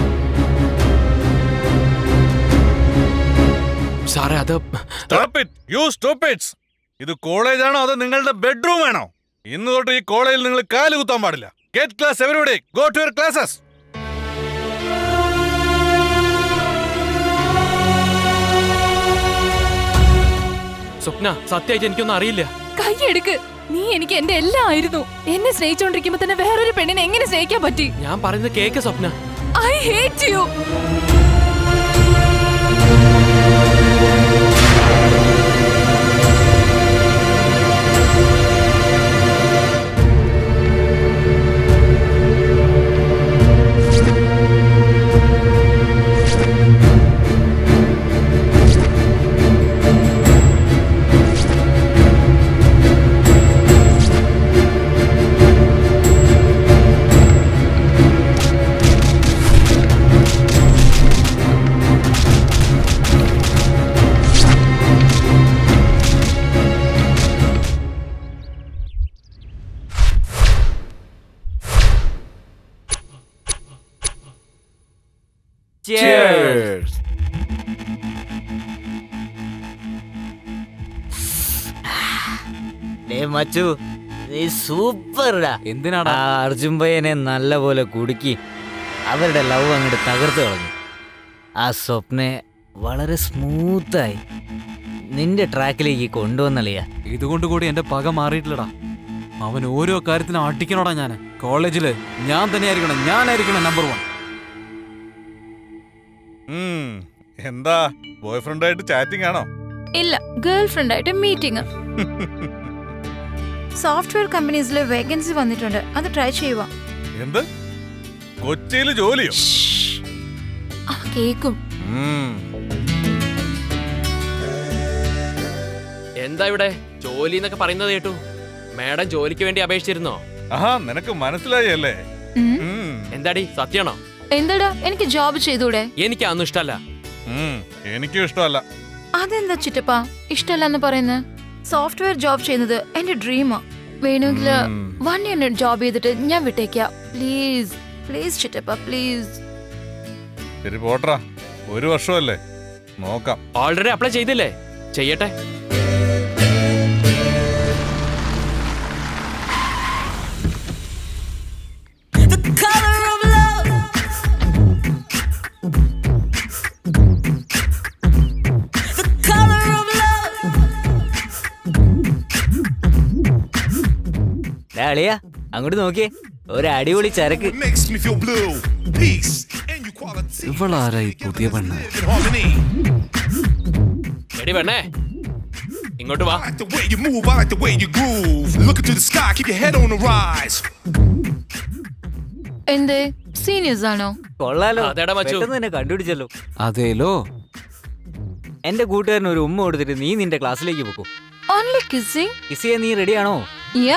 Speaker 12: സാറേ അത്
Speaker 2: stop it you stop it's ഇത് കോളേജ് ആണോ അതോ നിങ്ങളുടെ ബെഡ്റൂം ആണോ ഇന്ന് തൊട്ട് ഈ കോളേജിൽ നിങ്ങൾ കാല് കുത്താൻ പാടില്ല get class everybody go to your classes
Speaker 12: Swapna സത്യമായിട്ട് എനിക്കൊന്നും അറിയില്ല
Speaker 14: കൈയെടുക്ക് നീ എനിക്ക് എന്റെ എല്ലാം ആയിരുന്നു എന്നെ സ്നേഹിച്ചോണ്ടിരിക്കുമ്പോ തന്നെ വേറൊരു പെണ്ണിനെ എങ്ങനെ സ്നേഹിക്കാൻ പറ്റി
Speaker 12: ഞാൻ പറയുന്നത് കേക്ക് സ്വപ്ന
Speaker 14: ഐ ഹേറ്റ് യു
Speaker 1: ആ
Speaker 10: Cheers. ഡേ മച്ചു നീ സൂപ്പർടാ
Speaker 5: എന്തിനാടാ
Speaker 10: ആ അർജുൻ പയ്യനെ നല്ലപോലെ കുടുക്കി അവരുടെ ലവ് അങ്ങോട്ട് തകർത്ത് കളഞ്ഞു ആ സ്വപ്നെ വളരെ സ്മൂത്തായി നിന്റെ ട്രാക്കിലേക്ക് കൊണ്ടുവന്നളിയാ
Speaker 5: ഇതുകൊണ്ട് കൂടി എന്റെ പക മാറിയിട്ടില്ലടാ അവൻ ഓരോ കാര്യത്തിനും അടിക്കണോടാ ഞാൻ കോളേജില് ഞാൻ തന്നെയായിരിക്കണം ഞാനായിരിക്കണം നമ്പർ വൺ
Speaker 2: ഉം, എന്താ ബോയ് ഫ്രണ്ടായിട്ട് ചാറ്റിംഗ് ആണോ
Speaker 6: ഇല്ല ഗേൾ ഫ്രണ്ട് ആയിട്ട് മീറ്റിംഗ് സോഫ്റ്റ്വെയർ കമ്പനീസിൽ വേക്കൻസി വന്നിട്ടുണ്ട് അത് ട്രൈ ചെയ്യുക
Speaker 2: എന്ത് കൊച്ചിയിൽ ജോലിയോ
Speaker 6: ആ കേക്കും
Speaker 2: ഉം,
Speaker 12: എന്താ ഇവിടെ ജോലി എന്നൊക്കെ പറയുന്നത് കേട്ടു മാഡം ജോലിക്ക് വേണ്ടി അപേക്ഷിച്ചിരുന്നോ
Speaker 2: ആഹാ നിനക്ക് മനസ്സിലായി അല്ലേ
Speaker 6: ഉം.
Speaker 12: എന്താടി സത്യാണോ
Speaker 6: എന്താടാ എനിക്ക് ജോബ് ചെയ്തൂടെ
Speaker 12: എനിക്ക് അതൊന്നും ഇഷ്ടല്ല
Speaker 2: ഉം, എനിക്കും ഇഷ്ടമല്ല
Speaker 6: അതെന്താ ചിറ്റപ്പ ഇഷ്ടമല്ലെന്ന് പറയുന്നത് സോഫ്റ്റ്വെയർ ജോബ് ചെയ്യുന്നത് എന്റെ ഡ്രീമാ വേണമെങ്കിൽ വൺ ഇയർ ജോബ് ചെയ്തിട്ട് ഞാൻ വിട്ടേക്കാം പ്ലീസ് പ്ലീസ് ചിറ്റപ്പ പ്ലീസ്
Speaker 2: ശരി പോട്ടറാ ഒരു വർഷമല്ലേ നോക്കാം
Speaker 12: ഓൾറെഡി അപ്ലൈ ചെയ്തില്ലേ ചെയ്യട്ടെ
Speaker 10: ഡാ അളിയാ അങ്ങോട്ട് നോക്കിയേ ഒരു അടിപൊളി ചരക്ക്
Speaker 9: Makes me feel blue. Peace and equality.
Speaker 5: ഇവളാരായി പുതിയ പെണ്ണ്
Speaker 9: In harmony.
Speaker 12: എടി പെണ്ണേ ഇങ്ങോട്ട് വാ
Speaker 9: I like the way you move. I like the way you groove. Look into the sky. Keep your head on the rise.
Speaker 6: എന്തേ seniors ആണോ
Speaker 10: കൊള്ളാലോ
Speaker 12: അതേടാ മച്ചു.
Speaker 10: പെട്ടെന്ന് തന്നെ കണ്ടുപിടിച്ചല്ലോ
Speaker 5: അതേലോ
Speaker 10: എന്റെ കൂട്ടുകാരന് ഒരു ഉമ്മ കൊടുത്തിട്ട് നീ നിന്റെ ക്ലാസ്സിലേക്ക് പോക്കോ
Speaker 6: ഓൺലി കിസ്സിംഗ്
Speaker 10: കിസ് ചെയ്യാൻ നീ റെഡിയാണോ
Speaker 6: യാ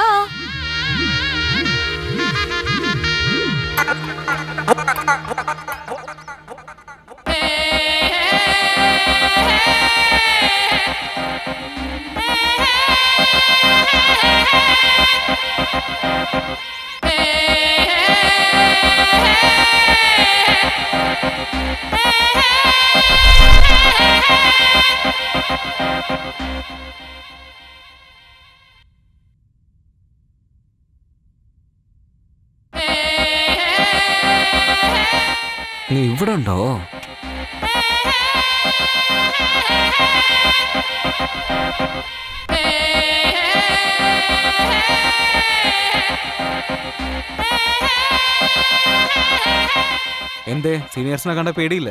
Speaker 5: നീ ഇവിടെ ഉണ്ടോ എന്തേ സീനിയേഴ്സിനെ കണ്ട പേടിയില്ലേ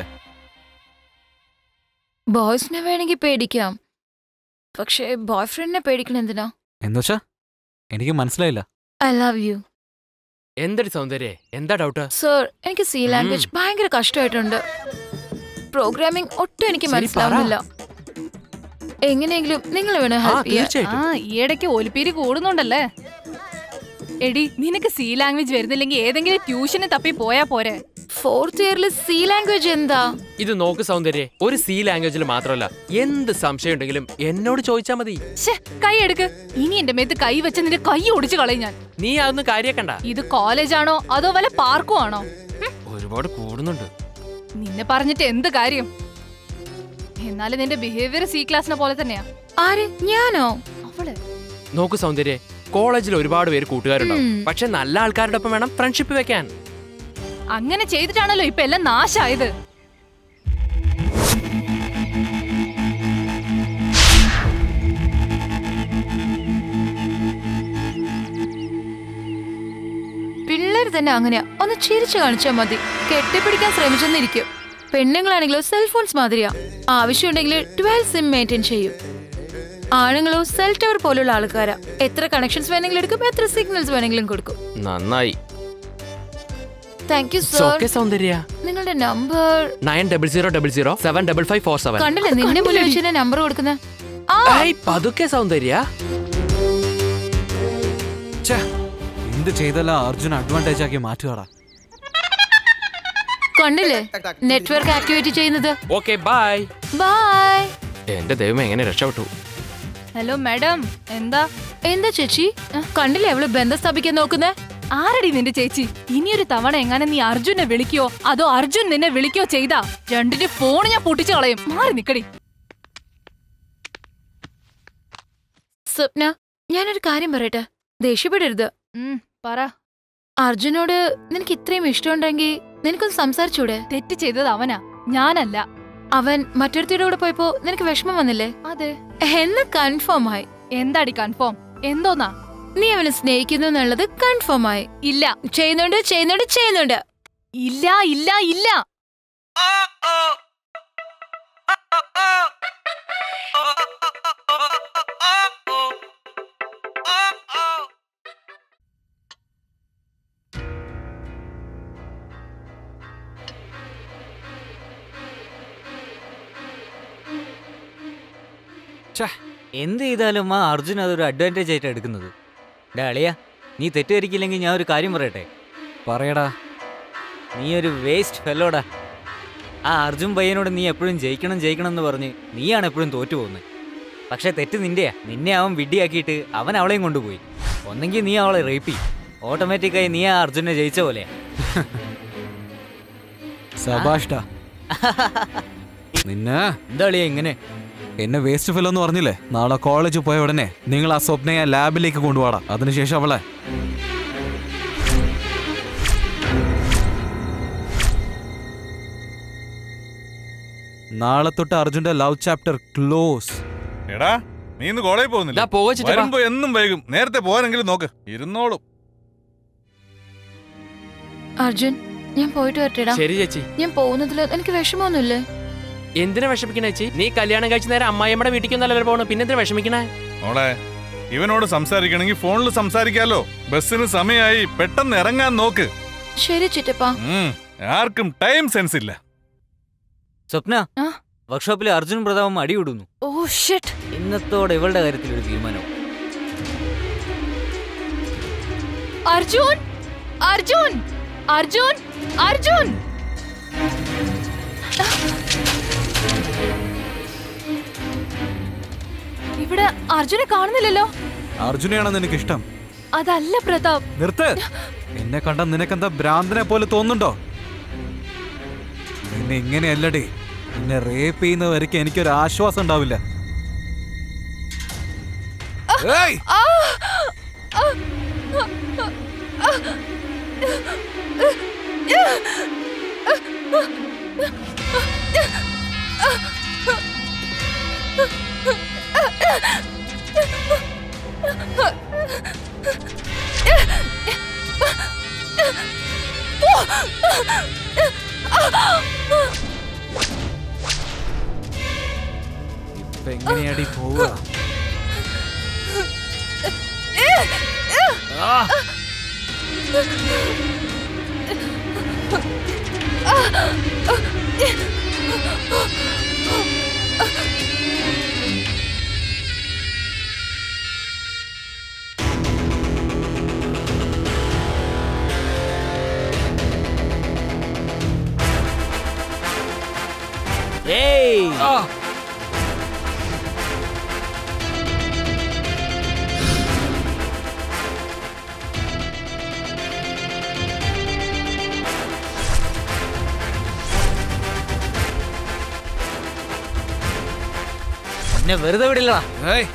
Speaker 6: ബോയ്സിനെ വേണമെങ്കിൽ പേടിക്കാം പക്ഷേ ബോയ് ഫ്രണ്ടിനെ പേടിക്കണം എന്തിനാ
Speaker 5: എന്നുവച്ചാ എനിക്ക് മനസ്സിലായില്ല
Speaker 6: ഐ ലവ് യു
Speaker 12: എന്തടി സൗന്ദര്യ എന്താ ഡൗട്ട്
Speaker 6: സർ എനിക്ക് സി ലാംഗ്വേജ് ഭയങ്കര കഷ്ടമായിട്ടുണ്ട് പ്രോഗ്രാമിംഗ് ഒട്ടും എനിക്ക്
Speaker 12: ശരി, പറ.
Speaker 6: മനസ്സിലാവുന്നില്ല എങ്ങനെയെങ്കിലും നിങ്ങൾ വേണം ഹെൽപ്പ് ചെയ്യാൻ
Speaker 14: ആ ഈയിടയ്ക്ക് ഒലിപ്പീരി കൂടുന്നുണ്ടല്ലേ എടി നിനക്ക് സി ലാംഗ്വേജ് വരുന്നില്ലെങ്കിൽ ഏതെങ്കിലും ട്യൂഷന് തപ്പി പോയാ പോരെ
Speaker 6: ഫോർത്ത് ഇയറിൽ സി ലാംഗ്വേജ് എന്താ
Speaker 12: ഇത് നോക്ക് സൗന്ദര്യ ഒരു സി ലാംഗ്വേജിൽ മാത്രമല്ല എന്ത് സംശയം ഉണ്ടെങ്കിലും എന്നോട് ചോദിച്ചാ മതി
Speaker 14: ശ്ശെ, കൈ എടുക്ക് ഇനി എന്റെ മേത്ത് കൈ വെച്ച് നിന്റെ കൈ ഒടിച്ചു കളയും ഞാൻ
Speaker 12: നീ അതൊന്നും കാര്യക്കണ്ട
Speaker 14: ഇത് കോളേജാണോ അതോ വല്ല പാർക്കും ആണോ
Speaker 12: ഒരുപാട് കൂടുന്നുണ്ട്
Speaker 14: നിന്നെ പറഞ്ഞിട്ട് എന്ത് കാര്യം എന്നാലും നിന്റെ ബിഹേവിയർ സി ക്ലാസ്സിനെ പോലെ തന്നെയാ
Speaker 6: ആര് ഞാനോ
Speaker 14: അവള്
Speaker 12: നോക്ക് സൗന്ദര്യ കോളേജിൽ ഒരുപാട് പേര് കൂട്ടുകാരുണ്ടാവും
Speaker 14: ഉം.
Speaker 12: പക്ഷെ നല്ല ആൾക്കാരുടെ ഒപ്പം വേണം ഫ്രണ്ട്ഷിപ്പ് വെക്കാൻ
Speaker 14: അങ്ങനെ ചെയ്തിട്ടാണല്ലോ ഇപ്പൊ എല്ലാം നാശായത്
Speaker 6: പിള്ളേർ തന്നെ അങ്ങനെയാ ഒന്ന് ചിരിച്ചു കാണിച്ചാൽ മതി കെട്ടിപ്പിടിക്കാൻ ശ്രമിച്ചെന്നിരിക്കും പെണ്ണുങ്ങളാണെങ്കിലോ സെൽഫോൺസ് മാതിരിയാ ആവശ്യമുണ്ടെങ്കിൽ ട്വൽവ് സിം മെയിൻറ്റെയിൻ ചെയ്യും ആണുങ്ങളോ സെൽ ടവർ പോലുള്ള ആൾക്കാരാ എത്ര കണക്ഷൻസ് വേണമെങ്കിലും എടുക്കും എത്ര സിഗ്നൽസ് വേണമെങ്കിലും കൊടുക്കും
Speaker 12: നന്നായി
Speaker 6: thank you
Speaker 12: It's
Speaker 6: sir
Speaker 12: okay, Soundarya
Speaker 6: നിങ്ങളുടെ number
Speaker 12: nine double zero double zero seven double five four seven
Speaker 6: കണ്ടില്ലേ നിന്റെ മുന്നിൽ വെച്ച് നമ്പർ കൊടുക്കുന്നത് ആ
Speaker 12: പതുക്കെ സൗന്ദര്യ
Speaker 5: ഛേ, എന്ത് ചെയ്തല്ല അർജുൻ അഡ്വാൻറ്റേജ് ആക്കി മാറ്റുകടാ
Speaker 6: കണ്ടില്ലേ നെറ്റ്വർക്ക് ആക്ടിവേറ്റ് ചെയ്യുന്നത്
Speaker 12: ഓക്കെ ബൈ
Speaker 6: ബൈ
Speaker 12: എന്റെ ദൈവം എങ്ങനെ രക്ഷപ്പെട്ടു
Speaker 14: ഹലോ മാഡം എന്താ
Speaker 6: എന്താ ചേച്ചി കണ്ടില്ലേ അവള് ബന്ധം സ്ഥാപിക്കാൻ നോക്കുന്നേ
Speaker 14: ആരടി നിന്റെ ചേച്ചി ഇനിയൊരു തവണ എങ്ങനെ നീ അർജുനെ വിളിക്കോ അതോ അർജുൻ നിന്നെ വിളിക്കോ ചെയ്താ രണ്ടിന്റെ ഫോൺ ഞാൻ പൊട്ടിച്ചു കളയും മാറി നിക്കടി
Speaker 6: സ്വപ്ന ഞാനൊരു കാര്യം പറയട്ടെ ദേഷ്യപ്പെടരുത്
Speaker 14: പറ
Speaker 6: അർജുനോട് നിനക്ക് ഇത്രയും ഇഷ്ടമുണ്ടെങ്കിൽ നിനക്കൊന്ന് സംസാരിച്ചൂടെ
Speaker 14: തെറ്റ് ചെയ്തത് അവനാ ഞാനല്ല
Speaker 6: അവൻ മറ്റൊരുത്തിയുടെ കൂടെ പോയപ്പോ നിനക്ക് വിഷമം വന്നില്ലേ
Speaker 14: അതെ
Speaker 6: എന്ന് കൺഫേം ആയി
Speaker 14: എന്താടി കൺഫേം എന്തോന്നാ
Speaker 6: നീ അവനെ സ്നേഹിക്കുന്നു എന്നുള്ളത് കൺഫേം ആയി
Speaker 14: ഇല്ല
Speaker 6: ചെയ്യുന്നുണ്ട് ചെയ്യുന്നുണ്ട് ചെയ്യുന്നുണ്ട്
Speaker 14: ഇല്ല ഇല്ല ഇല്ല
Speaker 10: എന്ത് ചെയ്താലും ആ അർജുൻ അതൊരു അഡ്വാൻറ്റേജ് ആയിട്ട് എടുക്കുന്നത് ഡാ അളിയ നീ തെറ്റുവരിക്കില്ലെങ്കിൽ ഞാൻ ഒരു കാര്യം പറയട്ടെ
Speaker 5: പറയടാ
Speaker 10: നീ ഒരു വേസ്റ്റ് ഫെല്ലോടാ ആ അർജുൻ പയ്യനോട് നീ എപ്പോഴും ജയിക്കണം ജയിക്കണം എന്ന് പറഞ്ഞ് നീയാണ് എപ്പോഴും തോറ്റു പോകുന്നത് പക്ഷേ തെറ്റ് നിന്റെയാ നിന്നെ അവൻ വിഡ്ഡിയാക്കിയിട്ട് അവൻ അവളെയും കൊണ്ടുപോയി ഒന്നെങ്കിൽ നീ അവളെ റേപ്പ് ചെയ്യും ഓട്ടോമാറ്റിക്കായി നീ ആ അർജുനെ ജയിച്ച പോലെയാ
Speaker 5: സബാഷ്ടാ നിന്നെ
Speaker 10: എന്താ അളിയ ഇങ്ങനെ
Speaker 5: എന്നെ വേസ്റ്റ് ഫെല്ലോ എന്ന് പറഞ്ഞില്ലേ നാളെ കോളേജിൽ പോയ ഉടനെ നിങ്ങൾ ആ സ്വപ്നയെ ലാബിലേക്ക് കൊണ്ടുപോടാ അതിനുശേഷം അവളെ നാളെ തൊട്ട് അർജുന്റെ ലവ് ചാപ്റ്റർ ക്ലോസ്
Speaker 2: എടാ നീ ഇന്ന് കോളേജിൽ പോകുന്നില്ല
Speaker 12: ദാ പോവാ ചിറ്റപ്പാ.
Speaker 2: വരുമ്പോ എന്നും വൈകും നേരത്തെ പോകാനെങ്കിലും നോക്ക് ഇരുന്നോളും
Speaker 6: അർജുൻ ഞാൻ പോയിട്ട് വരട്ടെടാ
Speaker 12: ശരി ചേച്ചി
Speaker 6: ഞാൻ പോകുന്നതിൽ എനിക്ക് വിഷമമൊന്നുമില്ലേ
Speaker 12: എന്തിനാ വിഷമിക്കണേ ചേച്ചി നീ കല്യാണം കഴിച്ച നേരം അമ്മായിയമ്മയുടെ വീട്ടിൽ നല്ല പോകണം പിന്നെ എന്തിനാ വിഷമിക്കണേ
Speaker 2: മോളെ ഇവനോട് സംസാരിക്കണമെങ്കിൽ ഫോണിൽ സംസാരിക്കാലോ ബസ്സിന് സമയമായി പെട്ടെന്ന് ഇറങ്ങാൻ നോക്ക്
Speaker 6: ശരി ചിറ്റപ്പാ
Speaker 2: ഉം, ആർക്കും ടൈം സെൻസ് ഇല്ല
Speaker 10: സ്വപ്ന വർക്ക്ഷോപ്പിൽ അർജുൻ പ്രതാപം അടിവിടുന്നു
Speaker 14: ഓ ഷിറ്റ്
Speaker 10: ഇന്നത്തോടെ ഇവളുടെ കാര്യത്തിൽ ഒരു തീരുമാനം
Speaker 14: അർജുൻ അർജുൻ അർജുൻ അർജുൻ ഇവിടെ അർജുനെ കാണുന്നില്ലല്ലോ
Speaker 5: അർജുനെയാണോ നിനക്ക് ഇഷ്ടം
Speaker 14: അതല്ല പ്രതാപ്
Speaker 5: നിർത്ത് എന്നെ കണ്ട നിനക്കെന്താ ഭ്രാന്തനെ പോലെ തോന്നുന്നുണ്ടോ നിന്നെ ഇങ്ങനെയല്ലടി നിന്നെ റേപ്പ് ചെയ്യുന്നവരേക്ക് എനിക്കൊരു ആശ്വാസം ഉണ്ടാവില്ല ഏയ്!
Speaker 14: ആ! ആ! ആ!
Speaker 5: ഇപ്പൊ എങ്ങനെയാടി പോവുക ആ!
Speaker 10: ഏയ് എന്നെ വെറുതെ വിടില്ലടാ
Speaker 5: ഏയ്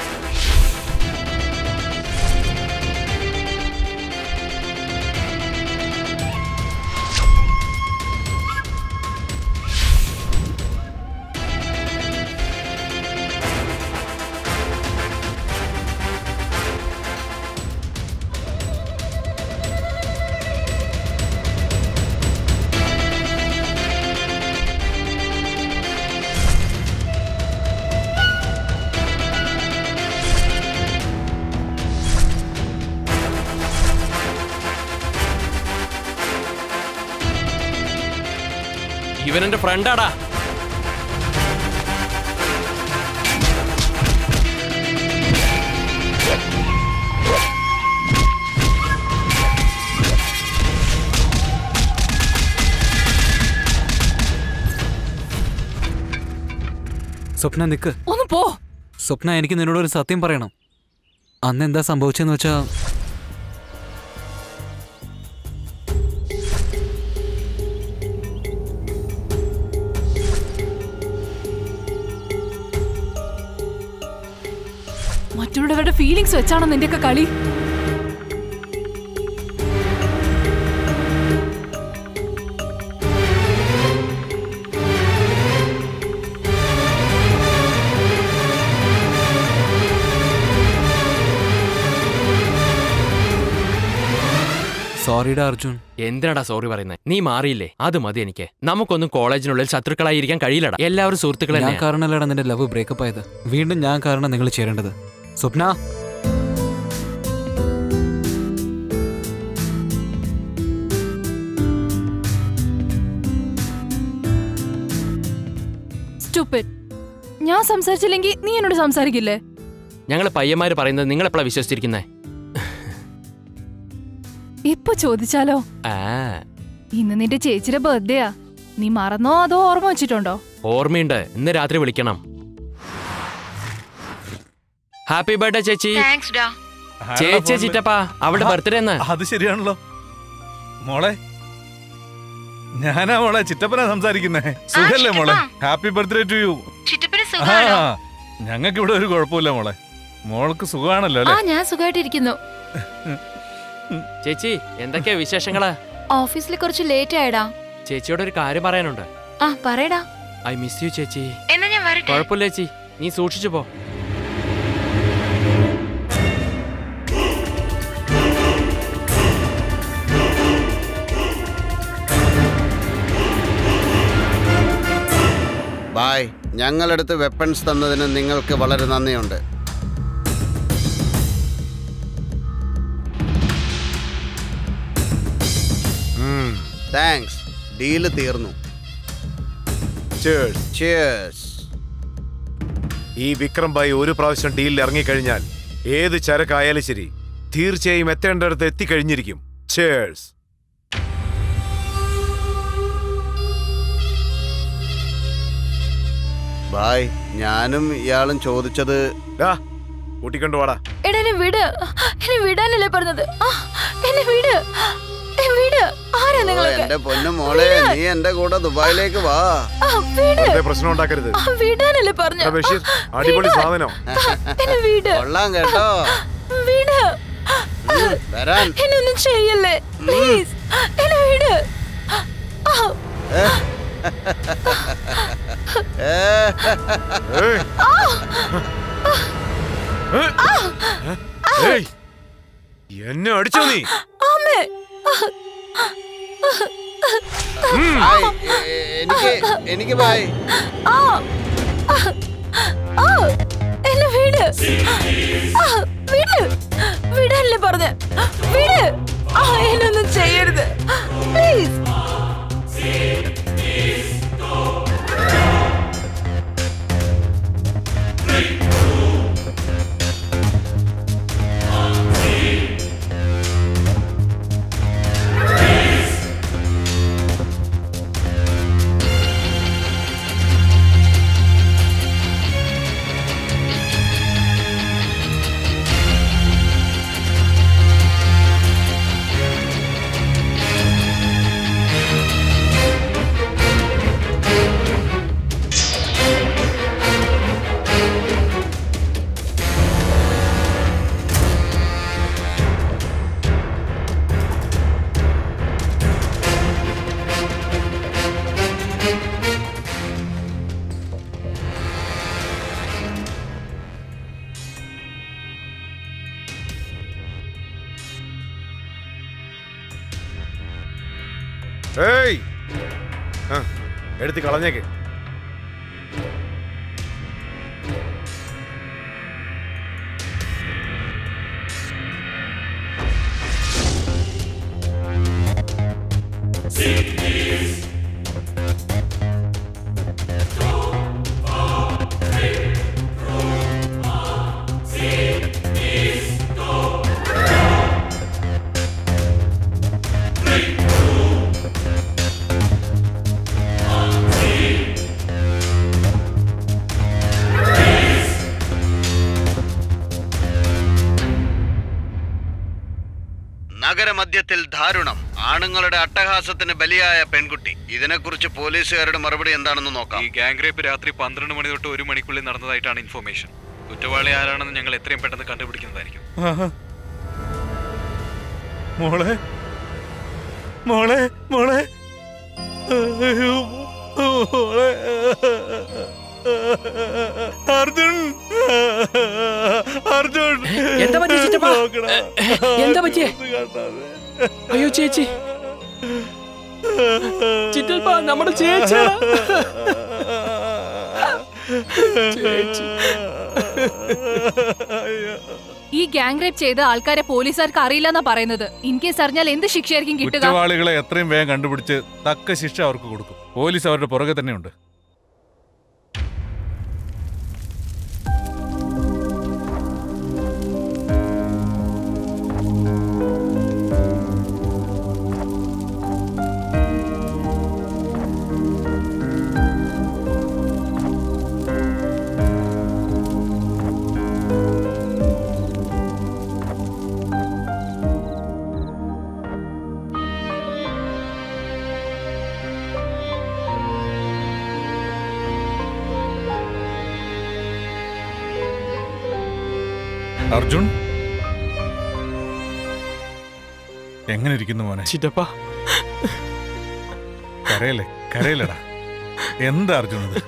Speaker 12: ഇവൻ എന്റെ ഫ്രണ്ടാടാ
Speaker 5: സ്വപ്ന നിക്ക്
Speaker 14: ഒന്ന് പോ
Speaker 5: സ്വപ്ന എനിക്ക് നിന്നോട് ഒരു സത്യം പറയണം അന്ന് എന്താ സംഭവിച്ചെന്ന് വെച്ചാ
Speaker 14: മറ്റുള്ളവരുടെ ഫീലിങ്സ് വെച്ചാണോ നിന്റെയൊക്കെ കളി
Speaker 5: സോറിടാ അർജുൻ
Speaker 12: എന്തിനാടാ സോറി പറയുന്നത് നീ മാറിയില്ലേ അത് മതി എനിക്ക് നമുക്കൊന്നും കോളേജിനുള്ളിൽ ശത്രുക്കളായിരിക്കാൻ കഴിയില്ലടാ എല്ലാവരും സുഹൃത്തുക്കൾ
Speaker 5: ഞാൻ
Speaker 12: തന്നെയാ.
Speaker 5: കാരണമല്ലടാ നിന്റെ ലവ് ബ്രേക്കപ്പ് ആയത് വീണ്ടും ഞാൻ കാരണം നിങ്ങൾ ചേരേണ്ടത് സ്വപ്ന
Speaker 14: സ്റ്റുപ്പിഡ് ഞാൻ സംസാരിച്ചില്ലെങ്കിൽ നീ എന്നോട് സംസാരിക്കില്ലേ
Speaker 12: ഞങ്ങൾ പയ്യന്മാര് പറയുന്നത് നിങ്ങൾ എപ്പോഴാ വിശ്വസിച്ചിരിക്കുന്നേ
Speaker 14: ഇപ്പൊ ചോദിച്ചാലോ
Speaker 12: ആ
Speaker 14: ഇന്ന് നിന്റെ ചേച്ചിയുടെ ബർത്ത്ഡേയാ നീ മറന്നോ അതോ ഓർമ്മ വെച്ചിട്ടുണ്ടോ
Speaker 12: ഓർമ്മയുണ്ട് ഇന്ന് രാത്രി വിളിക്കണം ഹാപ്പി ബർത്ത്ഡേ ചേച്ചി
Speaker 11: താങ്ക്സ് ഡാ
Speaker 12: ചേച്ചി ചിറ്റപ്പാ അവളുടെ ബർത്ത്ഡേ എന്ന്
Speaker 2: അത് ശരിയാണല്ലോ മോളെ ഞാനാ മോളെ ചിറ്റപ്പനാ സംസാരിക്കുന്നേ സുഖല്ലേ മോളെ ഹാപ്പി ബർത്ത്ഡേ ടു യു
Speaker 11: ചിറ്റപ്പന്
Speaker 2: ആ
Speaker 11: സുഖാണോ
Speaker 2: ഞങ്ങൾക്ക് ഇവിടെ ഒരു കുഴപ്പമില്ല മോളെ മോൾക്ക് സുഖമാണല്ലോ
Speaker 6: ആ
Speaker 2: അല്ലേ
Speaker 6: ഞാൻ സുഖമായിട്ടിരിക്കുന്നു
Speaker 12: ചേച്ചി എന്തൊക്കെയാ വിശേഷങ്ങള്
Speaker 6: ഓഫീസിൽ കുറച്ച് ലേറ്റ് ആയടാ
Speaker 12: ചേച്ചിയോട് ഒരു കാര്യം പറയാനുണ്ട്
Speaker 6: ആ പറയടാ
Speaker 12: ഐ മിസ് യു ചേച്ചി
Speaker 11: എന്നാ ഞാൻ വരട്ടെ
Speaker 12: കുഴപ്പമില്ല ചേച്ചി നീ സൂക്ഷിച്ചു പോ
Speaker 1: ബായ് ഞങ്ങളടുത്ത് വെപ്പൺസ് തന്നതിന് നിങ്ങൾക്ക് വളരെ നന്ദിയുണ്ട് താങ്ക്സ് ഡീല് തീർന്നു Cheers.
Speaker 15: ഈ വിക്രം ഭായ് ഒരു പ്രാവശ്യം ഡീലിൽ ഇറങ്ങിക്കഴിഞ്ഞാൽ ഏത് ചരക്കായാലും ശരി തീർച്ചയായും എത്തേണ്ടടുത്ത് എത്തിക്കഴിഞ്ഞിരിക്കും ചേഴ്സ്
Speaker 1: ബായ് ഞാനും ഇയാളും ചോദിച്ചത്
Speaker 15: കൂട്ടിക്കൊണ്ടു വാടാ
Speaker 6: എടാ എന്നെ വിട് എന്നെ വിടാനല്ലേ പറഞ്ഞത് ആ, എന്നെ വിട് ഏ, വിട് ആരാ
Speaker 1: ഓ,
Speaker 6: നിങ്ങളൊക്കെ
Speaker 1: എന്റെ പൊന്നു മോളെ നീ എന്റെ കൂടെ ദുബായിലേക്ക് വാ
Speaker 6: ആ, വിട്
Speaker 15: വെറുതെ പ്രശ്നം ഉണ്ടാക്കരുത്
Speaker 6: ആ, വിടാനല്ലേ പറഞ്ഞു
Speaker 15: എടാ ബഷീർ അടിപൊളി സാധനം
Speaker 6: എന്നെ വിട്
Speaker 1: കൊള്ളാം കേട്ടോ
Speaker 6: വിട്
Speaker 1: ഉം, വരാൻ
Speaker 6: എന്നെ ഒന്നും ചെയ്യല്ലേ പ്ലീസ് എന്നെ വിട് ആ,
Speaker 15: ഏയ്, എന്നെ അടിച്ചോ നീ
Speaker 6: അമ്മേ
Speaker 1: ബായ്, എ- എ- എനിക്ക് എനിക്ക് ബായ്
Speaker 6: ആ ആ, എന്നെ വിട് ആ, വിട് വിടല്ലേ പറഞ്ഞ വിട് ആ എന്നൊന്നും ചെയ്യരുത് പ്ലീസ്
Speaker 15: ഏയ് ആ, എടുത്ത് കളഞ്ഞേക്ക്
Speaker 1: നഗരമധ്യത്തിൽ ദാരുണം ആണുങ്ങളുടെ അട്ടഹാസത്തിന് ബലിയായ പെൺകുട്ടി ഇതിനെക്കുറിച്ച് പോലീസുകാരുടെ മറുപടി എന്താണെന്ന് നോക്കാം
Speaker 18: ഈ ഗാങ് റേപ്പ് രാത്രി പന്ത്രണ്ട് മണി തൊട്ട് ഒരു മണിക്കുള്ളിൽ നടന്നതായിട്ടാണ് ഇൻഫർമേഷൻ കുറ്റവാളി ആരാണെന്ന് ഞങ്ങൾ എത്രയും പെട്ടെന്ന് കണ്ടുപിടിക്കുന്നതായിരിക്കും
Speaker 2: ആഹാ. മോളെ മോളെ മോളെ അയ്യോ, മോളെ അർജുൻ അർജുൻ
Speaker 12: എന്താ പറ്റിയ ചിറ്റപ്പാ?
Speaker 2: നോക്കടാ.
Speaker 12: എന്താ പറ്റിയേ?
Speaker 2: ഒന്ന് കാണാതെ.
Speaker 12: അയ്യോ ചേച്ചി ചിറ്റൽപ്പ നമ്മുടെ ചേച്ചിയാണ് ചേച്ചി
Speaker 14: ഈ ഗ്യാങ് റേപ്പ് ചെയ്ത ആൾക്കാരെ പോലീസുകാർക്ക് അറിയില്ലെന്നാ പറയുന്നത് ഇൻ കേസ് അറിഞ്ഞാൽ എന്ത് ശിക്ഷയായിരിക്കും കിട്ടുക
Speaker 2: കുറ്റവാളികളെ എത്രയും വേഗം കണ്ടുപിടിച്ച് തക്ക ശിക്ഷ അവർക്ക് കൊടുക്കും പോലീസ് അവരുടെ പുറകെ തന്നെയുണ്ട് അർജുൻ എങ്ങനെ ഇരിക്കുന്നു മോനെ
Speaker 12: ചിറ്റപ്പ
Speaker 2: കരയല്ലേ കരയല്ലടാ എന്താ അർജുൻ ഇത്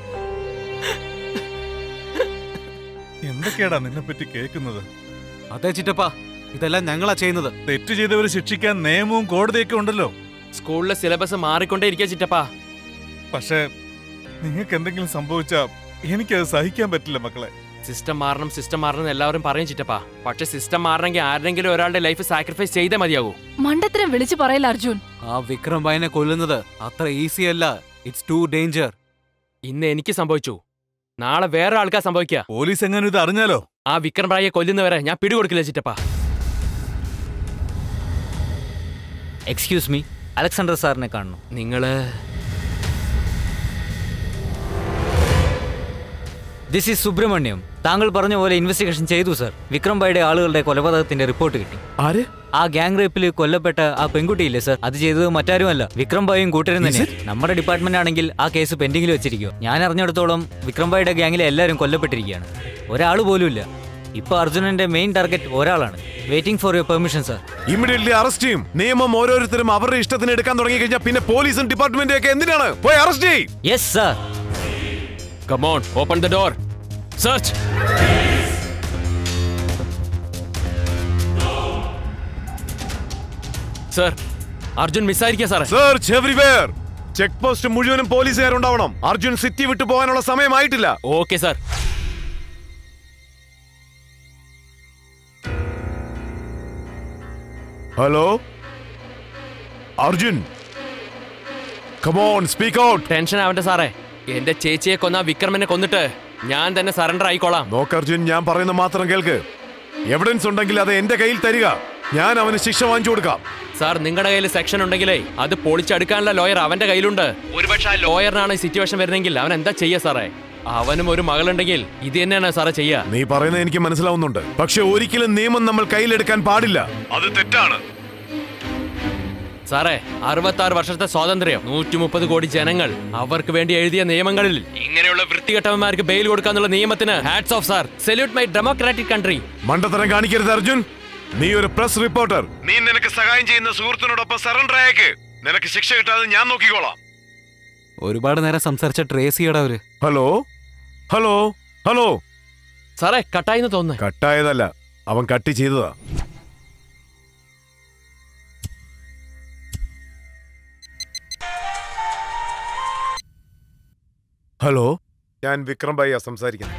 Speaker 2: എന്തൊക്കെയാടാ നിന്നെ പറ്റി കേൾക്കുന്നത്
Speaker 5: അതെ ചിറ്റപ്പ ഇതെല്ലാം ഞങ്ങളാ ചെയ്യുന്നത്
Speaker 2: തെറ്റ് ചെയ്തവരെ ശിക്ഷിക്കാൻ നിയമവും കോടതിയൊക്കെ ഉണ്ടല്ലോ
Speaker 12: സ്കൂളിലെ സിലബസ് മാറിക്കൊണ്ടേ ഇരിക്കുക ചിറ്റപ്പ
Speaker 2: പക്ഷേ നിങ്ങൾക്ക് എന്തെങ്കിലും സംഭവിച്ചാ എനിക്കത് സഹിക്കാൻ പറ്റില്ല മക്കളെ
Speaker 12: സിസ്റ്റം മാറണം സിസ്റ്റം മാറണം എന്ന് എല്ലാവരും പറയും ചിറ്റപ്പ പക്ഷെ സിസ്റ്റം മാറണമെങ്കിൽ ആരുടെങ്കിലും ഒരാളുടെ ലൈഫ് സാക്രിഫൈസ് ചെയ്തേ മതിയാകൂ
Speaker 14: മണ്ടത്തരം വിളിച്ചു പറയല അർജുൻ
Speaker 5: ആ വിക്രം ഭായിനെ കൊല്ലുന്നത് അത്ര ഈസി അല്ല ഇറ്റ്സ് ടു ഡേഞ്ചർ
Speaker 12: ഇന്ന് എനിക്ക് സംഭവിച്ചു നാളെ വേറെ ആൾക്കാർ സംഭവിക്കുക
Speaker 2: പോലീസ് എങ്ങനെ ഇത് അറിഞ്ഞാലോ
Speaker 12: ആ വിക്രം റായെ കൊല്ലുന്നവരെ ഞാൻ പിടികൊടുക്കില്ല ചിറ്റപ്പ
Speaker 10: എക്സ്ക്യൂസ് മീ അലക്സാണ്ടർ സാറിനെ കാണുന്നു
Speaker 12: നിങ്ങള്
Speaker 10: ദിസ് ഈസ് സുബ്രഹ്മണ്യം താങ്കൾ പറഞ്ഞ പോലെ ഇൻവെസ്റ്റിഗേഷൻ ചെയ്തു സർ വിക്രം ബൈയുടെ ആളുകളുടെ കൊലപാതകത്തിന്റെ റിപ്പോർട്ട് കിട്ടി
Speaker 4: ആര്
Speaker 10: ആ ഗ്യാങ് റേപ്പിൽ കൊല്ലപ്പെട്ട ആ പെൺകുട്ടിയില്ലേ സർ അത് ചെയ്തത് മറ്റാരുമല്ല വിക്രം ബായും കൂട്ടരും തന്നെ നമ്മുടെ ഡിപ്പാർട്ട്മെന്റ് ആണെങ്കിൽ ആ കേസ് പെൻഡിങ്ങിൽ വെച്ചിരിക്കുക ഞാൻ അറിഞ്ഞിടത്തോളം വിക്രം ബായുടെ ഗ്യാങ്ങിലെ എല്ലാവരും കൊല്ലപ്പെട്ടിരിക്കുകയാണ് ഒരാൾ പോലുമില്ല ഇപ്പൊ അർജുനന്റെ മെയിൻ ടാർഗറ്റ് ഒരാളാണ് waiting for your permission sir
Speaker 15: immediately arrest ചെയ്യും നിയമം ഓരോരുത്തരും അവരുടെ ഇഷ്ടത്തിന് എടുക്കാൻ തുടങ്ങി കഴിഞ്ഞാൽ പിന്നെ പോലീസും ഡിപ്പാർട്ട്മെന്റും ഒക്കെ എന്തിനാണ് പോയി അറസ്റ്റ് ചെയ്യും
Speaker 10: yes sir
Speaker 12: come on open the door search sir Arjun മിസ്സായിരിക്കുക സാറേ
Speaker 15: സെർച്ച് എവറിവെയർ ചെക്ക് പോസ്റ്റ് മുഴുവനും പോലീസുകാരുണ്ടാവണം അർജുൻ സിറ്റി വിട്ടു പോകാനുള്ള സമയമായിട്ടില്ല
Speaker 12: okay sir
Speaker 15: hello Arjun come on speak out
Speaker 12: tension ആവട്ടെ സാറേ എന്റെ ചേച്ചിയെ കൊന്ന വിക്രമനെ കൊന്നിട്ട് ഞാൻ തന്നെ സറണ്ടർ ആയിക്കോളാം
Speaker 15: നോക്ക് അർജുൻ ഞാൻ പറയുന്നത് മാത്രം കേൾക്ക് എവിഡൻസ് ഉണ്ടെങ്കിൽ അത് എന്റെ കയ്യിൽ തരിക ഞാൻ അവന് ശിക്ഷ വാങ്ങിച്ചു കൊടുക്കാം
Speaker 12: സാർ നിങ്ങളുടെ കയ്യിൽ സെക്ഷൻ ഉണ്ടെങ്കിലേ അത് പൊളിച്ചെടുക്കാനുള്ള ലോയർ അവന്റെ കയ്യിലുണ്ട് ഒരുപക്ഷെ ആ ലോയറിനാണ് ഈ സിറ്റുവേഷൻ വരുന്നെങ്കിൽ അവൻ എന്താ ചെയ്യാ സാറേ അവനും ഒരു മകളുണ്ടെങ്കിൽ ഇത് തന്നെയാണ് സാറേ ചെയ്യാ
Speaker 15: നീ പറയുന്നത് എനിക്ക് മനസ്സിലാവുന്നുണ്ട് പക്ഷെ ഒരിക്കലും നിയമം നമ്മൾ കയ്യിലെടുക്കാൻ പാടില്ല അത് തെറ്റാണ്
Speaker 12: സാറേ അറുപത്താറ് വർഷത്തെ സ്വാതന്ത്ര്യം നൂറ്റി മുപ്പത് കോടി ജനങ്ങൾ അവർക്ക് വേണ്ടി എഴുതിയ നിയമങ്ങളിൽ ഇങ്ങനെയുള്ള വൃത്തികെട്ടവന്മാർക്ക് ബെയിൽ കൊടുക്കാന്നുള്ള നിയമത്തിന് hats off sir salute my democratic country
Speaker 15: മണ്ടത്തരം കാണിക്കരുത് അർജുൻ നീ ഒരു പ്രസ് റിപ്പോർട്ടർ നീ നിനക്ക് സഹായം ചെയ്യുന്ന സുഹൃത്തിനോടൊപ്പം സറണ്ടർ ആയേക്ക് നിനക്ക് ശിക്ഷ കിട്ടാതെ ഞാൻ നോക്കിക്കോളാം
Speaker 5: ഒരുപാട് നേരം സംസാരിച്ച ട്രേസ് ചെയ്യടാ അവര്
Speaker 15: ഹലോ ഹലോ ഹലോ
Speaker 12: സാറേ കട്ടായിന്ന് തോന്നുന്നു
Speaker 15: കട്ടായതല്ല അവൻ കട്ട് ചെയ്തതാ ഹലോ ഞാൻ വിക്രം ഭായിയാ സംസാരിക്കുന്നത്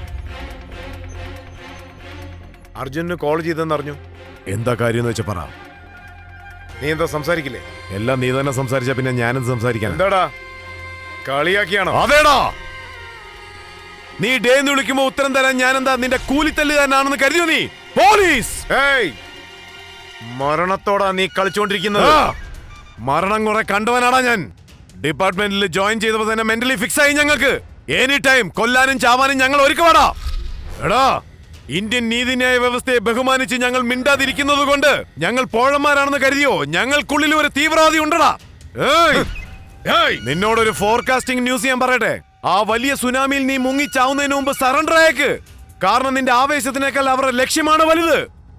Speaker 15: അർജുനന് കോൾ ചെയ്തെന്ന് അറിഞ്ഞു എന്താ കാര്യം എന്ന് വെച്ചാ പറ നീ എന്താ സംസാരിക്കില്ലേ എല്ലാം നീ തന്നെ സംസാരിച്ച പിന്നെ ഞാനും സംസാരിക്കാൻ എന്താടാ കളിയാക്കിയാണോ അതേടാ നീ ഡേ എന്ന് വിളിക്കുമ്പോ ഉത്തരം തരാൻ ഞാൻ എന്താ നിന്റെ കൂലിത്തല്ലുകാരനാണെന്ന് കരുതിയോ നീ പോലീസ് ഏയ് മരണത്തോടാ നീ കളിച്ചോണ്ടിരിക്കുന്നത് മരണം കുറെ കണ്ടവനാടാ ഞാൻ ഡിപ്പാർട്ട്മെന്റിൽ ജോയിൻ ചെയ്തപ്പോ തന്നെ മെന്റലി ഫിക്സ് ആയി ഞങ്ങൾക്ക് എനി ടൈം കൊല്ലാനും ചാവാനും ഞങ്ങൾ ഒരുക്കമാടാ എടാ ഇന്ത്യൻ നീതിന്യായ വ്യവസ്ഥയെ ബഹുമാനിച്ച് ഞങ്ങൾ മിണ്ടാതിരിക്കുന്നത് കൊണ്ട് ഞങ്ങൾ പോഴന്മാരാണെന്ന് കരുതിയോ ഞങ്ങൾക്കുള്ളിൽ ഒരു തീവ്രവാദി ഉണ്ടടാ ഏയ് ഏയ് നിന്നോടൊരു ഫോർകാസ്റ്റിംഗ് ന്യൂസ് ഞാൻ പറയട്ടെ ആ വലിയ സുനാമിയിൽ നീ മുങ്ങിച്ചാവുന്നതിന് മുമ്പ് സറണ്ടർ ആയേക്ക് കാരണം നിന്റെ ആവേശത്തിനേക്കാൾ അവരുടെ ലക്ഷ്യമാണ് വലുത്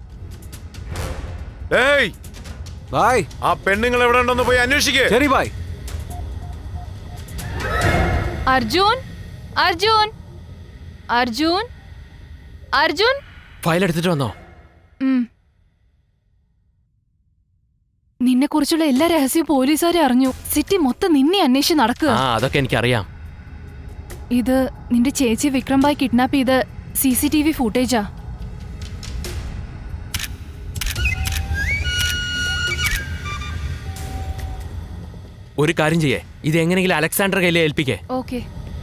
Speaker 15: ഏയ്
Speaker 5: ബായ്
Speaker 15: ആ പെണ്ണുങ്ങൾ എവിടെ ഉണ്ടെന്ന് പോയി അന്വേഷിക്കേ
Speaker 5: ശരി ബായ്
Speaker 14: അർജുൻ അർജുൻ അർജുൻ അർജുൻ
Speaker 12: ഫയൽ എടുത്തിട്ട് വന്നോ
Speaker 14: നിന്നെ കുറിച്ചുള്ള എല്ലാ രഹസ്യവും പോലീസുകാരെ അറിഞ്ഞു സിറ്റി മൊത്തം നിന്നെ അന്വേഷിച്ച് നടക്കുക
Speaker 12: ആ അതൊക്കെ എനിക്കറിയാം
Speaker 14: ഇത് നിന്റെ ചേച്ചി വിക്രം ബായ് കിഡ്നാപ്പ് ചെയ്ത സി സി ടി വി ഫുട്ടേജാ
Speaker 12: ഒരു കാര്യം ചെയ്യേ ഇത് എങ്ങനെയെങ്കിലും അലക്സാണ്ടർ കയ്യിലെ ഏൽപ്പിക്കേ
Speaker 14: ഓക്കെ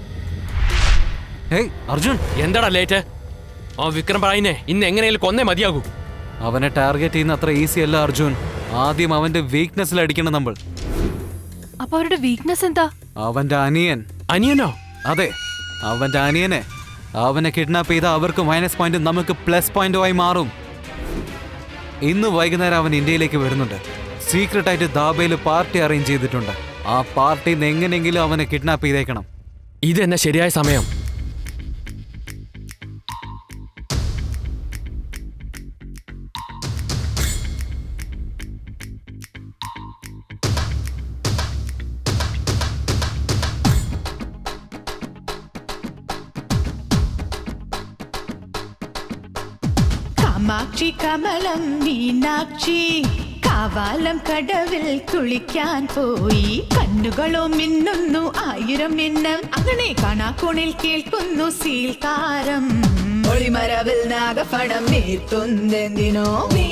Speaker 12: ഹേയ് അർജുൻ എന്താടാ ലേറ്റ് ആ വിക്രം പറയുന്നേ ഇന്ന് എങ്ങനെയെങ്കിലും കൊന്നേ മതിയാകൂ
Speaker 5: അവനെ ടാർഗറ്റ് ചെയ്യുന്ന അത്ര ഈസി അല്ല അർജുൻ ആദ്യം അവന്റെ വീക്ക്നെസ്സിൽ അടിക്കണം നമ്മൾ
Speaker 14: അപ്പൊ അവരുടെ വീക്ക്നെസ് എന്താ
Speaker 5: അവന്റെ അനിയൻ
Speaker 12: അനിയനോ
Speaker 5: അതെ അവന്റെ അനിയനെ അവനെ കിഡ്നാപ്പ് ചെയ്ത അവർക്ക് മൈനസ് പോയിന്റ് നമുക്ക് പ്ലസ് പോയിന്റുമായി മാറും ഇന്ന് വൈകുന്നേരം അവൻ ഇന്ത്യയിലേക്ക് വരുന്നുണ്ട് സീക്രട്ട് ആയിട്ട് ദാബയിൽ പാർട്ടി അറേഞ്ച് ചെയ്തിട്ടുണ്ട് ആ പാർട്ടിയിൽ നിന്ന് എങ്ങനെയെങ്കിലും അവനെ കിഡ്നാപ്പ് ചെയ്തേക്കണം
Speaker 12: ഇത് എന്നെ ശരിയായ സമയം
Speaker 19: കാമാക്ഷി കമലം മീനാക്ഷി കാവാലം കടവിൽ കുളിക്കാൻ പോയി കണ്ണുകളോ മിന്നുന്നു ആയിരം മിന്നം അങ്ങനെ കാണാക്കോണിൽ കേൾക്കുന്നു സീൽക്കാരം ഒളിമരവിൽ നാഗഫണം നീർത്തുന്നെന്തിനോ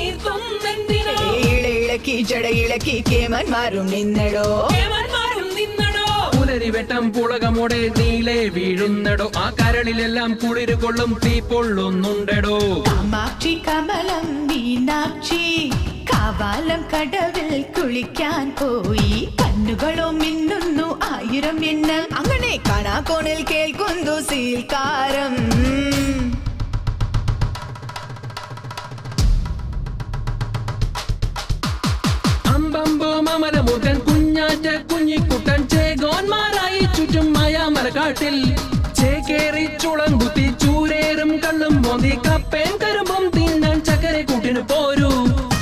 Speaker 19: ഇളക്കി ജട ഇളക്കി കേമന്മാരും നിന്നടോ
Speaker 8: പുലരിവെട്ടം പുളകമോടെ നീളെ വീഴുന്നടോ ആ കരളിലെല്ലാം കുളിര് കൊള്ളും തീ പൊള്ളുന്നുണ്ടടോ
Speaker 19: കാമാക്ഷി കമലം മീനാക്ഷി കാവാലം കടവിൽ കുളിക്കാൻ പോയി കണ്ണുകളോ മിന്നുന്നു ആയിരം എണ്ണം അങ്ങനെ കാണാക്കോണിൽ കേൾക്കുന്നു സീൽക്കാരം
Speaker 8: അമ്പമ്പോ മമരമുട്ടൻ കുഞ്ഞാറ്റ കുഞ്ഞിക്കുട്ടൻ ചേകോന്മാരായി ചുറ്റും മയാമലക്കാട്ടിൽ ചേക്കേറി ചുളം കുത്തി ചൂരേറും കള്ളും മോന്തി കപ്പേൻ കരുമ്പും തിന്നാൻ ചക്കര കൂട്ടിന് പോരൂ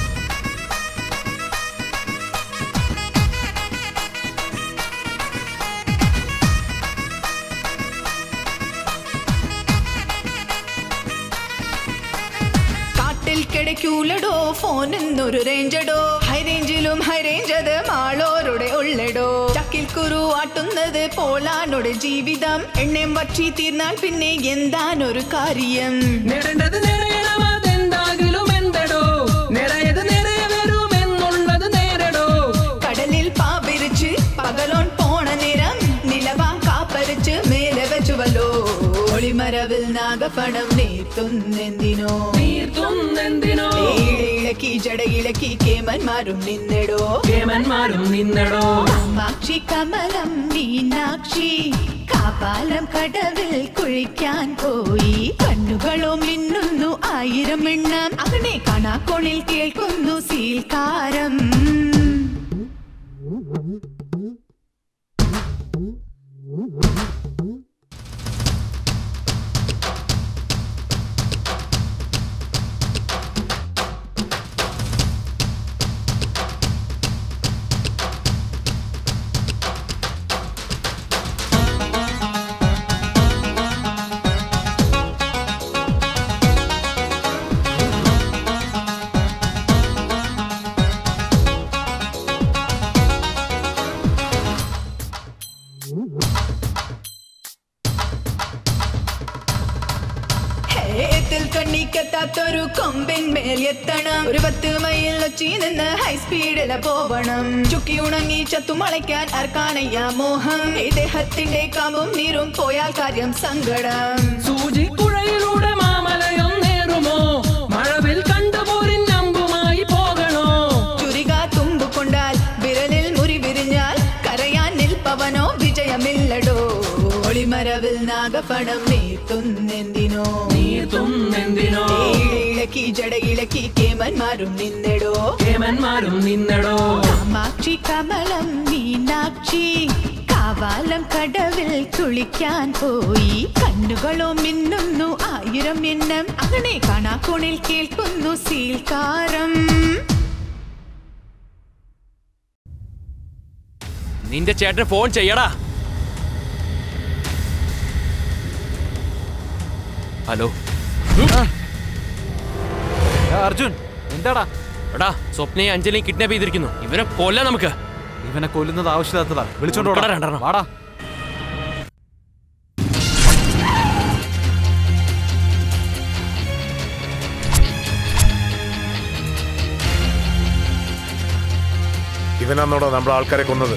Speaker 19: കാട്ടിൽ കിടക്കൂലടോ ഫോൺ എന്നൊരു റേഞ്ചടോ ഹൈ റേഞ്ചിലും ഹൈ റേഞ്ച് അത് മാളോരുടെ ഉള്ളടോ ചക്കിൽ കുരു ആട്ടുന്നത് പോലാനോട് ജീവിതം എണ്ണയും വറ്റി തീർന്നാൽ പിന്നെ എന്താനൊരു കാര്യം
Speaker 8: നേടേണ്ടത് നേടണം അതെന്താകിലും എന്തടോ നിറയത് നിറയെ വരുമെന്നുള്ളത് നേരടോ
Speaker 19: കടലിൽ പാപിരിച്ച് പകലോൺ പോണ നിരം നിലവാ കാപ്പരിച്ച് മേലെ വെച്ചുവല്ലോ ഒളിമരവിൽ നാഗപണം നീർത്തുന്നെന്തിനോ
Speaker 8: നീർത്തുന്നെന്തിനോ
Speaker 19: ഇളക്കി ജട ഇളക്കി കേമന്മാരും നിന്നടോ
Speaker 8: കേമന്മാരും നിന്നടോ
Speaker 19: കാമാക്ഷി കമലം മീനാക്ഷി കാപാലം കടവിൽ കുഴിക്കാൻ പോയി കണ്ണുകളോ മിന്നുന്നു ആയിരം എണ്ണം അങ്ങനെ കാണാക്കോണിൽ കേൾക്കുന്നു സീൽക്കാരം ഹേത്തിൽ കണ്ണിക്കെത്താത്തൊരു കൊമ്പിൻ മേൽ എത്തണം ഒരു പത്ത് മൈൽ ഒച്ചി നിന്ന് ഹൈ സ്പീഡില് പോവണം ചുക്കി ഉണങ്ങി ചത്തു മളയ്ക്കാൻ ആർക്കാനയ്യ മോഹം ഇദ്ദേഹത്തിന്റെ കാമ്പും നീരും പോയാൽ കാര്യം സങ്കടം
Speaker 8: സൂചിക്കുഴയിലൂടെ മാമലയും നേറുമോ മഴവിൽ കണ്ടുപോരിൻ അമ്പുമായി പോകണോ
Speaker 19: ചുരിക തുമ്പു കൊണ്ടാൽ വിരലിൽ മുറി വിരിഞ്ഞാൽ കരയാൻ നിൽപ്പവനോ വിജയമില്ലടോ ഒളിമരവിൽ നാഗപണം നീർത്തുന്നെന്തിനോ
Speaker 8: നീർത്തുന്നെന്തിനോ
Speaker 19: ഇളക്കി ജട ഇളക്കി കേമന്മാരും നിന്നടോ
Speaker 8: കേമന്മാരും നിന്നടോ
Speaker 19: കാമാക്ഷി കമലം മീനാക്ഷി കാവാലം കടവിൽ കുളിക്കാൻ പോയി കണ്ണുകളോ മിന്നുന്നു ആയിരം ആയിരം എണ്ണം അങ്ങനെ കാണാക്കോണിൽ കേൾക്കുന്നു സീൽക്കാരം
Speaker 12: നിന്റെ ചേട്ടന് ഫോൺ ചെയ്യടാ ഹലോ
Speaker 5: അർജുൻ എന്താടാ
Speaker 12: എടാ സ്വപ്നയെ അഞ്ജലിയും കിഡ്നാപ്പ് ചെയ്തിരിക്കുന്നു ഇവനെ കൊല്ലാൻ നമുക്ക്
Speaker 5: ഇവനെ കൊല്ലുന്നത് ആവശ്യമില്ലാത്തതാ വിളിച്ചോണ്ട്
Speaker 12: ഉൾപ്പെടെ
Speaker 5: വാടാ.
Speaker 12: രണ്ടെണ്ണം.
Speaker 5: വാടാ
Speaker 15: ഇവനാന്നോടോ നമ്മുടെ ആൾക്കാരെ കൊന്നത്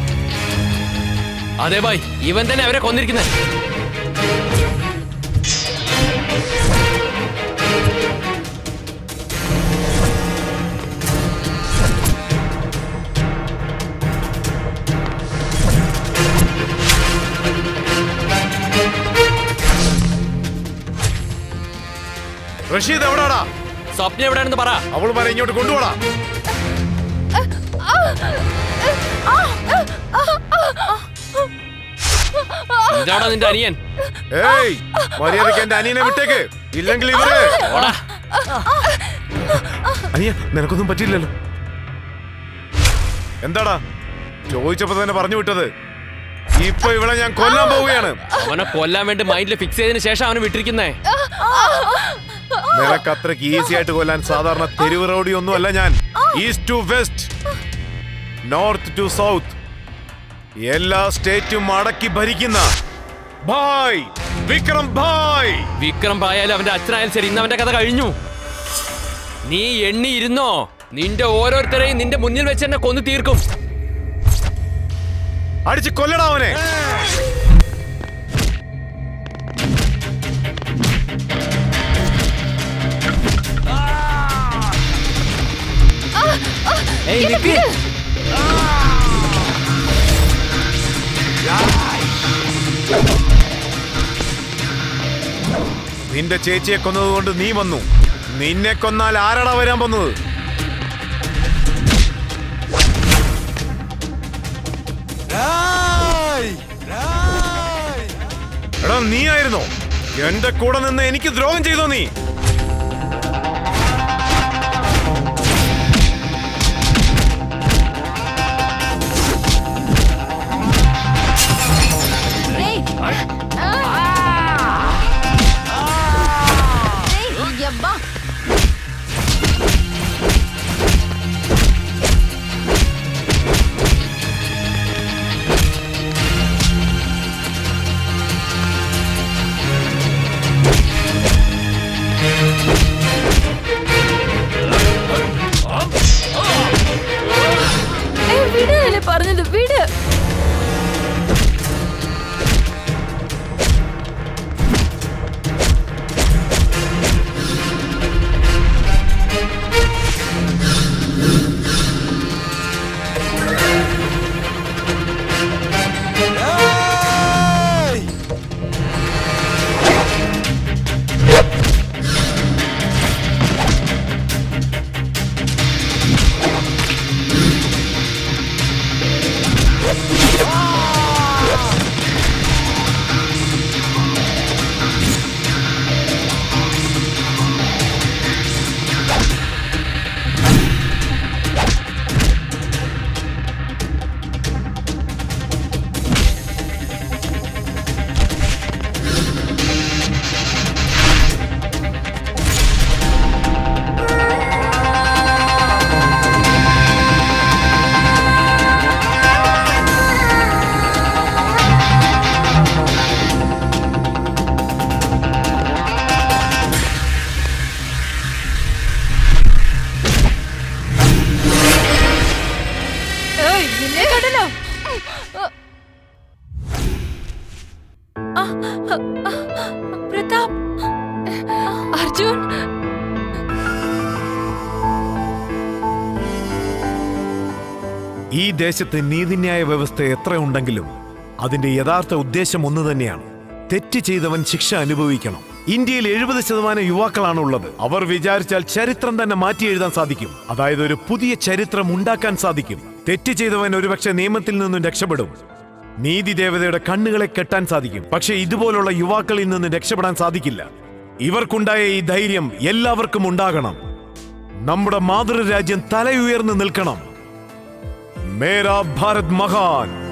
Speaker 12: അതെ ബായ് ഇവൻ തന്നെ അവരെ കൊന്നിരിക്കുന്നത്
Speaker 15: റഷീദ് എവിടാടാ
Speaker 12: സ്വപ്ന എവിടെയാണെന്ന് പറ
Speaker 15: അവൾ പറ ഇങ്ങോട്ട് കൊണ്ടുപോടാ
Speaker 12: ഇതാടാ നിന്റെ അനിയൻ
Speaker 15: ഏയ് മര്യാദയ്ക്ക് എന്റെ അനിയനെ വിട്ടേക്ക് ഇല്ലെങ്കിൽ ഇവര്
Speaker 12: ഓടാ
Speaker 15: അനിയ നിനക്കൊന്നും പറ്റില്ലല്ലോ എന്താടാ ചോദിച്ചപ്പോ തന്നെ പറഞ്ഞു വിട്ടത് ഇപ്പൊ ഇവിടെ ഞാൻ കൊല്ലാൻ പോവുകയാണ്
Speaker 12: അവനെ കൊല്ലാൻ വേണ്ടി മൈൻഡിൽ ഫിക്സ് ചെയ്തതിന് ശേഷം അവനെ വിട്ടിരിക്കുന്നേ
Speaker 15: നിനക്ക് അത്രയ്ക്ക് ഈസി ആയിട്ട് കൊല്ലാൻ സാധാരണ തെരുവ് റോഡി ഒന്നും അല്ല ഞാൻ east to west north to south എല്ലാ സ്റ്റേറ്റും അടക്കി ഭരിക്കുന്ന ഭായ് വിക്രം ഭായ്
Speaker 12: വിക്രം പായാലും അവന്റെ അച്ഛനായാലും ശരി ഇന്ന് അവന്റെ കഥ കഴിഞ്ഞു നീ എണ്ണി ഇരുന്നോ നിന്റെ ഓരോരുത്തരെയും നിന്റെ മുന്നിൽ വെച്ച് എന്നെ കൊന്നു തീർക്കും
Speaker 15: അടിച്ച് കൊല്ലടാ അവനെ
Speaker 10: ഏയ് നിക്ക്
Speaker 15: നിന്റെ ചേച്ചിയെ കൊന്നതുകൊണ്ട് നീ വന്നു നിന്നെ കൊന്നാൽ ആരാടാ വരാൻ വന്നത് എടാ നീ ആയിരുന്നോ എന്റെ കൂടെ നിന്ന് എനിക്ക് ദ്രോഹം ചെയ്തോ നീ
Speaker 7: యబ్బా
Speaker 14: വിട് അല്ലേ പറഞ്ഞത് വിട് ഏയ്, നിന്നെ കണ്ടല്ലോ ആ, ആ, ആ, പ്രതാപ് അർജുൻ
Speaker 15: ഈ ദേശത്ത് നീതിന്യായ വ്യവസ്ഥ എത്ര ഉണ്ടെങ്കിലും അതിന്റെ യഥാർത്ഥ ഉദ്ദേശം ഒന്ന് തന്നെയാണ് തെറ്റ് ചെയ്തവൻ ശിക്ഷ അനുഭവിക്കണം ഇന്ത്യയിൽ എഴുപത് ശതമാനം യുവാക്കളാണ് ഉള്ളത് അവർ വിചാരിച്ചാൽ ചരിത്രം തന്നെ മാറ്റി എഴുതാൻ സാധിക്കും അതായത് ഒരു പുതിയ ചരിത്രം ഉണ്ടാക്കാൻ സാധിക്കും തെറ്റ് ചെയ്തവൻ ഒരുപക്ഷെ നിയമത്തിൽ നിന്നും രക്ഷപ്പെടും നീതി ദേവതയുടെ കണ്ണുകളെ കെട്ടാൻ സാധിക്കും പക്ഷെ ഇതുപോലുള്ള യുവാക്കളിൽ നിന്ന് രക്ഷപ്പെടാൻ സാധിക്കില്ല ഇവർക്കുണ്ടായ ഈ ധൈര്യം എല്ലാവർക്കും ഉണ്ടാകണം നമ്മുടെ മാതൃരാജ്യം തലയുയർന്ന് നിൽക്കണം മേരാ ഭാരത് മഹാൻ